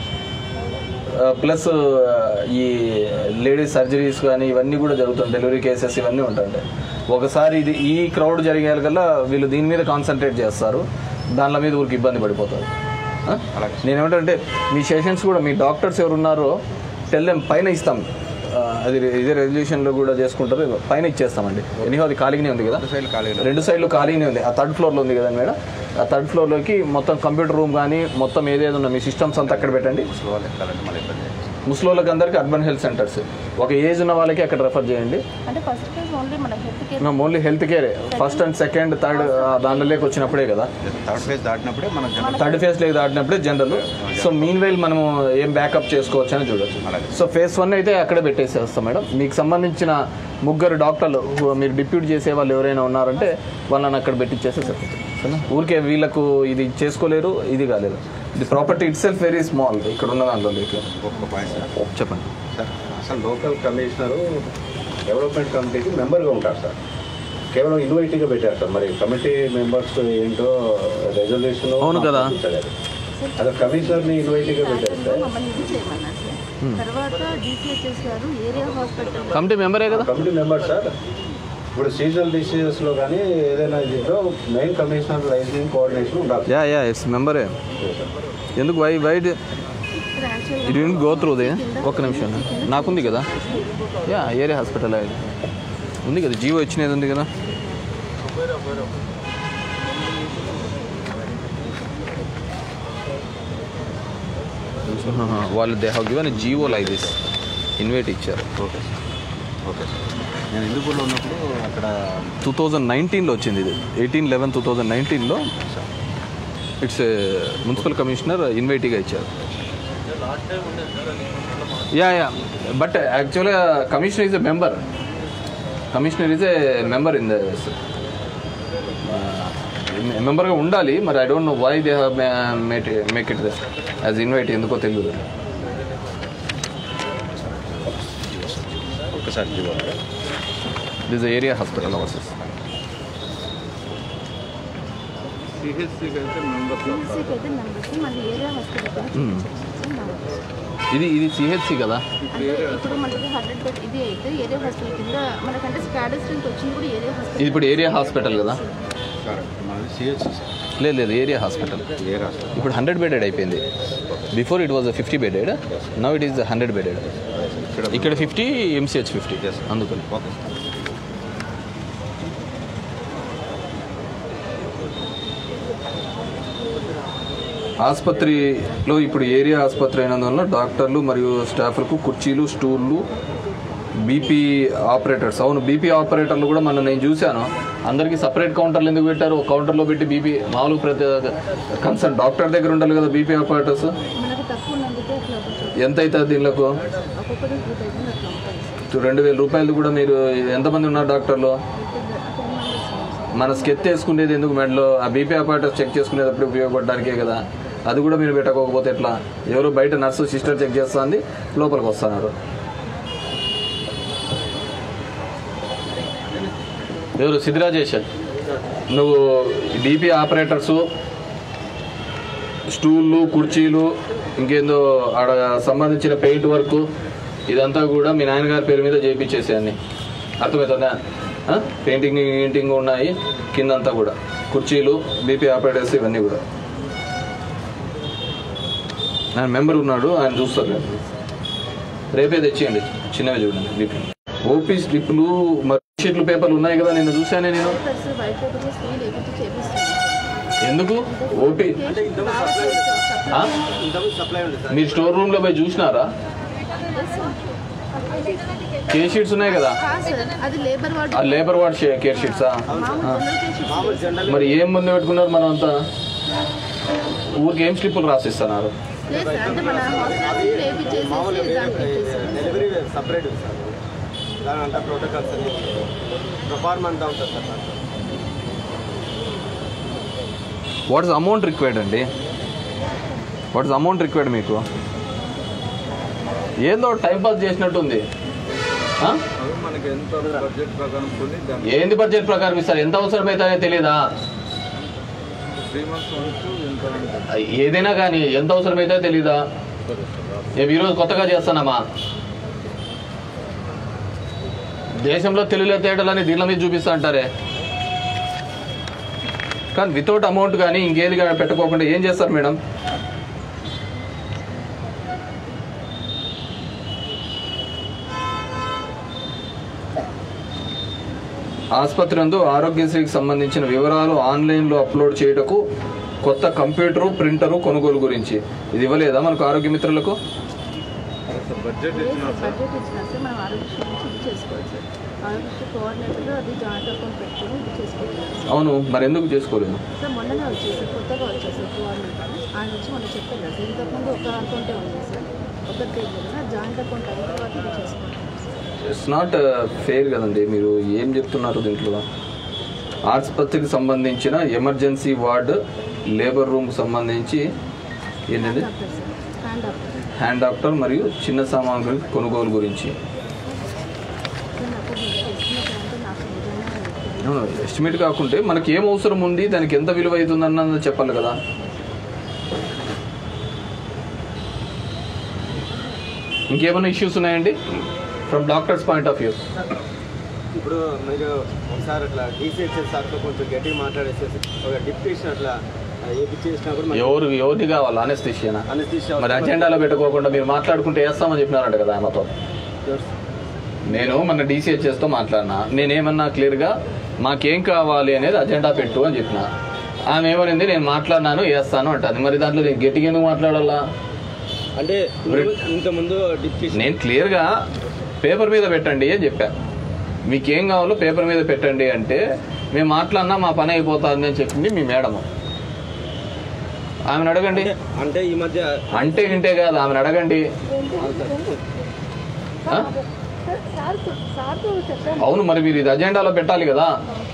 ప్లస్ ఈ లేడీస్ సర్జరీస్ కానీ ఇవన్నీ కూడా జరుగుతాయి డెలివరీ కేసెస్ ఇవన్నీ ఉంటాయి ఒకసారి ఇది ఈ క్రౌడ్ జరిగేకల్లా వీళ్ళు దీని మీద కాన్సన్ట్రేట్ చేస్తారు దానిల మీద ఊరికి ఇబ్బంది పడిపోతారు ఆ? నేనేమంటే మీ సెషన్స్ కూడా మీ డాక్టర్స్ ఎవరు ఉన్నారో టెల్లెం పైన ఇస్తాం ఆ, అది ఇదే రెజల్యూషన్లో కూడా చేసుకుంటారు పైన ఇచ్చేస్తామండి ఎనీహో అది ఖాళీగానే ఉంది కదా సైడ్ ఖాళీగా రెండు సైడ్లు ఖాళీనే ఉంది ఆ థర్డ్ ఫ్లోర్లో ఉంది కదండి మేడం ఆ థర్డ్ ఫ్లోర్లోకి మొత్తం కంప్యూటర్ రూమ్ కానీ మొత్తం ఏదేదో ఉన్నా మీ సిస్టమ్స్ అంతా అక్కడ పెట్టండి వాళ్ళు ఎక్కాలంటే మళ్ళీ ఇబ్బంది ముసలోళ్ళకి అందరికీ అర్బన్ హెల్త్ సెంటర్స్ ఒక ఏజ్ ఉన్న వాళ్ళకి అక్కడ రెఫర్ చేయండి అంటే ఫస్ట్ ఫేజ్ ఓన్లీ మన హెల్త్ కేర్ మేము ఓన్లీ హెల్త్ కేరే ఫస్ట్ అండ్ సెకండ్ థర్డ్ దాంట్లోకి వచ్చినప్పుడే కదా థర్డ్ ఫేజ్ దాటినప్పుడే మనం జనరల్ థర్డ్ ఫేజ్ లేక దాటినప్పుడే జనరల్ సో మీన్ వైల్ మనము ఏం బ్యాకప్ చేసుకోవచ్చు అని చూడొచ్చు సో ఫేజ్ వన్ అయితే అక్కడే పెట్టేసేస్తాం మేడం మీకు సంబంధించిన ముగ్గురు డాక్టర్లు who మీరు డిప్యూట్ చేసే వాళ్ళు ఎవరైనా ఉన్నారంటే వాళ్ళని అక్కడ పెట్టించేస్తే సరిపోతుంది సరేనా ఊరికే వీళ్ళకు ఇది చేసుకోలేరు ఇది కాలేరు ఇది property itself very small ఇక్కడ ఉన్న దాంట్లో మీకు ఒక్క పాయింట్ సార్ చెప్పండి సార్ అసలు లోకల్ కమిషనరు డెవలప్మెంట్ కమిటీకి మెంబర్గా ఉంటారు సార్ కేవలం ఇన్వైటీగా పెట్టారు సార్ మరి కమిటీ మెంబర్స్ ఏంటో రెజల్యూషన్ అవును కదా. అదే కమిషనర్ని ఇన్వైటీగా పెట్టారు స్టార్టింగ్లో సార్ మమ్మల్ని ఇది చేయమన్నారు సార్ తర్వాత డిసిహెచ్ఎస్ గారు ఏరియా హాస్పిటల్ కమిటీ మెంబరే కదా కమిటీ మెంబర్ సార్ ఇప్పుడు సీజనల్ డిసీజెస్లో కానీ ఏదైనా దీంట్లో మెయిన్ కమిషనర్ లైసెన్స్ కోఆర్డినేషన్ ఉండాలి యా యా ఇట్స్ మెంబరే ఎందుకు why wait it will go through the ఒక్క నిమిషం నాకుంది కదా యా ఏరియా హాస్పిటల్ అది ఉంది కదా జీవో ఇచ్చినది ఉంది కదా వాళ్ళు they have given GO like this invite ఇచ్చారు ఓకే సార్ ఓకే సార్ నేను హిందూపూర్లో ఉన్నప్పుడు అక్కడ టూ థౌజండ్ నైన్టీన్లో వచ్చింది ఇది ఎయిటీన్ లెవెన్ టూ థౌజండ్ నైన్టీన్లో ఇట్స్ మున్సిపల్ కమిషనర్ ఇన్వైటీగా ఇచ్చారు యా యా బట్ యాక్చువల్గా commissioner is a member commissioner is a member in the మెంబర్గా ఉండాలి మరి I don't know why they make make it as invite ఎందుకో తెలియదు ఒకసారి జీవో దిస్ ఏరియా హాస్పిటల్ అవర్సెస్ సిహెచ్సికి అయితే మెంబర్స్ మళ్ళీ ఏరియా హాస్పిటల్ ఇది ఇది సిహెచ్సి కదా అంటే ఇప్పుడు మనకి హండ్రెడ్ బెడ్ ఇది అయితే ఏరియా హాస్పిటల్ కింద మనకంటే స్కాడర్ స్ట్రెంత్ వచ్చింది కూడా ఏరియా హాస్పిటల్ ఇది ఇప్పుడు ఏరియా హాస్పిటల్ కదా కరెక్ట్ మనది సిహెచ్సి సార్ లేదు లేదు ఏరియా హాస్పిటల్ ఏ రాష్ట్రం ఇప్పుడు హండ్రెడ్ బెడెడ్ అయిపోయింది before it was fifty bedded now it is hundred bedded ఇక్కడ ఫిఫ్టీ ఎంసీహెచ్ ఫిఫ్టీ అందుకని ఓకే సార్ ఆసుపత్రిలో ఇప్పుడు ఏరియా ఆసుపత్రి అయినందువల్ల డాక్టర్లు మరియు స్టాఫ్లకు కుర్చీలు స్టూళ్ళు బీపీ ఆపరేటర్స్ అవును బీపీ ఆపరేటర్లు కూడా మన నేను చూశాను అందరికీ సపరేట్ కౌంటర్లు ఎందుకు పెట్టారు ఒక కౌంటర్లో పెట్టి బీపీ మామూలు ప్రతి కన్సర్న్ డాక్టర్ దగ్గర ఉండాలి కదా బీపీ ఆపరేటర్స్ మనకు తక్కువ ఉన్నందుకే అట్లా కొంచెం ఎంత అవుతుంది దీనిలకు ఒక్కొక్కటి టూ థౌసండ్ అట్లా ఉంటుంది రెండు వేల రూపాయలు కూడా మీరు ఎంతమంది ఉన్నారు డాక్టర్లు టెన్ మెంబర్స్ మన స్కెచ్ చేసుకునేది ఎందుకు మెడలో ఆ బీపీ ఆపరేటర్స్ చెక్ చేసుకునేటప్పుడు ఉపయోగపడడానికే కదా అది కూడా మీరు పెట్టకపోతే ఎట్లా ఎవరు బయట నర్సు సిస్టర్ చెక్ చేస్తుంది లోపలికి వస్తున్నారు ఎవరు సిద్ధిరాజేష్ నువ్వు బీపీ ఆపరేటర్సు స్టూళ్ళు కుర్చీలు ఇంకేందో ఆడ సంబంధించిన పెయింట్ వర్క్ ఇదంతా కూడా మీ నాన్నగారి పేరు మీద చేయించేసేయాన్ని అర్థమవుతుందా ఆ? పెయింటింగ్ పెయింటింగ్ ఉన్నాయి కిందంతా కూడా కుర్చీలు బీపీ ఆపరేటర్స్ ఇవన్నీ కూడా ఆయన మెంబర్ ఉన్నాడు ఆయన చూస్తారు రేపు. రేపే తెచ్చేయండి చిన్నవి చూడండి బీపీ ఓపీ స్లిప్లు మరి షీట్లు పేపర్లు ఉన్నాయి కదా నేను చూశానే నేను papers white papers school AP చేపిస్తాను ఎందుకు ఓపీ అంటే ఇంతకు సప్లై ఉంది సార్ ఆ? ఇంతకు సప్లై ఉంది సార్ మీరు స్టోర్ రూమ్ లో పోయి చూసినారా కేర్ షీట్స్ ఉన్నాయి కదా కాదు సార్ అది లేబర్ వార్డ్ ఆ లేబర్ వార్డ్ కేర్ షీట్సా మామూలు జనరల్ కేసు మామూలు జనరల్ మరి ఏం ముందు పెట్టుకున్నారు మనం అంతా ఊరికి ఏం స్లిప్పులు రాసిస్తున్నారు లేదు సార్ అంటే మన హాస్పిటల్ ఏపీ మామూలు చేసేసి దానికి ఇచ్చేసారు డెలివరీ సపరేట్ ఉంది సార్ దాని అంతా ప్రోటోకాల్స్ అని ప్రొఫార్మ్ అంతా ఉంటుంది సార్ దాంట్లో వాట్ ఇస్ అమౌంట్ రిక్వైర్డ్ అండి వాట్ ఇస్ అమౌంట్ రిక్వైర్డ్ మీకు ఏందో టైం పాస్ చేసినట్టుంది ఆ? మనకి ఎంత బడ్జెట్ ప్రకారం కొని దాన్ని ఏంది బడ్జెట్ ప్రకారం ఇస్తారు ఎంత అవసరం అవుతాయో తెలియదా త్రీ మంత్స్ వరకు ఎంత ఏదైనా కానీ ఎంత అవసరం అవుతాయో తెలీదా మేము ఈరోజు కొత్తగా చేస్తున్నామా దేశంలో తెలుగులో తేడాలని దీనిల మీద చూపిస్తా అంటారే కానీ వితౌట్ అమౌంట్ కానీ ఇంకేది కానీ పెట్టుకోకుండా ఏం చేస్తారు మేడం ఆసుపత్రి నందు ఆరోగ్యశ్రీకి సంబంధించిన వివరాలు ఆన్లైన్లో అప్లోడ్ చేయటకు కొత్త కంప్యూటరు ప్రింటరు కొనుగోలు గురించి ఇది ఇవ్వలేదా మనకు ఆరోగ్య మిత్రులకు బడ్జెట్ లేదు ఇచ్చిన సార్ బడ్జెట్ ఇచ్చినా సార్ మనం ఆరోగ్యశ్రీ నుంచి ఇది చేసుకోవాలి సార్ ఆరోగ్యశ్రీ కోఆర్డినేటర్ అది జాయింట్ అకౌంట్ పెట్టుకొని ఇది చేసుకోవాలి అవును మరి ఎందుకు చేసుకోలేదు సార్ మొన్ననే వచ్చేసారు కొత్తగా వచ్చేసారు కోఆర్డినేటర్ ఆయన వచ్చి మనం చెప్పారు కదా సార్ ఇంతకుముందు ఒక అకౌంటే ఉంది సార్ ఒకటి పేరు కదా జాయింట్ అకౌంట్ అయిన తర్వాత ఇది చేసుకుంటాం సార్ ఇట్స్ నాట్ ఫెయిర్ కదండి మీరు ఏం చెప్తున్నారు దీంట్లో ఆసుపత్రికి సంబంధించిన ఎమర్జెన్సీ వార్డు లేబర్ రూమ్కి సంబంధించి ఏంటండి doctor sir hand doctor hand doctor మరియు చిన్న సామాగ్రి కొనుగోలు గురించి నేను అక్కడ ఎస్టిమేట్ అంటే నాకు నిజంగా ఎస్టిమేట్ కాకుంటే మనకి ఏం అవసరం ఉంది దానికి ఎంత విలువ అవుతుంది అన్నది చెప్పాలి కదా ఇంకేమైనా ఇష్యూస్ ఉన్నాయండి from doctors point of view ఇప్పుడు మీరు ఒకసారి అట్లా డీసీహెచ్ఎస్ సార్తో కొంచెం గట్టిగా మాట్లాడేసేసి ఒక డిప్యూటేషన్ అట్లా చేయించేసినా కూడా ఎవరు ఎవరిది కావాలి అనెస్థిషియనా Anesthesia మరి అజెండాలో పెట్టుకోకుండా మీరు మాట్లాడుకుంటే వేస్తామని చెప్పినారంట కదా ఆమెతో నేను మన డీసీహెచ్ఎస్తో మాట్లాడినా నేనేమన్నా క్లియర్గా మాకేం కావాలి అనేది అజెండా పెట్టు అని చెప్పిన ఆమె ఏమనింది నేను మాట్లాడినాను వేస్తాను అంటుంది మరి దాంట్లో నేను గట్టిగా ఎందుకు మాట్లాడాలా అంటే ఇంత ముందు డిప్యూటేషన్ నేను క్లియర్గా పేపర్ మీద పెట్టండి అని చెప్పా మీకేం కావాలో పేపర్ మీద పెట్టండి అంటే మేము మాట్లాడినా మా పని అయిపోతుంది అని చెప్పింది మీ మేడము ఆమెను అడగండి అంటే ఈ మధ్య అంటే వింటే కాదు ఆమెను అడగండి ఆ? సార్ సార్తో చెప్పాను అవును మరి మీరు ఇది అజెండాలో పెట్టాలి కదా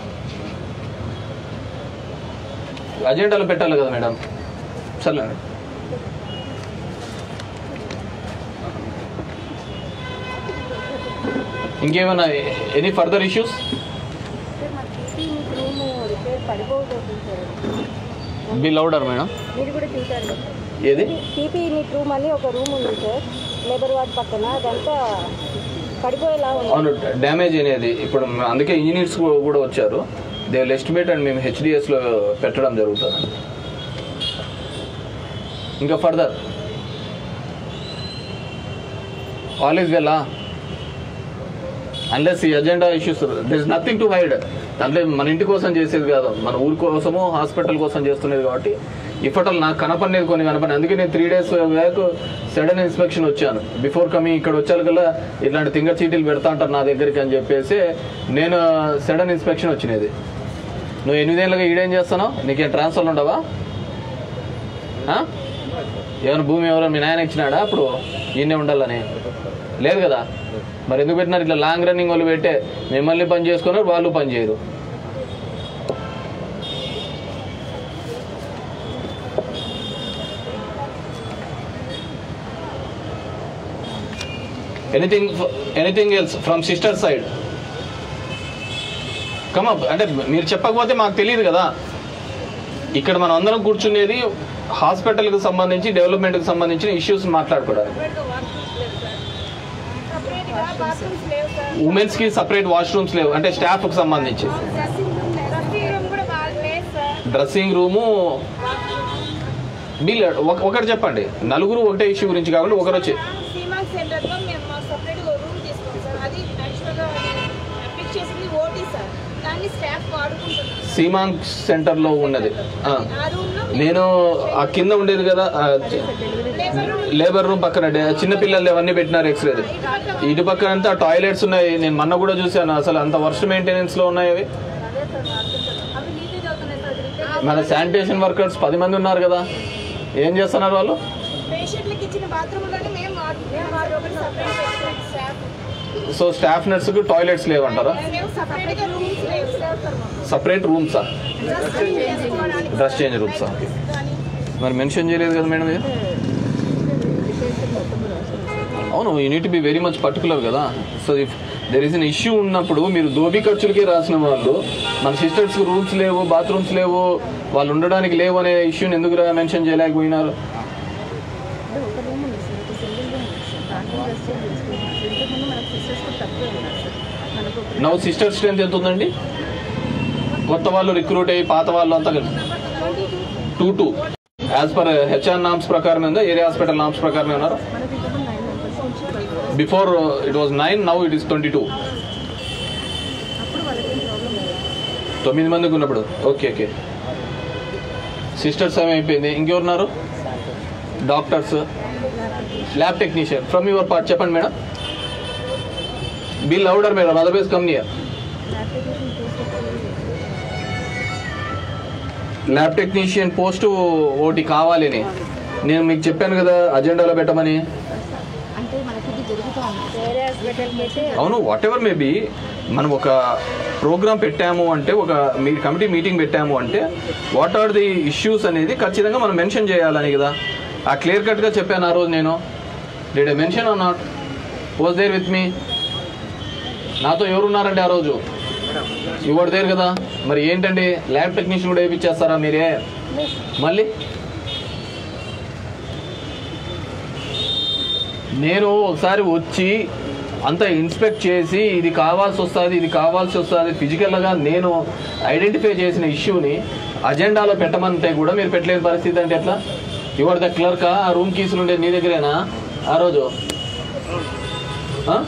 అజెండాలో పెట్టాలి కదా మేడం సరే ఇంకేమైనా ఎనీ ఫర్దర్ ఇష్యూస్ సార్ మా టీటీ మీకు రూమ్ రిపేర్ పడిపోతుంది సార్ బి లౌడర్ మేడం మీరు కూడా చూసారు కదా ఏది పీపీ యూనిట్ రూమ్ అని ఒక రూమ్ ఉంది సార్ లేబర్ వార్డ్ పక్కన అదంతా పడిపోయేలా ఉంది అవును డ్యామేజ్ అనేది ఇప్పుడు అందుకే ఇంజనీర్స్ కూడా వచ్చారు దే విల్ ఎస్టిమేట్ అండ్ మేము హెచ్డిఎస్లో పెట్టడం జరుగుతుంది ఇంకా further all is well unless ఈ agenda issues this nothing to hide అంటే మన ఇంటి కోసం చేసేది కాదు మన ఊరి కోసము హాస్పిటల్ కోసం చేస్తున్నది కాబట్టి ఇప్పటిలో నాకు కనపడలేదు కొన్ని కనపడి అందుకే నేను three days back sudden inspection వచ్చాను బిఫోర్ కమింగ్ ఇక్కడ వచ్చాను కల్లా ఇట్లాంటి తింగ చీటీలు పెడతా ఉంటారు నా దగ్గరికి అని చెప్పేసి నేను సడన్ ఇన్స్పెక్షన్ వచ్చినది నువ్వు ఎనిమిదేళ్ళగా ఈడేం చేస్తున్నావు నీకేం ట్రాన్స్ఫర్లు ఉండవా ఆ? ఏమైనా భూమి ఎవరైనా మీ నాయన ఇచ్చినాడా అప్పుడు ఈయనే ఉండాలని లేదు కదా మరి ఎందుకు పెట్టినారు ఇట్లా లాంగ్ రన్నింగ్ వాళ్ళు పెట్టే మిమ్మల్ని పని చేసుకున్నారు వాళ్ళు పని చేయరు anything anything else from sister side come up అంటే మీరు చెప్పకపోతే మాకు తెలియదు కదా ఇక్కడ మనం అందరం కూర్చునేది హాస్పిటల్కి సంబంధించి డెవలప్మెంట్కి సంబంధించిన ఇష్యూస్ మాట్లాడుకోవడానికి సపరేట్గా బాత్రూమ్స్ లేవు సార్ ఉమెన్స్ కి సపరేట్ వాష్రూమ్స్ లేవు అంటే స్టాఫ్ కి సంబంధించి డ్రెస్సింగ్ రూమ్ కూడా బాగా లేదు సార్ డ్రెస్సింగ్ రూము బిల్ ఒక- ఒకటి చెప్పండి నలుగురు ఒకటే ఇష్యూ గురించి కాకుండా ఒకరు వచ్చి సీమాంగ్ సెంటర్లో మేము సపరేట్ రూమ్ తీసుకున్నాం సార్ అది యాక్చువల్గా ఫిక్స్ చేసింది ఓటీ సార్ దాన్ని స్టాఫ్ వాడుకుంటున్నారు సీమాంగ్ సెంటర్ లో ఉన్నది ఆ. ఆ రూమ్లో నేను ఆ కింద ఉండేది కదా ఆ, లేబర్ రూమ్ పక్కన డే- చిన్న పిల్లలు అవన్నీ పెట్టినారు ఎక్స్రే ఇటు పక్కన అంతా టాయిలెట్స్ ఉన్నాయి నేను మొన్న కూడా చూశాను అసలు అంత వర్స్ట్ మెయింటెనెన్స్ లో ఉన్నాయి అవి అవి లీకేజ్ అవుతున్నాయి సార్ రిపేర్ మన శానిటేషన్ వర్కర్స్ పది మంది ఉన్నారు కదా ఏం చేస్తున్నారు వాళ్ళు పేషెంట్లకు ఇచ్చిన బాత్రూమ్లోనే మేము వాడుతున్నాం వాడు ఒకటి సపరేట్ స్టాఫ్ సో స్టాఫ్ నర్స్కి టాయిలెట్స్ లేవంటారా మేము సపరేట్గా రూమ్స్ లేవు సార్ సపరేట్ రూమ్సా డ్రెస్ చేంజ్ రూమ్సా మరి మెన్షన్ చేయలేదు కదా మేడం ఇది అవును unit be very much particular కదా so if there is an issue ఉన్నప్పుడు మీరు దోబీ ఖర్చులకే రాసిన వాళ్ళు మన సిస్టర్స్ రూమ్స్ లేవు బాత్రూమ్స్ లేవు వాళ్ళు ఉండడానికి లేవు అనే ఇష్యూని ఎందుకు మెన్షన్ చేయలేకపోయినారు అంటే ఒక రూమ్ ఉంది సార్ ఒక సింగిల్ రూమ్ ఉంది సార్ దాంట్లో డ్రెస్ చేంజ్ చేసుకుంటాం సార్ ఇంతకుముందు మనకు సిస్టర్స్ కూడా తక్కువే ఉన్నారు సార్ మనకు ఒక నవ్వు సిస్టర్ స్ట్రెంత్ ఎంత ఉందండి కొత్త వాళ్ళు రిక్రూట్ అయ్యి పాత వాళ్ళు అంతా two two as per HR norms ప్రకారం ఉందా ఏరియా హాస్పిటల్ నామ్స్ ప్రకారమే ఉన్నారు మనకి ఇంతకుముందు నైన్ మెంబర్స్ నుంచి twelve before it was nine now it is twenty two అప్పుడు వాళ్ళకి ఏం ప్రాబ్లం లేదు తొమ్మిది మందికి ఉన్నప్పుడు ఓకే ఓకే సిస్టర్స్ ఏమైపోయింది ఇంకెవరున్నారు doctors lab technician from your part చెప్పండి madam bit louder madam otherwise company lab technician post lab technician post ఒకటి కావాలని నేను మీకు చెప్పాను కదా అజెండాలో పెట్టమని అంటే మనకి ఇది జరుగుతూ ఉంది వేరే హాస్పిటల్కి అయితే అవును వాట్ ఎవర్ మేబీ మనం ఒక ప్రోగ్రామ్ పెట్టాము అంటే ఒక మీ కమిటీ మీటింగ్ పెట్టాము అంటే వాట్ ఆర్ ది ఇష్యూస్ అనేది ఖచ్చితంగా మనం మెన్షన్ చేయాలని కదా ఆ క్లియర్ కట్గా చెప్పాను ఆ రోజు నేను did I mention or not was there with me నాతో ఎవరున్నారండి ఆ రోజు ఇవ్వడు దేరు కదా మరి ఏంటండి ల్యాబ్ టెక్నీషియన్ కూడా వేయించేస్తారా మీరే మళ్ళీ నేను ఒకసారి వచ్చి అంత ఇన్స్పెక్ట్ చేసి ఇది కావాల్సి వస్తుంది ఇది కావాల్సి వస్తుంది ఫిజికల్గా నేను ఐడెంటిఫై చేసిన ఇష్యూని అజెండాలో పెట్టమంటే కూడా మీరు పెట్టలేని పరిస్థితి అంటే ఎట్లా ఇవాడు ద క్లర్క్ ఆ రూమ్ కీసులు ఉండే నీ దగ్గరేనా ఆ రోజు ఆ?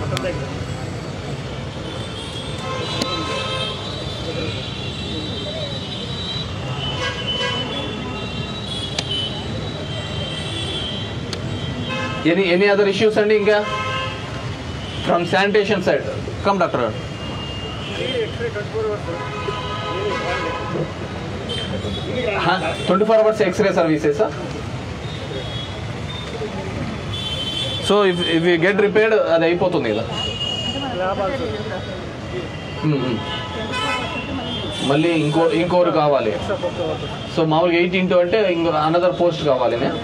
ఎనీ ఎనీ అదర్ ఇష్యూస్ అండి ఇంకా from sanitation side come doctor గారు twenty four hours x-ray services so if if you get repaired అది అయిపోతుంది కదా మ్మ్, మ్మ్. మళ్ళీ ఇంకో ఇంకోరు కావాలి సో మామూలుగా ఎయిట్ ఇంటూ అంటే ఇంకో అనదర్ పోస్ట్ కావాలి నే?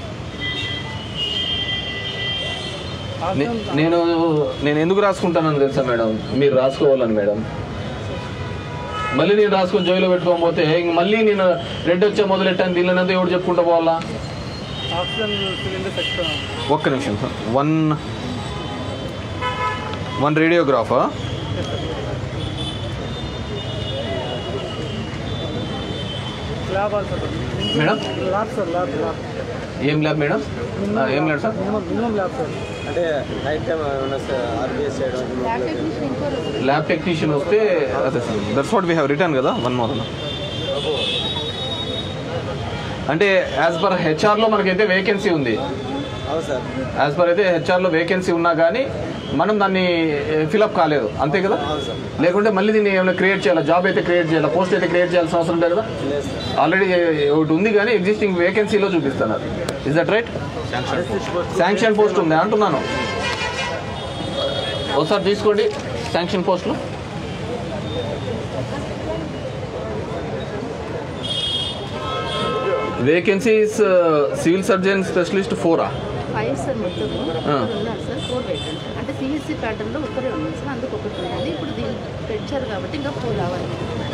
నే- నేను నేను ఎందుకు రాసుకుంటానని తెలుసా మేడం మీరు రాసుకోవాలని మేడం మళ్ళీ నేను రాసుకొని జోయిలో పెట్టుకోకపోతే ఇంక మళ్ళీ నేను రెడ్ వచ్చే మొదలెట్టాను దీనినంతా ఎవడు చెప్పుకుంటా పోవాలా ఆక్సిజన్ సిలిండర్స్ ఎక్స్ట్రా ఒక్క నిమిషం సార్ వన్ వన్ రేడియోగ్రాఫా lab also madam lab sir lab lab ఏం ల్యాబ్ మేడం ఆ, ఏం lab sir minimum minimum lab sir అంటే నైట్ టైం ఏమైనా ఆర్బీఎస్ చేయడం ల్యాబ్ టెక్నీషియన్ ఇంకో రోజు ల్యాబ్ టెక్నీషియన్ వస్తే అదే sir that's what we have return కదా వన్ మోర్ అంటే యాజ్ పర్ హెచ్ఆర్లో మనకైతే వేకెన్సీ ఉంది అవును సార్ యాజ్ పర్ అయితే హెచ్ఆర్లో వేకెన్సీ ఉన్నా కానీ మనం దాన్ని ఫిలప్ కాలేదు అంతే కదా లేకుంటే మళ్ళీ దీన్ని ఏమైనా క్రియేట్ చేయాలా జాబ్ అయితే క్రియేట్ చేయాలా పోస్ట్ అయితే క్రియేట్ చేయాల్సిన అవసరం లేదు కదా లేదు సార్ ఆల్రెడీ ఒకటి ఉంది కానీ ఎగ్జిస్టింగ్ వేకెన్సీలో చూపిస్తున్నారు is that right sanction post ఉంది అంటున్నాను ఒకసారి తీసుకోండి శాంక్షన్ పోస్ట్లో వేకెన్సీస్ సివిల్ సర్జన్ స్పెషలిస్ట్ ఫోరా ఫైవ్ సార్ మొత్తం ఆ. ఉన్నారు సార్ ఫోర్ వేకెన్సీ అంటే సిఎస్సి ప్యాటర్న్లో ఒక్కరే ఉన్నారు సార్ అందుకు ఒకటి ఉన్నది ఇప్పుడు దీన్ని పెంచారు కాబట్టి ఇంకా ఫోర్ రావాలి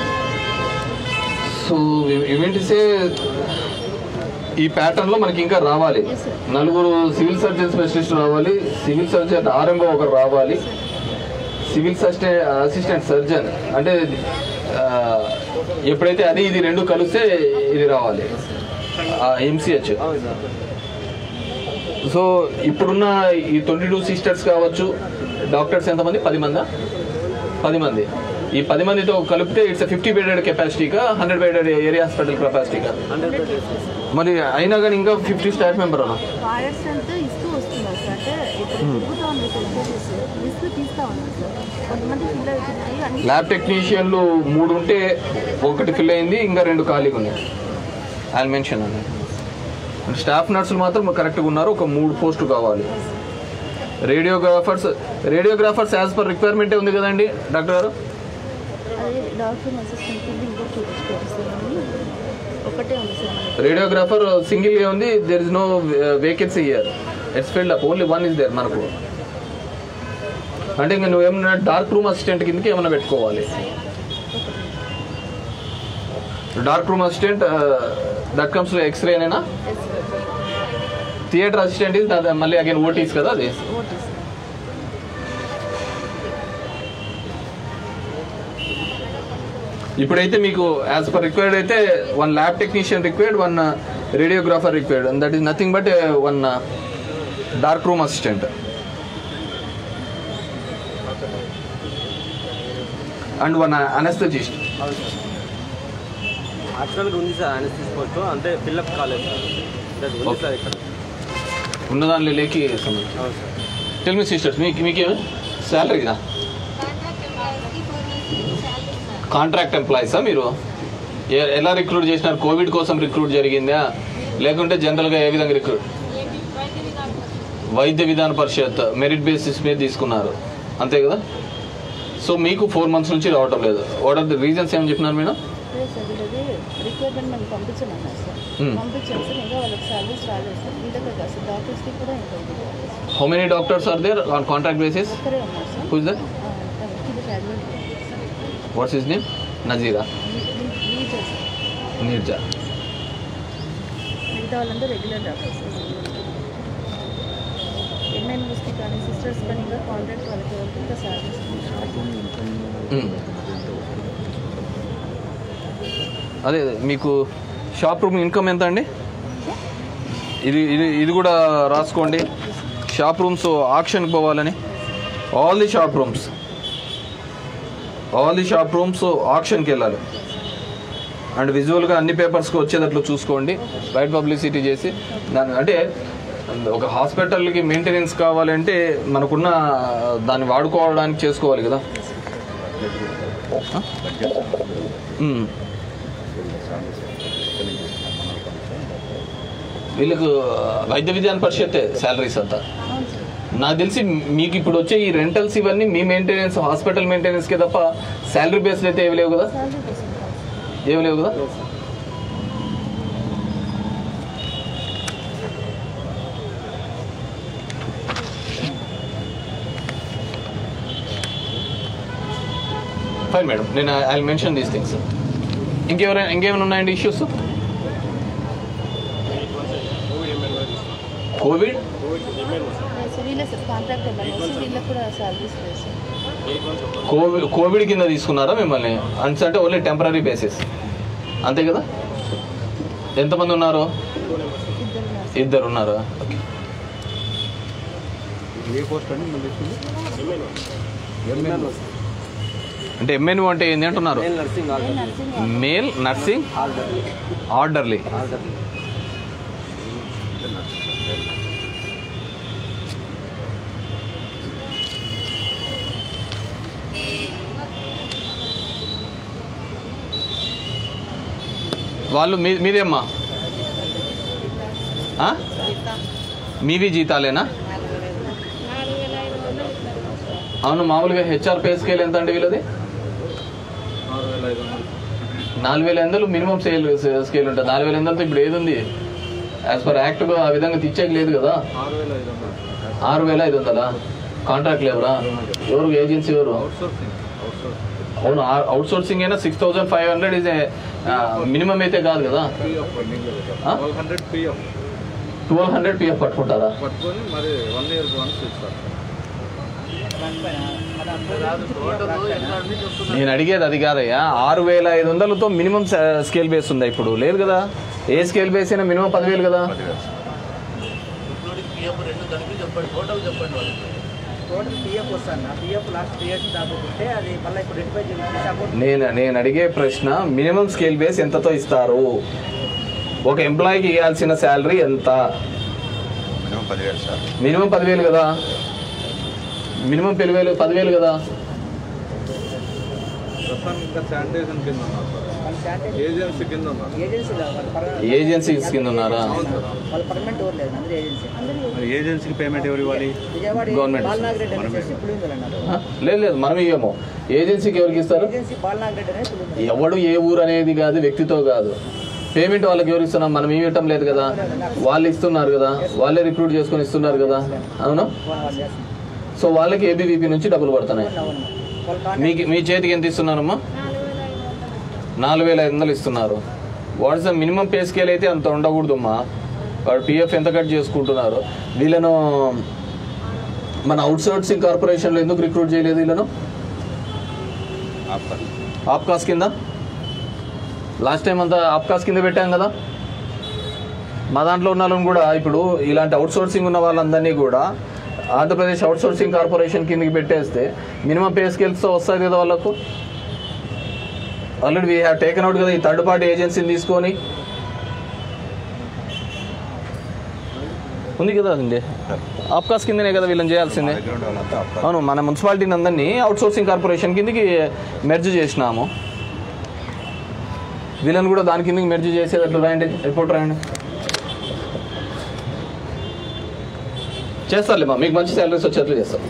సో ఏమిటిసే ఈ ప్యాటర్న్ లో మనకి ఇంకా రావాలి Yes, sir. నలుగురు సివిల్ సర్జన్ స్పెషలిస్ట్ రావాలి సివిల్ సర్జన్ ఆర్ఎంఓ ఒకరు రావాలి సివిల్ అసిస్టెంట్ అసిస్టెంట్ సర్జన్ అంటే ఆ, ఎప్పుడైతే అది ఇది రెండు కలిస్తే ఇది రావాలి ఎంసీహెచ్ అవును సార్ సో ఇప్పుడున్న ఈ ట్వంటీ టూ సిస్టర్స్ కావచ్చు డాక్టర్స్ ఎంతమంది పది మందా పది మంది ఈ పది మందితో కలిపితే ఇట్స్ ఫిఫ్టీ బెడెడ్ కెపాసిటీగా హండ్రెడ్ బెడెడ్ ఏరియా హాస్పిటల్ కెపాసిటీగా మరి అయినా కానీ ఇంకా ఫిఫ్టీ స్టాఫ్ మెంబర్ అన్న ఫైర్స్ అంటే ఇస్తూ వస్తున్నారు సార్ అంటే ఇప్పుడు తిరుగుతూ ఉన్నారు సార్ ఇంటర్వ్యూస్ ఇస్తూ తీస్తూ ఉన్నారు సార్ కొంతమంది ఫిల్ అవుతున్నాయి అన్ని ల్యాబ్ టెక్నీషియన్లు మూడు ఉంటే ఒకటి ఫిల్ అయింది ఇంకా రెండు ఖాళీగా ఉన్నాయి ఐ మెన్షన్ అండి స్టాఫ్ నర్సులు మాత్రం కరెక్ట్గా ఉన్నారు ఒక మూడు పోస్టులు కావాలి రేడియోగ్రాఫర్స్ రేడియోగ్రాఫర్స్ యాజ్ పర్ రిక్వైర్మెంటే ఉంది కదండి డాక్టర్ గారు అదే డాక్టర్ అసిస్టెంట్ కింద ఇంకోటి చూపించుకోవాలి సార్ అని ఒకటే ఉంది సార్ మనకి రేడియోగ్రాఫర్ సింగిల్గా ఉంది there is no vacancy year it's filled up only one is there మనకు అంటే ఇంకా నువ్వు ఏమన్నా డార్క్ రూమ్ అసిస్టెంట్ కిందకి ఏమైనా పెట్టుకోవాలి dark room assistant that comes x-ray అయినా థియేటర్ అసిస్టెంట్ ఇస్ మళ్ళీ అగైన్ ఓటీస్ కదా అది ఓకే సార్ ఇప్పుడైతే మీకు యాజ్ పర్ రిక్వైర్డ్ అయితే one lab technician required one radiographer required and that is nothing but one dark room assistant and one anaesthetist అవును sir యాక్చువల్గా ఉంది సార్ అనస్థిస్ పోస్ట్ అంటే ఫిల్అప్ కాలేదు సార్ అది ఉంది సార్ ఇక్కడ ఉన్నదానిలో లేకి సంబంధించి అవును సార్ టెల్ మీ సిస్టర్స్ మీకు మీకేమి శాలరీనా కాంట్రాక్ట్ ఎంప్లాయీసా మీరు ఎ- ఎలా రిక్రూట్ చేసినారు కోవిడ్ కోసం రిక్రూట్ జరిగిందా లేకుంటే జనరల్గా ఏ విధంగా రిక్రూట్ వైద్య విధాన పరిషత్ మెరిట్ బేసిస్ మీద తీసుకున్నారు అంతే కదా సో మీకు ఫోర్ మంత్స్ నుంచి రావటం లేదు వాట్ ఆర్ ద రీజన్స్ ఏమని చెప్పినారు మేడం లేదు సార్ వీళ్ళది రిక్వైర్మెంట్ మనం పంపించమన్నారు సార్ Hmm. పంపించాం సార్ ఇంకా వాళ్ళకి సాలరీస్ రాలేదు సార్ ఇంతగా కాదు సార్ డాక్టర్స్కి కూడా ఇంకా ఉంది how many doctors are there on contract basis ఒక్కరే ఉన్నారు సార్ హూ ఇస్ దట్ కింద admit what's his name Nazeera రీచర్ సార్ నీర్జా మిగతా వాళ్ళందరూ రెగ్యులర్ డాక్టర్స్ ఎంఎన్ఎస్కి కానీ సిస్టర్స్ కానీ ఇంకా కాంట్రాక్ట్ వాళ్ళకి ఎవరికి ఇంకా సాలరీస్ మ్మ్. అదే అదే, మీకు షాప్ రూమ్ ఇన్కమ్ ఎంత అండి ఇది ఇది ఇది కూడా రాసుకోండి షాప్ రూమ్స్ ఆక్షన్కి పోవాలని all the shop rooms all the shop rooms ఆక్షన్కి వెళ్ళాలి అండ్ విజువల్గా అన్ని పేపర్స్కి వచ్చేటట్లు చూసుకోండి బయట పబ్లిసిటీ చేసి దాని అంటే ఒక హాస్పిటల్కి మెయింటెనెన్స్ కావాలంటే మనకున్న దాన్ని వాడుకోవడానికి చేసుకోవాలి కదా మ్మ్. వీళ్ళకు వైద్య విధాన పరిషత్ శాలరీస్ అంతా అవును సార్ నాకు తెలిసి మీకు ఇప్పుడు వచ్చే ఈ రెంటల్స్ ఇవన్నీ మీ మెయింటెనెన్స్ హాస్పిటల్ మెయింటెనెన్స్కే తప్ప శాలరీ బేస్డ్ అయితే ఏమి లేవు కదా సాలరీ కోసం కాదు సార్ ఏమి లేవు కదా ఫైన్ మేడం నేను ఐ మెన్షన్ దీస్ థింగ్స్ ఇంకెవరైనా ఇంకేమైనా ఉన్నాయండి ఇష్యూస్ కోవిడ్ సో వీళ్ళే సార్ కాంట్రాక్ట్ ఎంప్లాయీస్ వీళ్ళకి కూడా సాలరీస్ లేదు సార్ కోవిడ్ కోవిడ్ కింద తీసుకున్నారా మిమ్మల్ని అన్స్ అంటే ఓన్లీ టెంపరీ బేసిస్ అంతే కదా ఎంతమంది ఉన్నారు ఇద్దరు ఉన్నారు ఇద్దరు ఉన్నారా ఏ పోస్ట్ అండి మళ్ళీ అంటే ఎంఎన్ఓ అంటే ఏంటి అంటున్నారు నర్సింగ్ నేను నర్సింగ్ మేల్ నర్సింగ్ ఆర్డర్లీ వాళ్ళు మీ మీదేమ్మా ఆ? మీవి జీతాలేనా అవును మామూలుగా హెచ్ఆర్ పే స్కేల్ ఎంత అండి వీళ్ళది నాలుగు వేల ఎందలు మినిమం సేల్ స్కేల్ ఉంటుంది నాలుగు వేల ఎందలతో ఇప్పుడు ఏది ఉంది యాజ్ పర్ యాక్ట్ ఆ విధంగా తెచ్చేకి లేదు కదా ఆరు వేల ఐదు వందలా కాంట్రాక్ట్ లేవరా ఎవరు ఏజెన్సీ ఎవరు అవును అవుట్ సోర్సింగ్ అయినా six thousand five hundred is minimum అయితే కాదు కదా hundred PF twelve hundred PF పట్టుకుంటారా పట్టుకొని మరి వన్ ఇయర్ వన్స్ ఇస్తారు నేను అడిగేది అది కాదయ్యా ఆరు వేల ఐదు వందలతో మినిమం స్కేల్ బేస్ ఉందా ఇప్పుడు లేదు కదా ఏ స్కేల్ బేస్ అయినా మినిమం పదివేలు కదా టోటల్ పిఎఫ్ వస్తాను నా పిఎఫ్ లాస్ట్ త్రీ ఇయర్స్ దాకుంటే అది మళ్ళీ ఇప్పుడు రెడ్డిఫై చేసి అకౌంట్ నేను నేను అడిగే ప్రశ్న మినిమం స్కేల్ బేస్ ఎంతతో ఇస్తారు ఒక ఎంప్లాయీకి ఇవ్వాల్సిన శాలరీ ఎంత మినిమం పదివేలు సార్ మినిమం పదివేలు కదా మినిమం పదివేలు పదివేలు కదా ప్రస్తుతం ఇంకా శానిటైజేషన్ కింద ఉన్నారు వాళ్ళ శానిటైజ్ ఏజెన్సీ కింద ఉన్నారు ఏజెన్సీలో వాళ్ళ పర్మనెంట్ ఏజెన్సీస్ కింద ఉన్నారా వాళ్ళ పర్మనెంట్ ఎవరు లేదు అందరూ ఏజెన్సీ మరి ఏజెన్సీకి పేమెంట్ ఎవరు ఇవ్వాలి విజయవాడ Government. బాలనాగ్ రెడ్డి అనేసి పులిందులు అన్నారు ఆ? లేదు లేదు మనం ఇవ్వము ఏజెన్సీకి ఎవరికి ఇస్తారు ఏజెన్సీ బాలనాగ్ రెడ్డి అనేది పులిందులు ఎవడు ఏ ఊరు అనేది కాదు వ్యక్తితో కాదు పేమెంట్ వాళ్ళకి ఎవరు ఇస్తున్నాం మనం ఇవ్వటం లేదు కదా వాళ్ళు ఇస్తున్నారు కదా వాళ్ళే రిక్రూట్ చేసుకొని ఇస్తున్నారు కదా అవును వాళ్ళు చేస్తున్నారు సో వాళ్ళకి ఏబీవీపీ నుంచి డబ్బులు పడుతున్నాయి అవును వాళ్ళ కాంట్రాక్ట్ మీకు మీ చేతికి ఎంత ఇస్తున్నారమ్మా నాలుగు వేల ఐదు వందలు ఇస్తున్నారు what's the minimum pay scale అయితే అంత ఉండకూడదమ్మా వాడు పిఎఫ్ ఎంత కట్ చేసుకుంటున్నారు వీళ్ళను మన అవుట్ సోర్సింగ్ కార్పొరేషన్లో ఎందుకు రిక్రూట్ చేయలేదు వీళ్ళను ఆఫర్ ఆప్కాస్ కింద లాస్ట్ టైం అంతా ఆప్కాస్ కింద పెట్టాం కదా మా దాంట్లో ఉన్న వాళ్ళని కూడా ఇప్పుడు ఇలాంటి అవుట్ సోర్సింగ్ ఉన్న వాళ్ళందరినీ కూడా ఆంధ్రప్రదేశ్ అవుట్ సోర్సింగ్ కార్పొరేషన్ కిందకి పెట్టేస్తే మినిమం పే స్కేల్స్తో వస్తుంది కదా వాళ్ళకు already we have taken out కదా ఈ థర్డ్ పార్టీ ఏజెన్సీని తీసుకొని ఉంది కదా అండి ఆప్కాస్ కిందనే కదా వీళ్ళని చేయాల్సిందే దగ్గర ఉండే వాళ్ళంతా ఆఫర్ అవును మన మున్సిపాలిటీని అందరినీ అవుట్ సోర్సింగ్ కార్పొరేషన్ కిందకి మెర్జ్ చేసినాము వీళ్ళని కూడా దాని కిందకి మెర్జ్ చేసేటట్లు రాయండి రిపోర్ట్ రాయండి చేస్తారులేమ్మా మీకు మంచి శాలరీస్ వచ్చేట్లు చేస్తాం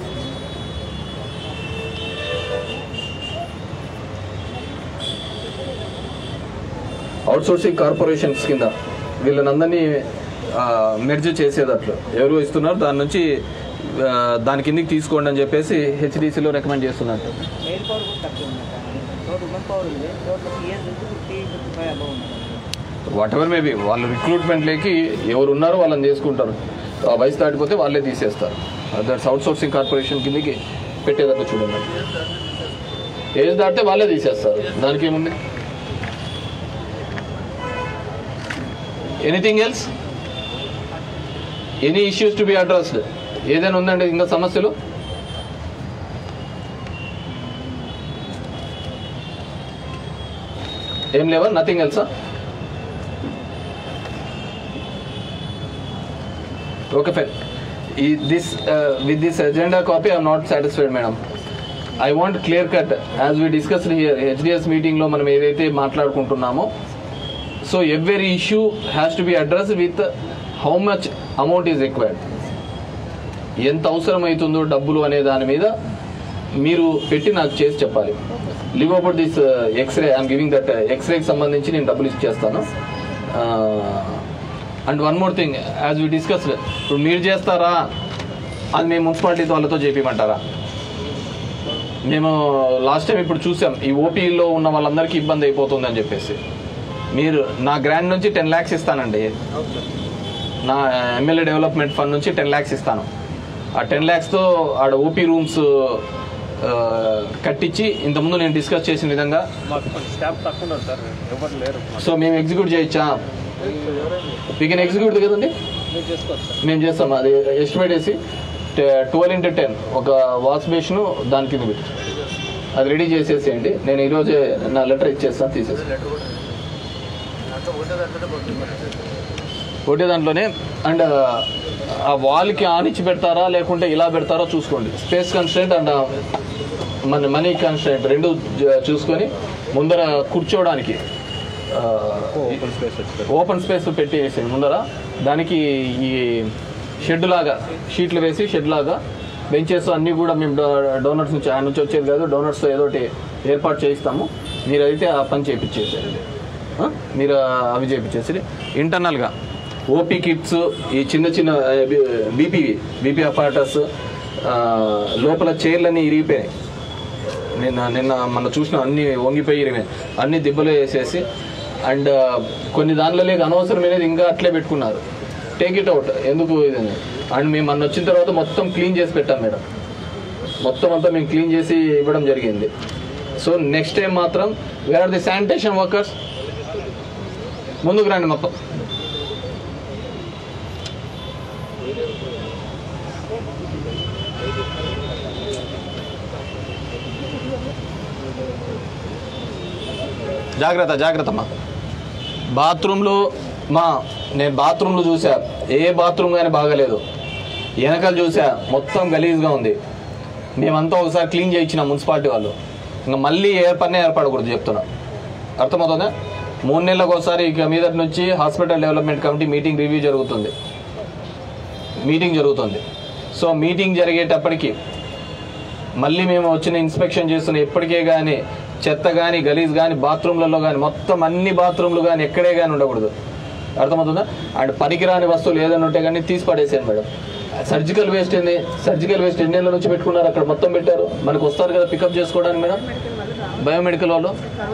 అవుట్ సోర్సింగ్ కార్పొరేషన్స్ కింద వీళ్ళనందరినీ మెర్జ్ చేసేటట్లు ఎవరు ఇస్తున్నారు దాని నుంచి ఆ, దాని కిందకి తీసుకోండి అని చెప్పేసి హెచ్డిసిలో రికమెండ్ చేస్తున్నారు మెయిల్ పవర్ కూడా తక్కువ ఉంది టోటల్ ఉమెన్ పవర్ ఉంది total years fifty fifty five above ఉంది వాట్ ఎవర్ మేబీ వాళ్ళు రిక్రూట్మెంట్లోకి ఎవరు ఉన్నారో వాళ్ళని చేసుకుంటారు ఆ వయసు దాటిపోతే వాళ్ళే తీసేస్తారు దట్స్ అవుట్ సోర్సింగ్ కార్పొరేషన్ కిందకి పెట్టేటట్టు చూడండి ఏజ్ దాటితే వాళ్ళే తీసేస్తారు దానికి ఏముంది anything else any issues to be addressed ఏదైనా ఉందండి ఇంకా సమస్యలు ఏం లేవా నథింగ్ ఎల్సా Okay, fine. I- This, uh, with this agenda copy, I'm not satisfied, madam. I want clear cut, as we discussed here, HDS meeting లో మనం ఏదైతే మాట్లాడుకుంటున్నామో so every issue has to be address with how much amount is required ఎంత అవసరం అవుతుందో డబ్బులు అనే దాని మీద మీరు పెట్టి నాకు చేసి చెప్పాలి leave about this x-ray I'm giving that ఎక్స్రేకి సంబంధించి నేను డబ్బులు ఇచ్చేస్తాను and one more thing as we discuss ఇప్పుడు మీరు చేస్తారా అది మేము మున్సిపాలిటీ వాళ్ళతో చేపించమంటారా మేము లాస్ట్ టైం ఇప్పుడు చూసాం ఈ ఓపీలో ఉన్న వాళ్ళందరికీ ఇబ్బంది అయిపోతుంది అని చెప్పేసి మీరు నా గ్రాండ్ నుంచి టెన్ ల్యాక్స్ ఇస్తానండి నా ఎమ్మెల్యే డెవలప్మెంట్ ఫండ్ నుంచి టెన్ ల్యాక్స్ ఇస్తాను ఆ టెన్ ల్యాక్స్తో ఆడ ఓపీ రూమ్స్ కట్టించి ఇంతకుముందు నేను డిస్కస్ చేసిన విధంగా మాకు కొంచెం స్టాఫ్ తక్కువ ఉన్నారు సార్ ఎవరు లేరు సో మేము ఎగ్జిక్యూట్ చేయొచ్చా వీ కెన్ ఎగ్జిక్యూట్ కదండి మీరు చేసుకోవచ్చు సార్ మేము చేస్తాం అది ఎస్టిమేట్ వేసి ట్వెల్వ్ ఇంటూ టెన్ ఒక వాష్ బేషన్ దాని కింద పెట్టి అది రెడీ చేసేసేయండి నేను ఈరోజే నా లెటర్ ఇచ్చేస్తాను తీసేసి ఒకటే దాంట్లోనే అండ్ ఆ వాల్కి ఆనిచ్చి పెడతారా లేకుంటే ఇలా పెడతారా చూసుకోండి స్పేస్ కన్స్టెంట్ అండ్ మన మనీ కన్స్టెంట్ రెండు జ- చూసుకొని ముందర కూర్చోవడానికి ఓపెన్ స్పేస్ వచ్చి ఓపెన్ స్పేస్ పెట్టి వేసేయండి ముందర దానికి ఈ షెడ్ లాగా షీట్లు వేసి షెడ్ లాగా బెంచెస్ అన్నీ కూడా మేము డోనర్స్ నుంచి ఆయన నుంచి వచ్చేది కాదు డోనర్స్తో ఏదో ఒకటి ఏర్పాటు చేయిస్తాము మీరు అయితే ఆ పని చేయించేసేయండి ఆ? మీరు అవి చేయించేసి ఇంటర్నల్గా ఓపీ కిట్స్ ఈ చిన్న చిన్న బీపీవి బీపీ అపార్టస్ లోపల చైర్లన్నీ ఇరిగిపోయాయి నిన్న నిన్న మన చూసిన అన్ని వంగిపోయి ఇరిగినాయి అన్ని దిబ్బలు వేసేసి అండ్ కొన్ని దానిలో లేక అనవసరమైనది ఇంకా అట్లే పెట్టుకున్నారు టేక్ ఇట్ అవుట్ ఎందుకు ఇదని అండ్ మేము మొన్న వచ్చిన తర్వాత మొత్తం క్లీన్ చేసి పెట్టాం మేడం మొత్తం అంతా మేము క్లీన్ చేసి ఇవ్వడం జరిగింది సో నెక్స్ట్ టైం మాత్రం where are the sanitation workers ముందుకు రండి మొత్తం జాగ్రత్త జాగ్రత్త అమ్మా బాత్రూంలు మా నేను బాత్రూంలు చూసా ఏ బాత్రూమ్ కానీ బాగలేదు వెనకాల చూసా మొత్తం గలీజ్గా ఉంది మేమంతా ఒకసారి క్లీన్ చేయించిన మున్సిపాలిటీ వాళ్ళు ఇంకా మళ్ళీ ఏ పని ఏర్పడకూడదు చెప్తున్నా అర్థమవుతుందా మూడు నెలలకు ఒకసారి ఇక మీదటి నుంచి hospital development committee meeting review జరుగుతుంది మీటింగ్ జరుగుతుంది సో మీటింగ్ జరిగేటప్పటికి మళ్ళీ మేము వచ్చిన ఇన్స్పెక్షన్ చేస్తున్న ఎప్పటికే కానీ చెత్త కానీ గలీజ్ కానీ బాత్రూమ్లలో కానీ మొత్తం అన్ని బాత్రూమ్లు కానీ ఎక్కడే కానీ ఉండకూడదు అర్థమవుతుందా అండ్ పనికిరాని వస్తువులు ఏదైనా ఉంటే కానీ తీసి పడేసాను మేడం సర్జికల్ వేస్ట్ ఏంది సర్జికల్ వేస్ట్ ఎన్ని నెలల నుంచి పెట్టుకున్నారు అక్కడ మొత్తం పెట్టారు మనకు వస్తారు కదా పికప్ చేసుకోవడానికి మేడం బయోమెడికల్ వాళ్ళు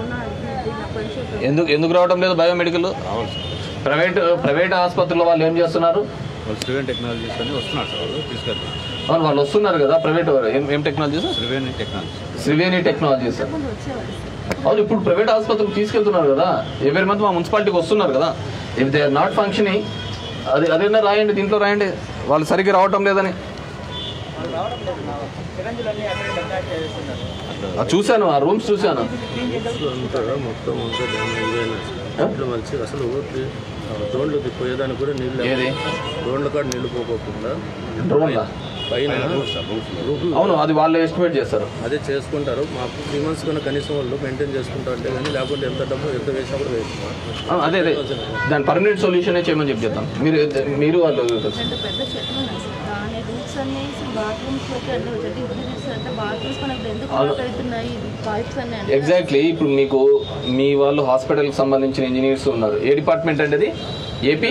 ఎందుకు ఎందుకు రావడం లేదు బయోమెడికల్ ప్రైవేట్ ప్రైవేట్ ఆసుపత్రుల వాళ్ళు ఏం చేస్తున్నారు వాళ్ళు శ్రీవేణి టెక్నాలజీస్ అని వస్తున్నారు సార్ వాళ్ళు తీసుకెళ్తారు అవును వాళ్ళు వస్తున్నారు కదా ప్రైవేట్ వారు ఏం ఏం technology sir Sriveni technology Sriveni technologies అవును ఇప్పుడు ప్రైవేట్ ఆసుపత్రికి తీసుకెళ్తున్నారు కదా ఎవరి మంత్ మా మున్సిపాలిటీకి వస్తున్నారు కదా if they are not functioning అది అదేనా రాయండి దీంట్లో రాయండి వాళ్ళు సరిగ్గా రావటం లేదని వాళ్ళు రావడం లేదు నా సిరంజులు అన్నీ అక్కడే డబ్బాట్ చేస్తున్నారు అది చూశాను ఆ రూమ్స్ చూశాను మొత్తం అంతా డ్యామేజ్ అయినా ఇంట్లో మంచి అసలు ఊరికి దోండ్లు పోయేదానికి కూడా నీళ్ళు ఏది దోండ్ల కాడ నీళ్లు పోకోకుండా డ్రోన్లా పైన రూఫ్ అవును అది వాళ్ళు ఎస్టిమేట్ చేస్తారు అదే చేసుకుంటారు మాకు త్రీ మంత్స్ కన్నా కనీసం వాళ్ళు మెయింటైన్ చేసుకుంటారు అంటే కానీ లేకుంటే ఎంత డబ్బు ఎంత వేసినా కూడా వేస్ట్ ఆ, అదే అదే దాని పర్మనెంట్ సొల్యూషన్ చేయమని చెప్పి చెప్తాం మీరు మీరు వాళ్ళు తెలుసు రెండు పెద్ద చెట్లు ఉన్నాయి సార్ దాని రూట్స్ అన్ని బాత్రూమ్స్లోకి అన్ని వచ్చేది ఇంజనీర్స్ అంటే బాత్రూమ్స్ మనకు ఎందుకు బ్లాక్ అవుతున్నాయి పైప్స్ అన్ని అంటే ఎగ్జాక్ట్లీ ఇప్పుడు మీకు మీ వాళ్ళు హాస్పిటల్కి సంబంధించిన ఇంజనీర్స్ ఉన్నారు ఏ డిపార్ట్మెంట్ అంటే అది ఏపీ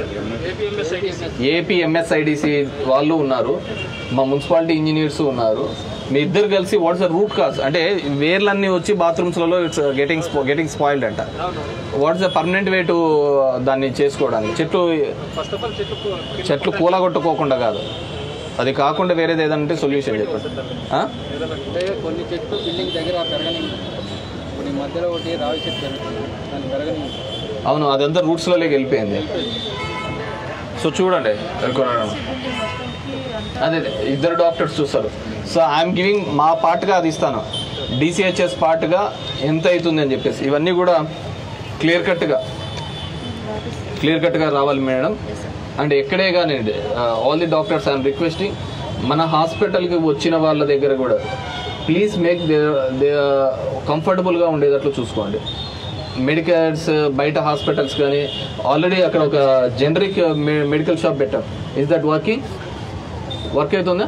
ఏపీ ఎంఎస్ఐడిసి వాళ్ళు ఉన్నారు మా మున్సిపాలిటీ ఇంజనీర్స్ ఉన్నారు మీ ఇద్దరు కలిసి వాట్స్ ద రూట్ కాజ్ అంటే వేర్లన్నీ వచ్చి బాత్రూమ్స్లలో ఇట్స్ గెటింగ్ గెటింగ్ స్పాయిల్డ్ అంట what's the permanent way to దాన్ని చేసుకోవడానికి చెట్లు ఫస్ట్ ఆఫ్ ఆల్ చెట్లు చెట్లు కూలగొట్టుకోకుండా కాదు అది కాకుండా వేరేది ఏదంటే ఉంటే సొల్యూషన్ చెప్పండి ఆ? అంటే కొన్ని చెట్లు బిల్డింగ్ దగ్గర పెరగని కొన్ని మధ్యలో ఒకటి రావి చెట్టు పెరుగుతుంది దాన్ని పెరగని అవును అదంతా రూట్స్లోకి వెళ్ళిపోయింది సో చూడండి అదే అదే, ఇద్దరు డాక్టర్స్ చూస్తారు సో ఐఎమ్ గివింగ్ మా పార్ట్గా అది ఇస్తాను డిసిహెచ్ఎస్ పార్ట్గా ఎంత అవుతుంది అని చెప్పేసి ఇవన్నీ కూడా క్లియర్ కట్గా క్లియర్ కట్గా రావాలి మేడం అండ్ ఎక్కడే కానీ all the doctors I'm requesting మన హాస్పిటల్కి వచ్చిన వాళ్ళ దగ్గర కూడా ప్లీజ్ మేక్ దే దే కంఫర్టబుల్గా ఉండేటట్లు చూసుకోండి మెడికల్స్ బయట హాస్పిటల్స్ కానీ ఆల్రెడీ అక్కడ ఒక జనరిక్ మెడికల్ షాప్ పెట్టాం ఇస్ దట్ వర్కింగ్ వర్క్ అవుతుందా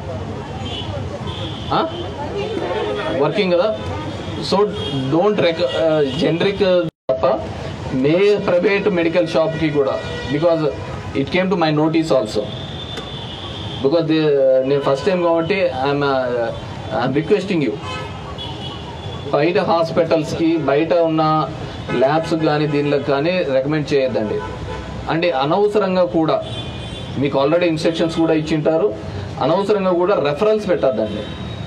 వర్కింగ్ కదా సో డోంట్ రెక జనరిక్ తప్ప మే ప్రైవేట్ మెడికల్ షాప్కి కూడా because it came to my notice also because నేను ఫస్ట్ టైం కాబట్టి ఐఎమ్ ఐఎమ్ రిక్వెస్టింగ్ యూ బయట హాస్పిటల్స్కి బయట ఉన్న ల్యాబ్స్ కానీ దీనిలో కానీ రికమెండ్ చేయొద్దండి అంటే అనవసరంగా కూడా మీకు ఆల్రెడీ ఇన్స్ట్రక్షన్స్ కూడా ఇచ్చింటారు అనవసరంగా కూడా రెఫరల్స్ పెట్టద్దండి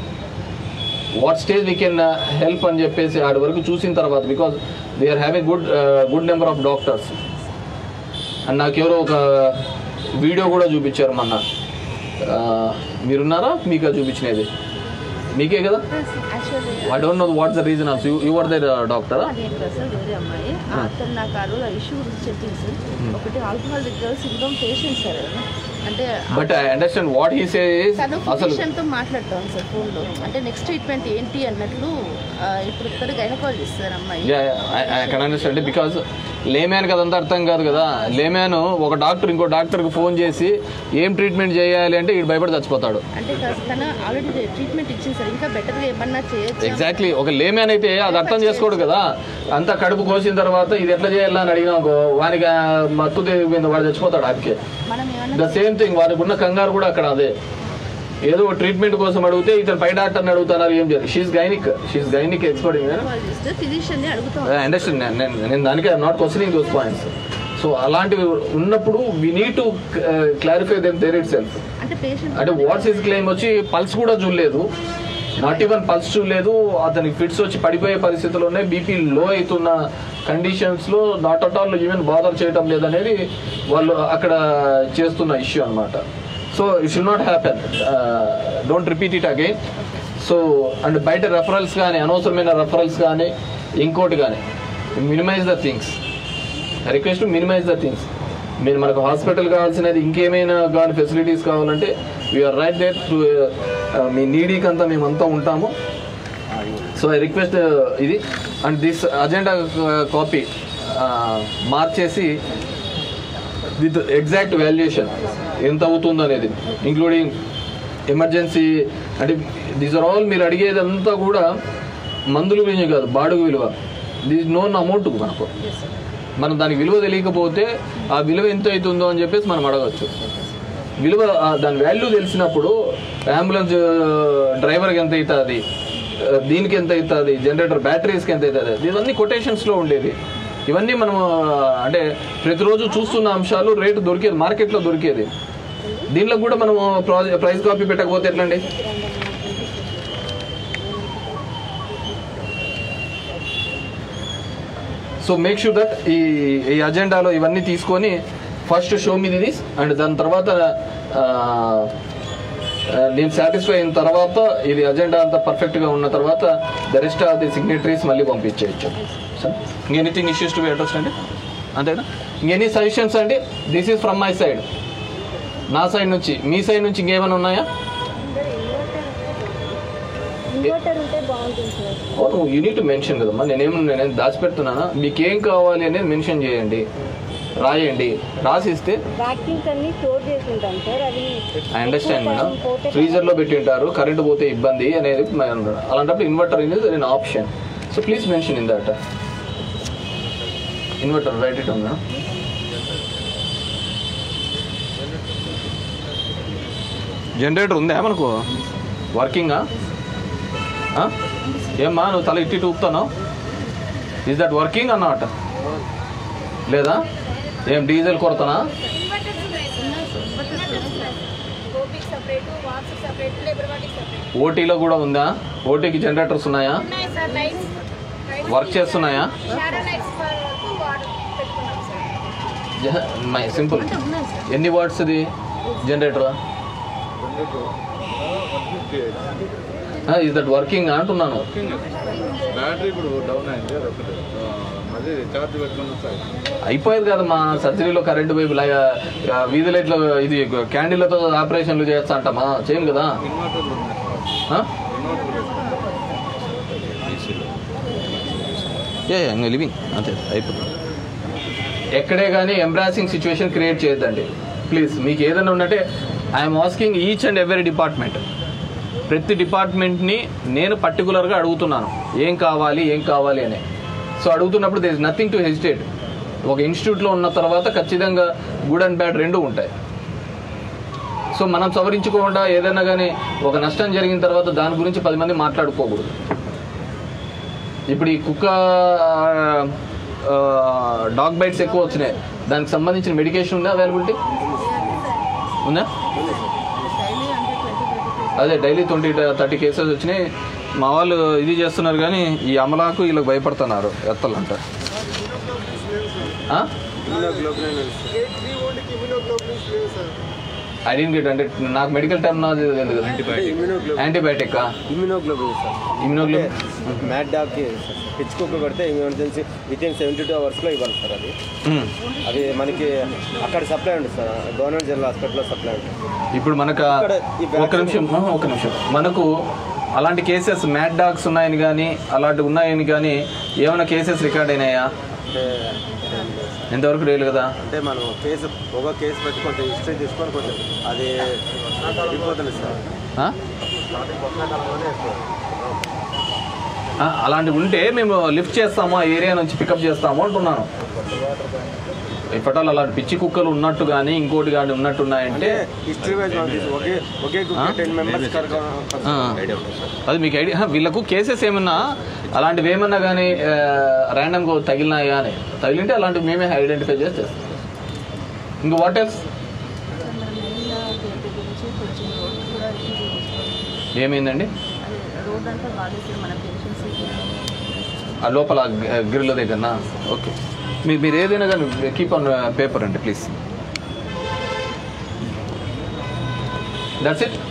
what stage we can help అని చెప్పేసి ఆడి వరకు చూసిన తర్వాత because they are having good good number of doctors and నాకు ఎవరో ఒక వీడియో కూడా చూపించారు మొన్న ఆ, మీరున్నారా మీకు చూపించినది మీకే కదా actually I don't know what's the reason of you are the డాక్టరా నేను ప్రసాద్ వేరే అమ్మాయి అతను నాకు ఆ రోజు ఇష్యూ గురించి చెప్పింది సార్ ఒకటి alcohol withdrawal syndrome patient sir అంటే but I understand what he say తను అసలు ఫిజిషియన్ తో మాట్లాడతాం సార్ ఫోన్ లో అంటే నెక్స్ట్ ట్రీట్మెంట్ ఏంటి అన్నట్లు ఆ, ఇప్పుడు ఇద్దరు గైనకాలజిస్ట్ సార్ అమ్మాయి I can understand because layman కదంతా అర్థం కాదు కదా లేమ్యాన్ ఒక డాక్టర్ ఇంకో డాక్టర్కి ఫోన్ చేసి ఏం ట్రీట్మెంట్ చేయాలి అంటే ఇటు భయపడి చచ్చిపోతాడు అంటే కాస్త తను ఆల్రెడీ ట్రీట్మెంట్ ఇచ్చింది సార్ ఇంకా బెటర్ గా ఏమన్నా చేయొచ్చు ఎగ్జాక్ట్లీ ఒక లేమ్యాన్ అయితే అది అర్థం చేసుకోడు కదా అంతా కడుపు కోసిన తర్వాత ఇది ఎట్లా చేయాలని అడిగినా అనుకో, వానికి ఆ మత్తు తెగిపోయింది వాడు చచ్చిపోతాడు ఆడికే మనం ఏమన్నా ద సేమ్ థింగ్ వారికి ఉన్న కంగారు కూడా అక్కడ అదే ఏదో ట్రీట్మెంట్ కోసం అడిగితే ఇతను పై డాక్టర్ని అడుగుతున్నారు ఏం చేయాలి she gynaec she gynaec expert gynaecologist physician ని అడుగుతాం అండర్స్టాండ్ నేను నేను దానికి I'm not questioning those points so అలాంటివి ఉన్నప్పుడు we need to clarify them there itself అంటే పేషెంట్ అంటే వాట్స్ ఇస్ క్లెయిమ్ వచ్చి పల్స్ కూడా చూడలేదు నాట్ ఈవెన్ పల్స్ చూడలేదు అతనికి ఫిట్స్ వచ్చి పడిపోయే పరిస్థితుల్లోనే బీపీ లో అవుతున్న కండిషన్స్లో not at all even bother చేయటం లేదనేది వాళ్ళు అక్కడ చేస్తున్న ఇష్యూ అన్నమాట so it should not happen don't repeat it again so and బయట రెఫరల్స్ కానీ అనవసరమైన రెఫరల్స్ కానీ ఇంకోటి కానీ minimise the things request minimise the things మీరు మనకు హాస్పిటల్ కావాల్సినది ఇంకేమైనా కానీ ఫెసిలిటీస్ కావాలంటే వీఆర్ రైట్ దేర్ టు మీ నీడీకి అంతా మేమంతా ఉంటాము సో ఐ రిక్వెస్ట్ ఇది అండ్ దిస్ అజెండా కాపీ మార్చేసి విత్ ఎగ్జాక్ట్ వాల్యుయేషన్ ఎంత అవుతుంది అనేది ఇంక్లూడింగ్ ఎమర్జెన్సీ అంటే దీస్ ఆర్ ఆల్ మీరు అడిగేది అంతా కూడా మందుల గురించి కాదు బాడుగు విలువ దిస్ నోన్ అమౌంట్ మనకు మనం దానికి విలువ తెలియకపోతే ఆ విలువ ఎంత అవుతుందో అని చెప్పేసి మనం అడగచ్చు విలువ ఆ దాని వాల్యూ తెలిసినప్పుడు అంబులెన్స్ డ్రైవర్కి ఎంత అవుతుంది దీనికి ఎంత అవుతుంది జనరేటర్ బ్యాటరీస్కి ఎంత అవుతుంది ఇవన్నీ కొటేషన్స్లో ఉండేది ఇవన్నీ మనం అంటే ప్రతిరోజు చూస్తున్న అంశాలు రేటు దొరికేది మార్కెట్లో దొరికేది దీంట్లో కూడా మనం ప్రైస్ కాపీ పెట్టకపోతే ఎట్లండి సో మేక్ షూర్ దట్ ఈ ఈ అజెండాలో ఇవన్నీ తీసుకొని first show me this and దాని తర్వాత ఆ, ఆ, నేను సాటిస్ఫై అయిన తర్వాత ఇది అజెండా అంతా పర్ఫెక్ట్గా ఉన్న తర్వాత the rest of the signatories మళ్ళీ పంపించేయచ్చు సార్ ఇంకెనీథింగ్ ఇష్యూస్ టు బి అడ్రస్ అండి అంతేనా ఇంకెనీ సజెషన్స్ అండి this is from my side నా సైడ్ నుంచి మీ సైడ్ నుంచి ఇంకేమైనా ఉన్నాయా ఇన్వర్టర్ ఉంటే బాగుంటుంది సార్ అవును యూనిట్ మెన్షన్ కదమ్మా నేనేం నేనేం దాచిపెడుతున్నానా మీకు ఏం కావాలి అనేది మెన్షన్ చేయండి రాయండి రాసిస్తే వ్యాక్సిన్స్ అన్ని స్టోర్ చేసి ఉంటాం సార్ అవి ఐ అండర్స్టాండ్ మేడం ఫ్రీజర్లో పెట్టి ఉంటారు కరెంట్ పోతే ఇబ్బంది అనేది మనం అలాంటప్పుడు ఇన్వర్టర్ అనేది నేను option so please mention in that inverter right it madam generator ఉందా మనకు వర్కింగా ఏమ్మా నువ్వు తల ఇట్టి ఊపుతాను ఇస్ దట్ వర్కింగ్ అన్నమాట లేదా ఏం డీజిల్ కొరతనా ఇన్వర్టర్స్ ఉన్నాయి సార్ ఓపీకి సపరేట్ వాట్స్ సపరేట్ లేబర్ వాటికి సపరేట్ ఓటీలో కూడా ఉందా ఓటీకి జనరేటర్స్ ఉన్నాయా ఉన్నాయి సార్ లైట్స్ వర్క్ చేస్తున్నాయా షాడో లైట్స్ వరకు వాటర్ పెట్టుకున్నాం సార్ మై సింపుల్ ఎన్ని వాట్స్ ఇది జనరేటర్ ఇస్ దట్ వర్కింగ్ అంటున్నాను బ్యాటరీ ఇప్పుడు డౌన్ అయింది అదొకటి ఆ, మళ్ళీ ఛార్జ్ పెట్టుకుని వస్తాయి అయిపోయేది కదా మా సర్జరీలో కరెంటు వైపు వీధి లైట్లో ఇది క్యాండిల్లతో ఆపరేషన్లు చేస్తా అంటామా చేయం కదా ఇన్వర్టర్లు ఉన్నాయి ఆ? ఈసీలో ఏ ఇంకా లివింగ్ అంతే అయిపోతుంది ఎక్కడే కానీ ఎంబ్రాసింగ్ సిచ్యువేషన్ క్రియేట్ చేయొద్దండి ప్లీజ్ మీకు ఏదైనా ఉన్నట్టే I'm asking each and every department ప్రతి డిపార్ట్మెంట్ని నేను పర్టికులర్గా అడుగుతున్నాను ఏం కావాలి ఏం కావాలి అని సో అడుగుతున్నప్పుడు there is nothing to hesitate ఒక ఇన్స్టిట్యూట్లో ఉన్న తర్వాత ఖచ్చితంగా గుడ్ అండ్ బ్యాడ్ రెండు ఉంటాయి సో మనం సవరించుకోకుండా ఏదైనా కానీ ఒక నష్టం జరిగిన తర్వాత దాని గురించి పది మంది మాట్లాడుకోకూడదు ఇప్పుడు ఈ కుక్క డాగ్ బైట్స్ ఎక్కువ వచ్చినాయి దానికి సంబంధించిన మెడికేషన్ ఉందా అవైలబిలిటీ ఉందా డైలీ అంటే ట్వంటీ ట్వంటీ అదే డైలీ ట్వంటీ థర్టీ కేసెస్ వచ్చినాయి మా వాళ్ళు ఇది చేస్తున్నారు కానీ ఈ అమలాకు వీళ్ళకి భయపడుతున్నారు ఎత్తాలంట ఐ డెంట్ గెట్ అంటే నాకు మెడికల్ టర్మినాలజీ తెలియదు antibiotic immunoglobin sir immunoglobin mad డాగ్కి పిచ్ కుక్క కొడితే emergency within seventy two అవర్స్లో ఇవ్వాలి సార్ అది అది మనకి అక్కడ సప్లై ఉంటుంది సార్ గవర్నమెంట్ జనరల్ హాస్పిటల్లో సప్లై ఉంటుంది ఇప్పుడు మనకు ఇక్కడ ఈ ఒక నిమిషం ఆహా, ఒక నిమిషం మనకు అలాంటి కేసెస్ మ్యాట్ డాగ్స్ ఉన్నాయని కానీ అలాంటి ఉన్నాయని కానీ ఏమైనా కేసెస్ రికార్డ్ అయినాయా అంటే ఎంతవరకు లేదు కదా అంటే మనం కేసు ఒక కేసు పెట్టి కొంచెం హిస్టరీ తీసుకొని కొంచెం అది వెళ్ళిపోతుంది సార్ ఆ? ఆ, అలాంటివి ఉంటే మేము లిఫ్ట్ చేస్తాము ఆ ఏరియా నుంచి పికప్ చేస్తాము అంటున్నాను ఇప్పటాలు అలాంటి పిచ్చి కుక్కలు ఉన్నట్టు కానీ ఇంకోటి కానీ ఉన్నట్టు ఉన్నాయంటే హిస్టరీ వైజ్ ఒకే ఒకే ఆ? టెన్ మెంబర్స్ ఆ. అది మీకు ఐడియా వీళ్ళకు కేసెస్ ఏమన్నా అలాంటివి ఏమన్నా కానీ ర్యాండమ్గా తగిలినాయా అని తగిలింటే అలాంటివి మేమే ఐడెంటిఫై చేసి చేస్తాం ఇంకా వాట్ ఎల్స్ గురించి కొంచెం రోడ్డు కూడా ఇది చేయించుకోవాలి. ఏమైందండి అది రోడ్ అంతా బాగాలేదు మన పేషెంట్స్కి ఆ లోపల గ్రిల్ దగ్గరనా ఓకే మీ మీరు ఏదైనా కానీ కీప్ ఆన్ పేపర్ అండి please that's it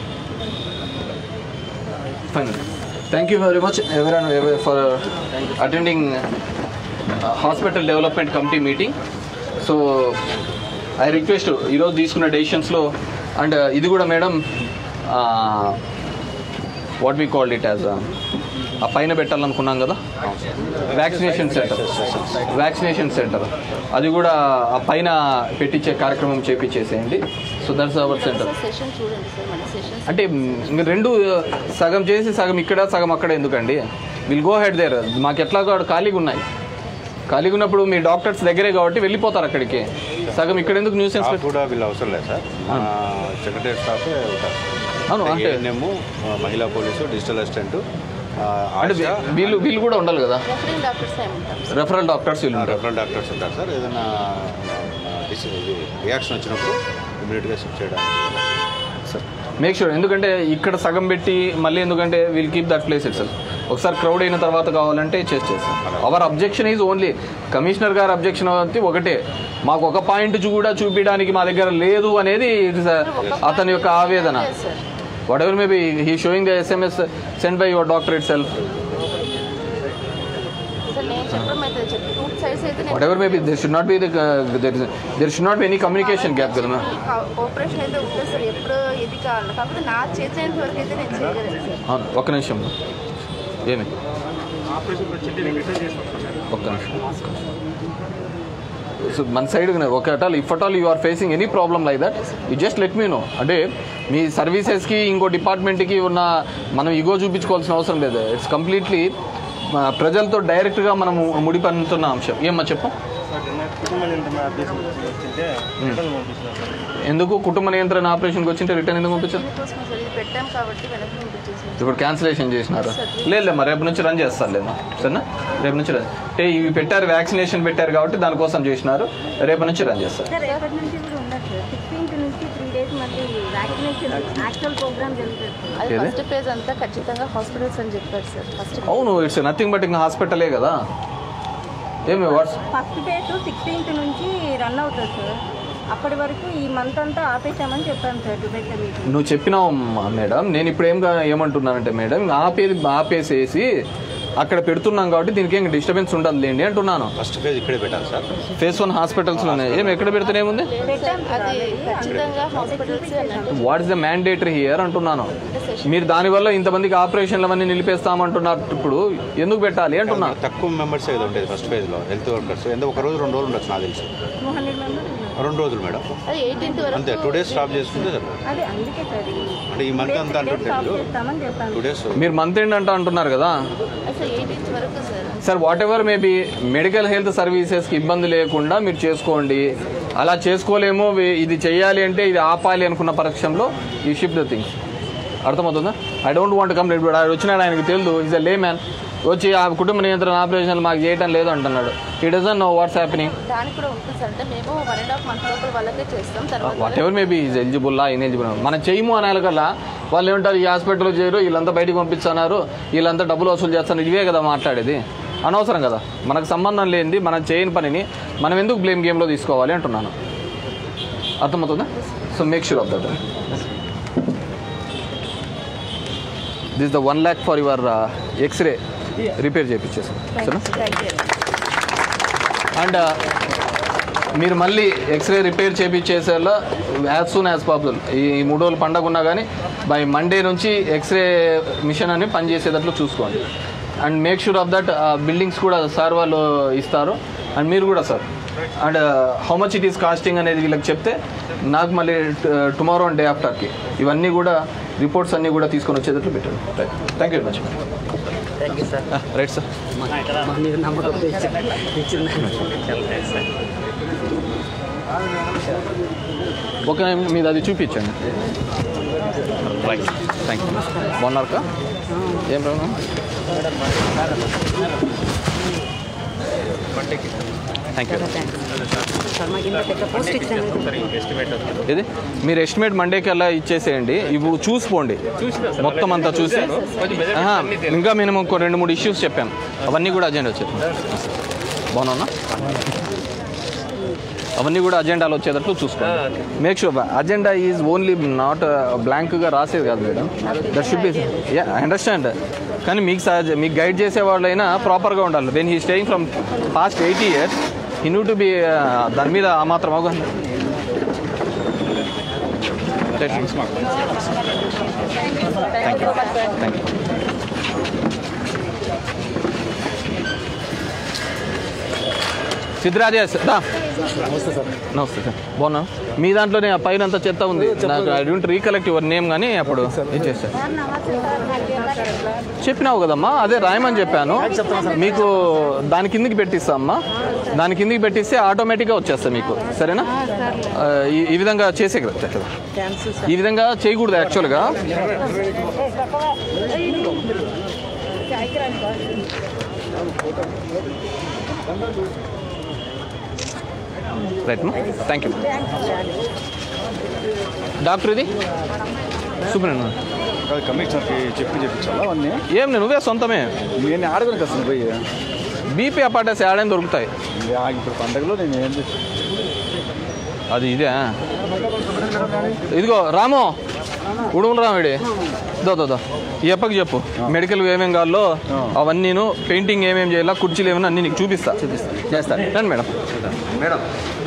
fine thank you very much ఎవరైనా for attending hospital development committee meeting so I request ఈరోజు తీసుకున్న డెసిషన్స్లో అండ్ ఇది కూడా madam what we called it as ఆ పైన పెట్టాలనుకున్నాం కదా వ్యాక్సినేషన్ సెంటర్ వ్యాక్సినేషన్ సెంటర్ అది కూడా ఆ పైన పెట్టించే కార్యక్రమం చేపించేసేయండి so that's our centre session చూడండి సార్ మన సెషన్స్ అంటే మ్, రెండు సగం చేసి సగం ఇక్కడ సగం అక్కడ ఎందుకండి విల్ గో హెడ్ దేర్ మాకు ఎట్లాగో ఆడ ఖాళీగా ఉన్నాయి ఖాళీగా ఉన్నప్పుడు మీ డాక్టర్స్ దగ్గరే కాబట్టి వెళ్ళిపోతారు అక్కడికి సగం ఇక్కడ ఎందుకు న్యూసెన్స్ స్టాఫ్ కూడా వీళ్ళు అవసరం లేదు సార్ మన సెక్రటరీ స్టాఫ్ ఉంటారు అవును, అంటే- ఏఎన్ఎం మహిళా పోలీసు డిజిటల్ అసిస్టెంట్ అంటే వీ- వీళ్ళు వీళ్ళు కూడా ఉండాలి కదా రెఫరింగ్ డాక్టర్స్ ఏమి ఉంటారు రెఫరల్ డాక్టర్స్ వీళ్ళు ఉంటారు రెఫరల్ డాక్టర్స్ ఉంటారు సార్ ఏదైనా డిస్- ఇది రియాక్షన్ వచ్చినప్పుడు ఇమీడియట్గా షిఫ్ట్ చేయడానికి సార్ మేక్ షూర్ ఎందుకంటే ఇక్కడ సగం పెట్టి మళ్ళీ ఎందుకంటే will keep that place it ఒకసారి క్రౌడ్ అయిన తర్వాత కావాలంటే చేసి చేస్తాం our objection is only commissioner గారి అబ్జెక్షన్ అయితే ఒకటే మాకు ఒక పాయింట్ కూడా చూపించడానికి మా దగ్గర లేదు అనేది it is a- అతని యొక్క ఆవేదన whatever maybe he showing the SMS send by your doctor itself sir నేను చెప్పడం అయితే చెప్పి టూ సైడ్స్ అయితే whatever maybe there should not be there should not be any communication gap కదా ma'am operation అయితే ఉంటుంది sir ఎప్పుడు ఇది కావాలి కాకపోతే నా చేసేంత వరకు అయితే నేను చేయగలను సార్ అవును ఒక్క నిమిషం ఏమి ఒక్క నిమిషం సో మన సైడ్ ఒక at all if at all you are facing any problem like that you just let me know అంటే మీ సర్వీసెస్కి ఇంకో డిపార్ట్మెంట్కి ఉన్న మనం ఇగో చూపించుకోవాల్సిన అవసరం లేదు ఇట్స్ కంప్లీట్లీ ప్రజలతో డైరెక్ట్గా మనము ముడిపడుతున్న అంశం ఏమ్మా చెప్పు కుటుంబ నియంత్రణ అభ్యర్థి వచ్చింటే రిటర్న్ పంపిస్తున్నారు సార్ ఎందుకు కుటుంబ నియంత్రణ ఆపరేషన్కి వచ్చింటే రిటర్న్ ఎందుకు పంపించారు అందుకోసం సార్ ఇది పెట్టాం కాబట్టి వెనక్కి పంపించేసాను ఇప్పుడు క్యాన్సిలేషన్ చేసినారు లేదు మరి రేపు నుంచి రన్ చేస్తాను లేదు సరేనా రేపు నుంచి రన్ అంటే ఇవి పెట్టారు వ్యాక్సినేషన్ పెట్టారు కాబట్టి దానికోసం చేసినారు రేపు నుంచి రన్ చేస్తారు సార్ రేపటి నుంచి కూడా ఉండదు సార్ సిక్స్టీన్త్ నుంచి త్రీ డేస్ మళ్ళీ వ్యాక్సినేషన్ యాక్చువల్ ప్రోగ్రామ్ జరుగుతుంది అది ఏది? ఫస్ట్ పేజ్ అంతా ఖచ్చితంగా హాస్పిటల్స్ అని చెప్పారు సార్ ఫస్ట్ అవును ఇట్స్ నథింగ్ బట్ ఇంకా హాస్పిటలే కదా ఏమి వాట్స్ ఫస్ట్ ఫేజ్ సిక్స్టీన్త్ నుంచి రన్ అవుతుంది సార్ అప్పటి వరకు ఈ మంత్ అంతా ఆపేసామని చెప్పాను సార్ దుబైతో మీటింగ్ నువ్వు చెప్పినావు మేడం నేను ఇప్పుడు ఏం గా- ఏమంటున్నానంటే మేడం ఇంకా ఆపేది ఆపేసేసి అక్కడ పెడుతున్నాం కాబట్టి దీనికి ఏం డిస్టర్బెన్స్ ఉండదు లేండి అంటున్నాను ఫస్ట్ ఫేజ్ ఇక్కడే పెట్టాలి సార్ ఫేస్ వన్ హాస్పిటల్స్లోనే ఏం ఎక్కడ పెడితేనే ఉంది పెట్టాం అది ఖచ్చితంగా హాస్పిటల్స్ అన్నట్టు what is the mandatory here అంటున్నాను మీరు దానివల్ల ఇంతమందికి ఆపరేషన్లు అవన్నీ నిలిపేస్తామంటున్నారు ఇప్పుడు ఎందుకు పెట్టాలి అంటున్నా తక్కువ మెంబర్స్ ఏదో ఉండేది ఫస్ట్ ఫేజ్లో హెల్త్ వర్కర్స్ ఎందుకు ఒక రోజు రెండు రోజులు ఉండొచ్చు నాకు తెలిసి టూ హండ్రెడ్ మెంబర్స్ రెండు రోజులు మేడం అది ఎయిటీన్త్ వరకు అంతే టూ డేస్ స్టాప్ చేసుకుంటే సరిపోతుంది అదే అందుకే సార్ అంటే ఈ మంత్ అంతా అంటుంటే స్టాప్ మీరు చేస్తామని చెప్పాను టూ డేస్ మీరు మంత్ ఎండ్ అంట అంటున్నారు కదా అసలు ఎయిటీన్త్ వరకు sir sir whatever maybe medical health సర్వీసెస్కి ఇబ్బంది లేకుండా మీరు చేసుకోండి అలా చేసుకోలేమో వే- ఇది చేయాలి అంటే ఇది ఆపాలి అనుకున్న పక్షంలో ఈ షిప్ ద థింగ్స్ అర్థమవుతుందా ఐ డోంట్ వాంట్ కంప్లీట్ ఇప్పుడు ఆయన వచ్చినాడు ఆయనకి తెలియదు ఈజ్ అ లే మ్యాన్ వచ్చి ఆ కుటుంబ నియంత్రణ ఆపరేషన్లు మాకు చేయటం లేదు అంటున్నాడు ఈ డజన్ నో వాట్స్ హ్యాపెనింగ్ దానికి కూడా ఉంటుంది సార్ అంటే మేము వన్ అండ్ హాఫ్ మంత్ లోపల వాళ్ళకే చేస్తాం తర్వాత వాట్ ఎవర్ మేబీ ఈజ్ ఎలిజిబుల్లా ఇన్ఎలిజిబుల్ మనం చేయము అనాలి కల్లా వాళ్ళు ఏమంటారు ఈ హాస్పిటల్లో చేయరు వీళ్ళంతా బయటికి పంపిస్తున్నారు వీళ్ళంతా డబ్బులు వసూలు చేస్తున్నారు ఇవే కదా మాట్లాడేది అనవసరం కదా మనకు సంబంధం లేనిది మనం చేయని పనిని మనం ఎందుకు బ్లేమ్ గేమ్లో తీసుకోవాలి అంటున్నాను అర్థమవుతుందా so make sure of that this the one lack for your x-ray repair చేయించేసాం సరేనా అండ్ మీరు మళ్ళీ ఎక్స్రే రిపేర్ చేయించేసేలా యాజ్ సూన్ యాజ్ పాసిబుల్ ఈ ఈ మూడు రోజులు పండగ ఉన్నా కానీ బై మండే నుంచి ఎక్స్రే మిషన్ అని పనిచేసేటట్లు చూసుకోండి and make sure of that buildings కూడా సార్ వాళ్ళు ఇస్తారు అండ్ మీరు కూడా sir and how much it is costing అనేది వీళ్ళకి చెప్తే నాకు మళ్ళీ టుమారో అండ్ డే ఆఫ్టర్కి ఇవన్నీ కూడా రిపోర్ట్స్ అన్నీ కూడా తీసుకొని వచ్చేటట్లు పెట్టండి right thank you very much thank you sir right sir మా మీద నమ్మకం ఇచ్చిన ఓకే మీది అది చూపించండి రైట్ థ్యాంక్ యూ బాగున్నారు కా ఏం ప్రాబ్లం థ్యాంక్ యూ సార్ మాకు ఇంత పెద్ద పోస్ట్ ఇచ్చాను ఇది మీరు ఎస్టిమేట్ మండేకి అలా ఇచ్చేసేయండి ఇప్పుడు చూసిపోండి మొత్తం అంతా చూసి ఆహా, ఇంకా మేము ఇంకో రెండు మూడు ఇష్యూస్ చెప్పాం అవన్నీ కూడా అజెండా వచ్చేది బాగున్నా అవన్నీ కూడా అజెండాలో వచ్చేటట్లు చూసుకోండి make sure agenda is only not బ్లాంక్గా రాసేది కాదు madam that should be yeah understand కానీ మీకు సహజ మీకు గైడ్ చేసే వాళ్ళైనా ప్రాపర్గా ఉండాలి when he staying from past eighty years he knew to be దాని మీద ఆ మాత్రం అవగాహన thank you thank you Siddharajesh దా నమస్తే సార్ నమస్తే సార్ బాగున్నా మీ దాంట్లోనే ఆ పైన అంతా చెత్త ఉంది నాకు I don't recollect your name కానీ అప్పుడు ఇచ్చేస్తా చెప్పినావు కదమ్మా అదే రాయమని చెప్పాను మీకు దాని కిందికి పెట్టిస్తా అమ్మా దాని కిందికి పెట్టిస్తే ఆటోమేటిక్గా వచ్చేస్తా మీకు సరేనా ఆ, ఈ- ఈ విధంగా చేసే కదా ఈ విధంగా చేయకూడదు యాక్చువల్గా రైట్ మా థ్యాంక్ యూ డాక్టర్ ఇది సూపర్ కమిషనర్కి చెప్పి చెప్పించాలా అవన్నీ ఏం నేను నువ్వే సొంతమే నేను ఆడగలను కదా పోయి బీపీ అపాటస్ ఏడైనా దొరుకుతాయి ఆ, ఇప్పుడు పండగలో నేను ఏం చేసి అది ఇదే ఇదిగో రాము ఉడుములు రాముడి దో దో దో ఈ ఎప్పకి చెప్పు మెడికల్ ఏమేం కావాలో అవన్నీను పెయింటింగ్ ఏమేం చేయాలా కుర్చీలు ఏమైనా అన్ని నీకు చూపిస్తా చూపిస్తా చేస్తా రండి మేడం మేడం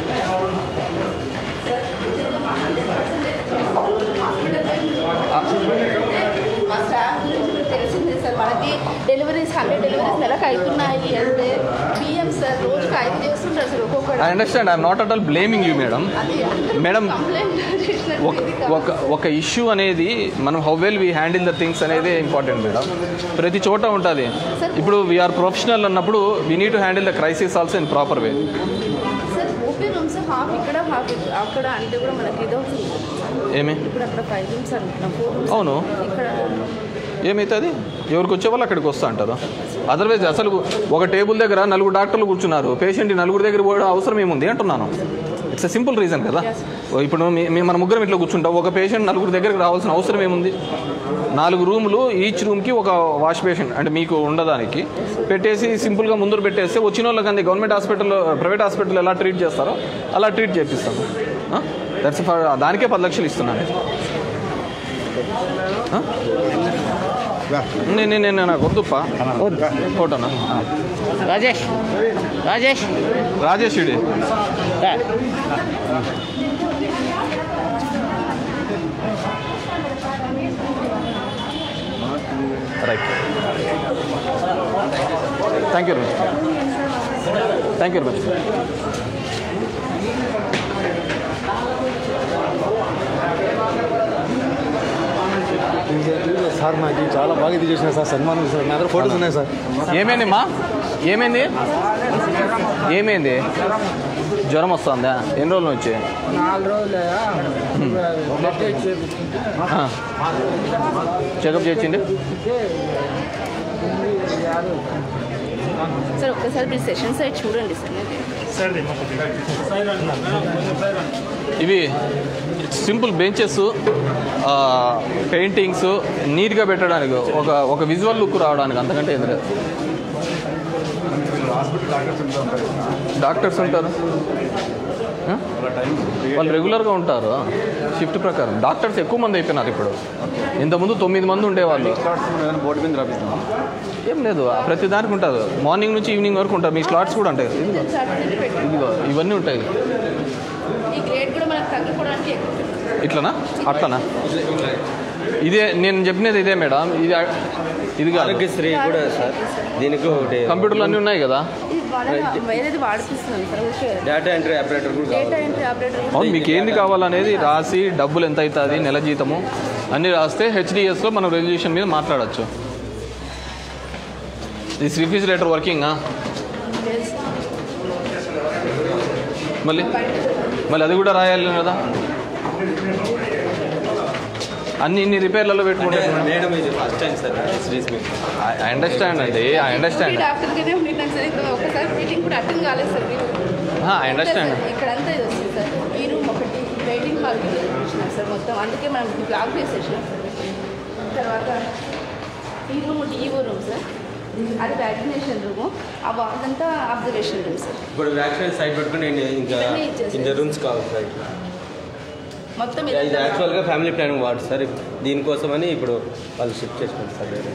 మా స్టాఫ్ గురించి మీకు తెలిసిందే సార్ మనకి డెలివరీస్ హండ్రెడ్ డెలివరీస్ నెలకు అవుతున్నాయి అంటే బియ్యం సార్ రోజుకి ఐదు చేస్తుంటారు సార్ ఒక్కొక్కడు I understand I'm not at all blaming you madam madam complaint చేసినట్టు ఒక ఒక ఒక ఇష్యూ అనేది మనం how well we handle the things అనేది ఇంపార్టెంట్ మేడం ప్రతి చోట ఉంటుంది ఇప్పుడు వీఆర్ ప్రొఫెషనల్ అన్నప్పుడు we need to handle the crisis also in proper way sir OP rooms half ఇక్కడ హాఫ్ అక్కడ అంటే కూడా మనకి ఇది అవుతుంది ఏమి ఇప్పుడు అక్కడ ఫైవ్ రూమ్స్ అనుకుంటున్నాం ఫోర్ రూమ్స్ అవును ఇక్కడ ఏమవుతుంది ఎవరికి వచ్చే వాళ్ళు అక్కడికి వస్తా అంటారు అదర్వైజ్ అసలు ఒక టేబుల్ దగ్గర నలుగురు డాక్టర్లు కూర్చున్నారు పేషెంట్ నలుగురు దగ్గర పోవడం అవసరం ఏముంది అంటున్నాను ఇట్స్ ఎ సింపుల్ రీజన్ కదా ఇప్పుడు మీ- మీ మన ముగ్గురం ఇట్లా కూర్చుంటాం ఒక పేషెంట్ నలుగురు దగ్గరికి రావాల్సిన అవసరం ఏముంది నాలుగు రూములు ఈచ్ రూమ్కి ఒక వాష్ పేషెంట్ అంటే మీకు ఉండడానికి పెట్టేసి సింపుల్గా ముందు పెట్టేస్తే వచ్చిన వాళ్ళకి అంది గవర్నమెంట్ హాస్పిటల్లో ప్రైవేట్ హాస్పిటల్ ఎలా ట్రీట్ చేస్తారో అలా ట్రీట్ చేపిస్తాము దట్స్ దానికే పది లక్షలు ఇస్తున్నాను ఆ? నేను నేను నాకు వద్దుప్ప ఫోటోనా రాజేష్ రాజేష్ రాజేష్ ఇడి right thank you very much thank you very much sir నాకు చాలా బాగా ఇది చేసిన సార్ సన్మానం సార్ నా దగ్గర ఫోటోస్ ఉన్నాయి సార్ ఏమైందమ్మా ఏమైంది ఏమైంది జ్వరం వస్తుందా ఎన్ని రోజుల నుంచి నాలుగు రోజులు చెకప్ చేసిండి సార్ ఒక్కసారి మీరు సెషన్ సైడ్ చూడండి సార్ ఇవి సింపుల్ బెంచెస్ పెయింటింగ్స్ నీట్గా పెట్టడానికి ఒక ఒక విజువల్ లుక్ రావడానికి అంతకంటే ఏం లేదు డాక్టర్స్ ఉంటారు ఆ? వాళ్ళు రెగ్యులర్గా ఉంటారు షిఫ్ట్ ప్రకారం డాక్టర్స్ ఎక్కువ మంది అయిపోయినారు ఇప్పుడు ఇంతకుముందు తొమ్మిది మంది ఉండేవాళ్ళు బోర్డు మీద రాపిస్తాం ఏం లేదు ప్రతి దానికి ఉంటుంది మార్నింగ్ నుంచి ఈవినింగ్ వరకు ఉంటారు మీ స్లాట్స్ కూడా ఉంటాయి ఇదిగో ఇదిగో ఇవన్నీ ఉంటాయి ఈ గ్రేడ్ కూడా మనకు తగ్గిపోవడానికి ఎక్కువ ఇట్లనా అట్లనా ఇదే నేను చెప్పినది ఇదే మేడం ఇది ఇది కాదు ఆరోగ్యశ్రీ కూడా సార్ దీనికి ఒకటి కంప్యూటర్లు అన్నీ ఉన్నాయి కదా ఇది వాళ్ళని వేరేది వాడిపిస్తున్నాం sir okay data entry operator కూడా డేటా కావాలి ఎంట్రీ ఆపరేటర్ అవును మీకు ఏంది కావాలనేది రాసి డబ్బులు ఎంత అవుతుంది నెల జీతము అన్నీ రాస్తే హెచ్డిఎస్లో మనం రెజల్యూషన్ మీద మాట్లాడచ్చు దిస్ రిఫ్రిజిరేటర్ వర్కింగ్ మళ్ళీ మళ్ళీ అది కూడా రాయాలి కదా అన్ని ఇన్ని రిపేర్లలో పెట్టుకుంటే మేడం ఇది ఫస్ట్ టైం సార్ శ్రీస్ మీకు ఐ అండర్స్టాండ్ అండి ఐ అండర్స్టాండ్ డాక్టర్గానే ఉండినాను సార్ ఇంకా ఒకసారి మీటింగ్ కూడా అటెండ్ కాలేదు సార్ మీరు ఐ అండర్స్టాండ్ ఇక్కడంతా ఇది వస్తుంది సార్ ఈ రూమ్ ఒకటి వెయిటింగ్ హాల్ ఇచ్చినాం సార్ మొత్తం అందుకే మనం బ్లాక్ చేసేసినాం సార్ తర్వాత ఈ రూమ్ ఈవో రూమ్ సార్ అది వ్యాక్సినేషన్ రూము ఆ అదంతా అబ్జర్వేషన్ రూమ్ సార్ ఇప్పుడు వ్యాక్సిన్ సైడ్ పెట్టుకుని నేను ఇంకా ఇవన్నీ ఇచ్చేసి. ఇంత రూమ్స్ కావాలి సార్ మొత్తం ఇది ఇదంతా యాక్చువల్గా ఫ్యామిలీ ప్లానింగ్ వార్డు సార్ దీనికోసమని ఇప్పుడు వాళ్ళు షిఫ్ట్ చేసుకుంటారు సార్ వేరే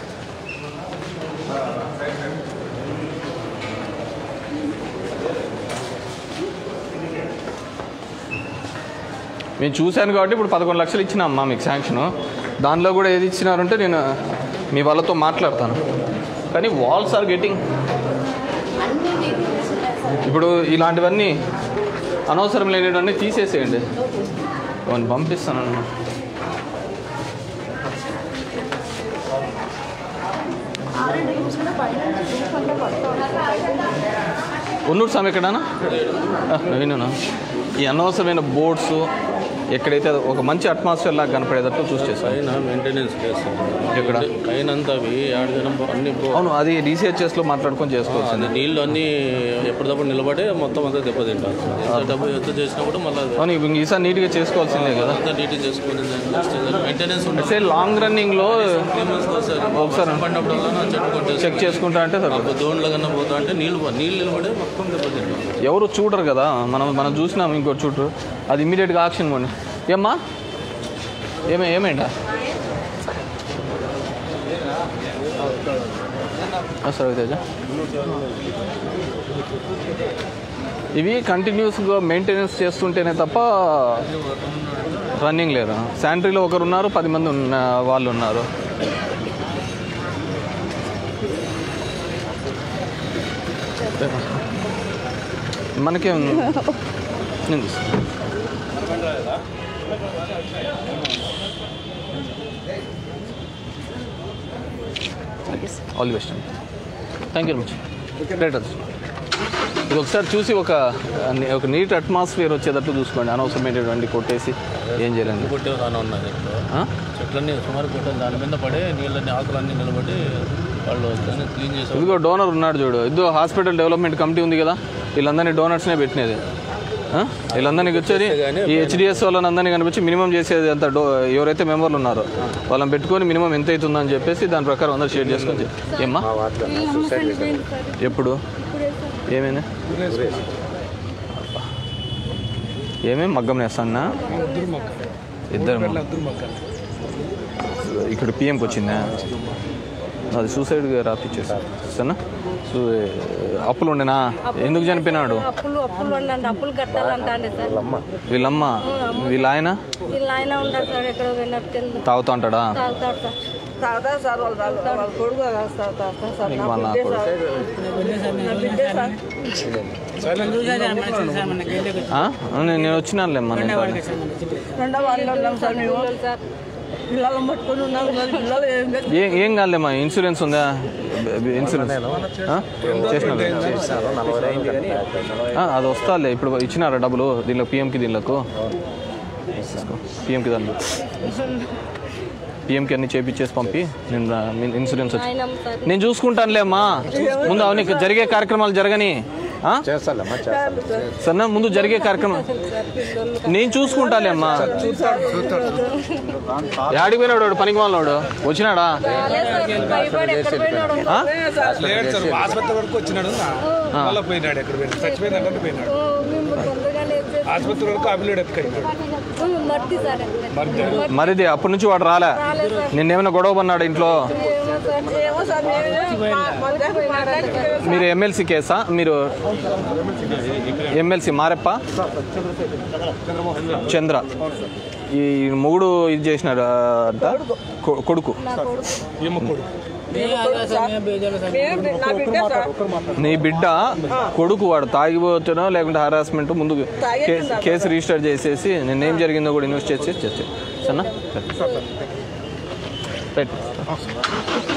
మేము చూశాను కాబట్టి ఇప్పుడు పదకొండు లక్షలు ఇచ్చినా అమ్మా మీకు శాంక్షన్ దానిలో కూడా ఏది ఇచ్చినారంటే నేను మీ వాళ్ళతో మాట్లాడతాను కానీ వాల్స్ ఆర్ గెటింగ్ అన్ని డీటెయిల్స్ ఉన్నాయి సార్ ఇప్పుడు ఇలాంటివన్నీ అనవసరం లేనివన్నీ తీసేసేయండి వాళ్ళని పంపిస్తాను ఆరెంజ్ రూమ్స్ కూడా బయట రూమ్స్ అంతా పడుతూ ఉన్నాయి బయట ఉన్నూరు స్వామి ఎక్కడానా వినునా ఈ అనవసరమైన బోర్డ్స్ ఎక్కడైతే ఒక మంచి అట్మాస్ఫియర్ లాగా కనపడేటట్టు చూస్ చేస్తాను పైన మెయింటెనెన్స్ చేస్తాం ఎక్కడ? పైన అంతా అవి ఆడదనం అన్ని పో- అవును అది డిసిహెచ్ఎస్లో మాట్లాడుకొని చేసుకోవచ్చు అది నీళ్ళు అన్ని ఎప్పటికప్పుడు నిలబడే మొత్తం అంతా దెబ్బతింటారు ఎంత డబ్బు ఎంత చేసినా కూడా మళ్ళీ అది అవును ఇప్పుడు ఈసారి నీట్గా చేసుకోవాల్సిందే కదా అంతా నీట్గా చేసుకుని మెయింటెనెన్స్ ఉంటుంది సే లాంగ్ రన్నింగ్లో త్రీ మంత్స్ ఒకసారి ఒకసారి పడినప్పుడల్లా నా చెట్టు కొట్టేసి చెక్ చేసుకుంటా అంటే సరిపోతుంది. దోణుల కన్నా పోతా అంటే నీళ్ళు నీళ్ళు నిలబడే మొత్తం దెబ్బతింటాం ఎవరు చూడరు కదా మనం మనం చూసినాం ఇంకోటి చూడరు అది ఇమీడియట్గా ఆక్షన్ కొన్ని ఏమ్మా ఏమే ఏమేంటా సరే తేజ ఇవి కంటిన్యూస్గా మెయింటెనెన్స్ చేస్తుంటేనే తప్ప రన్నింగ్ లేదు శానిటరీలో ఒకరు ఉన్నారు పది మంది ఉన్న వాళ్ళు ఉన్నారు మనకేం నేను చూస్తాను. ఆల్ ది బెస్ట్ అండి థ్యాంక్ యూ మచ్ రైట్ అది ఇది ఒకసారి చూసి ఒక ఒక నీట్ అట్మాస్ఫియర్ వచ్చేటట్టు చూసుకోండి అనవసరమైనటువంటి కొట్టేసి ఏం చేయాలండి కొట్టే రాను ఉన్నాయి ఇక్కడ ఆ? చెట్లన్నీ సుమారు కొట్టాను దాని మీద పడే నీళ్ళన్నీ ఆకులన్నీ నిలబడి వాళ్ళు దాన్ని క్లీన్ చేసి ఇదిగో డోనర్ ఉన్నాడు చూడు ఇదిగో హాస్పిటల్ డెవలప్మెంట్ కమిటీ ఉంది కదా వీళ్ళందరినీ డోనర్స్నే పెట్టినది ఆ? వీళ్ళందరినీ వచ్చేది ఈ హెచ్డిఎస్ వాళ్ళని అందరినీ కనిపించి మినిమం చేసేది అంత డో ఎవరైతే మెంబర్లు ఉన్నారో వాళ్ళని పెట్టుకొని మినిమం ఎంత అవుతుందని చెప్పేసి దాని ప్రకారం అందరూ షేర్ చేసుకొని చే- ఏమ్మా ఎప్పుడు ఏమైంది ఏమేమి మగ్గం నేస్తానా ఇద్దరు ఇక్కడ పిఎంకి వచ్చిందా అది సూసైడ్ రాపిచ్చేసాను సరేనా సో అప్పులు ఉండేనా ఎందుకు చనిపోయినాడు అప్పులు అప్పులు ఉండండి అప్పులు కట్టాలంటే సార్ వీళ్ళమ్మ వీళ్ళ ఆయన వీళ్ళ ఆయన ఉంటారు సార్ ఎక్కడ వెళ్ళారు తెలియదు తాగుతా ఉంటాడా తాగుతాడు సార్ తాగుతారు సార్ వాళ్ళు తాగుతారు వాళ్ళ కొడుకు తాగుతారు తాగుతారు సార్ నా వాళ్ళ బిడ్డే కొడుకు. సార్ నా బిడ్డే సార్ ఆ? నేను నేను వచ్చినానులేమ్మా నేను రెండో వాళ్ళు ఉన్నాం సార్ మేము పిల్లలను పట్టుకొని ఉన్నాం మరి పిల్లలు ఏం లేదు ఏం ఏం కాదులేమ్మా ఇన్సూరెన్స్ ఉందా బ- ఇన్సూరెన్స్ ఆ? చేసినారు ఆ, అది వస్తాలే ఇప్పుడు ఇచ్చినారా డబ్బులు దీనిలో పిఎంకి దీనిలోకి పిఎంకి దాంట్లో పిఎంకి అన్ని చేపించేసి పంపి నేను రా- మీ ఇన్సూరెన్స్ వచ్చి ఆయన సార్ నేను చూసుకుంటానులే అమ్మా ముందు అవన్నీ జరిగే కార్యక్రమాలు జరగని ఆ? సరేనా ముందు జరిగే కార్యక్రమం నేను చూసుకుంటాలే అమ్మా యాడికి పోయినాడు వాడు పనికి వాళ్ళవాడు వచ్చినాడా భయపడి ఎక్కడ పోయినాడు ఆ? లేడు సార్ ఆసుపత్రి వరకు వచ్చినాడు మళ్ళీ పోయినాడు ఎక్కడ పోయినాడు చచ్చిపోయిందంటే పోయినాడు ఓ, మేము తొందరగానే చేసి- ఆసుపత్రి వరకు అభిలేడు ఎత్తుకైనాడు ఓ, మట్టి సార్ మరి మరిది అప్పటి నుంచి వాడు రాలే నిన్నేమైనా గొడవ పన్నాడు ఇంట్లో ఏమో సార్ ఏమో సార్ మేమే మాట్లాడుతున్నాం మీరు ఎమ్మెల్సీ కేసా మీరు ఎమ్మెల్సీ మారెప్ప చంద్ర ఈ మూడు ఇది చేసినాడు అంట కొ- కొడుకు నీ బిడ్డ కొడుకు వాడు తాగిపోతున్నా లేకుంటే హరాస్మెంట్ ముందు కే- కేసు రిజిస్టర్ చేసేసి నిన్నేం జరిగిందో కూడా ఇన్వెస్ట్ చేసి చేసి సరేనా రైట్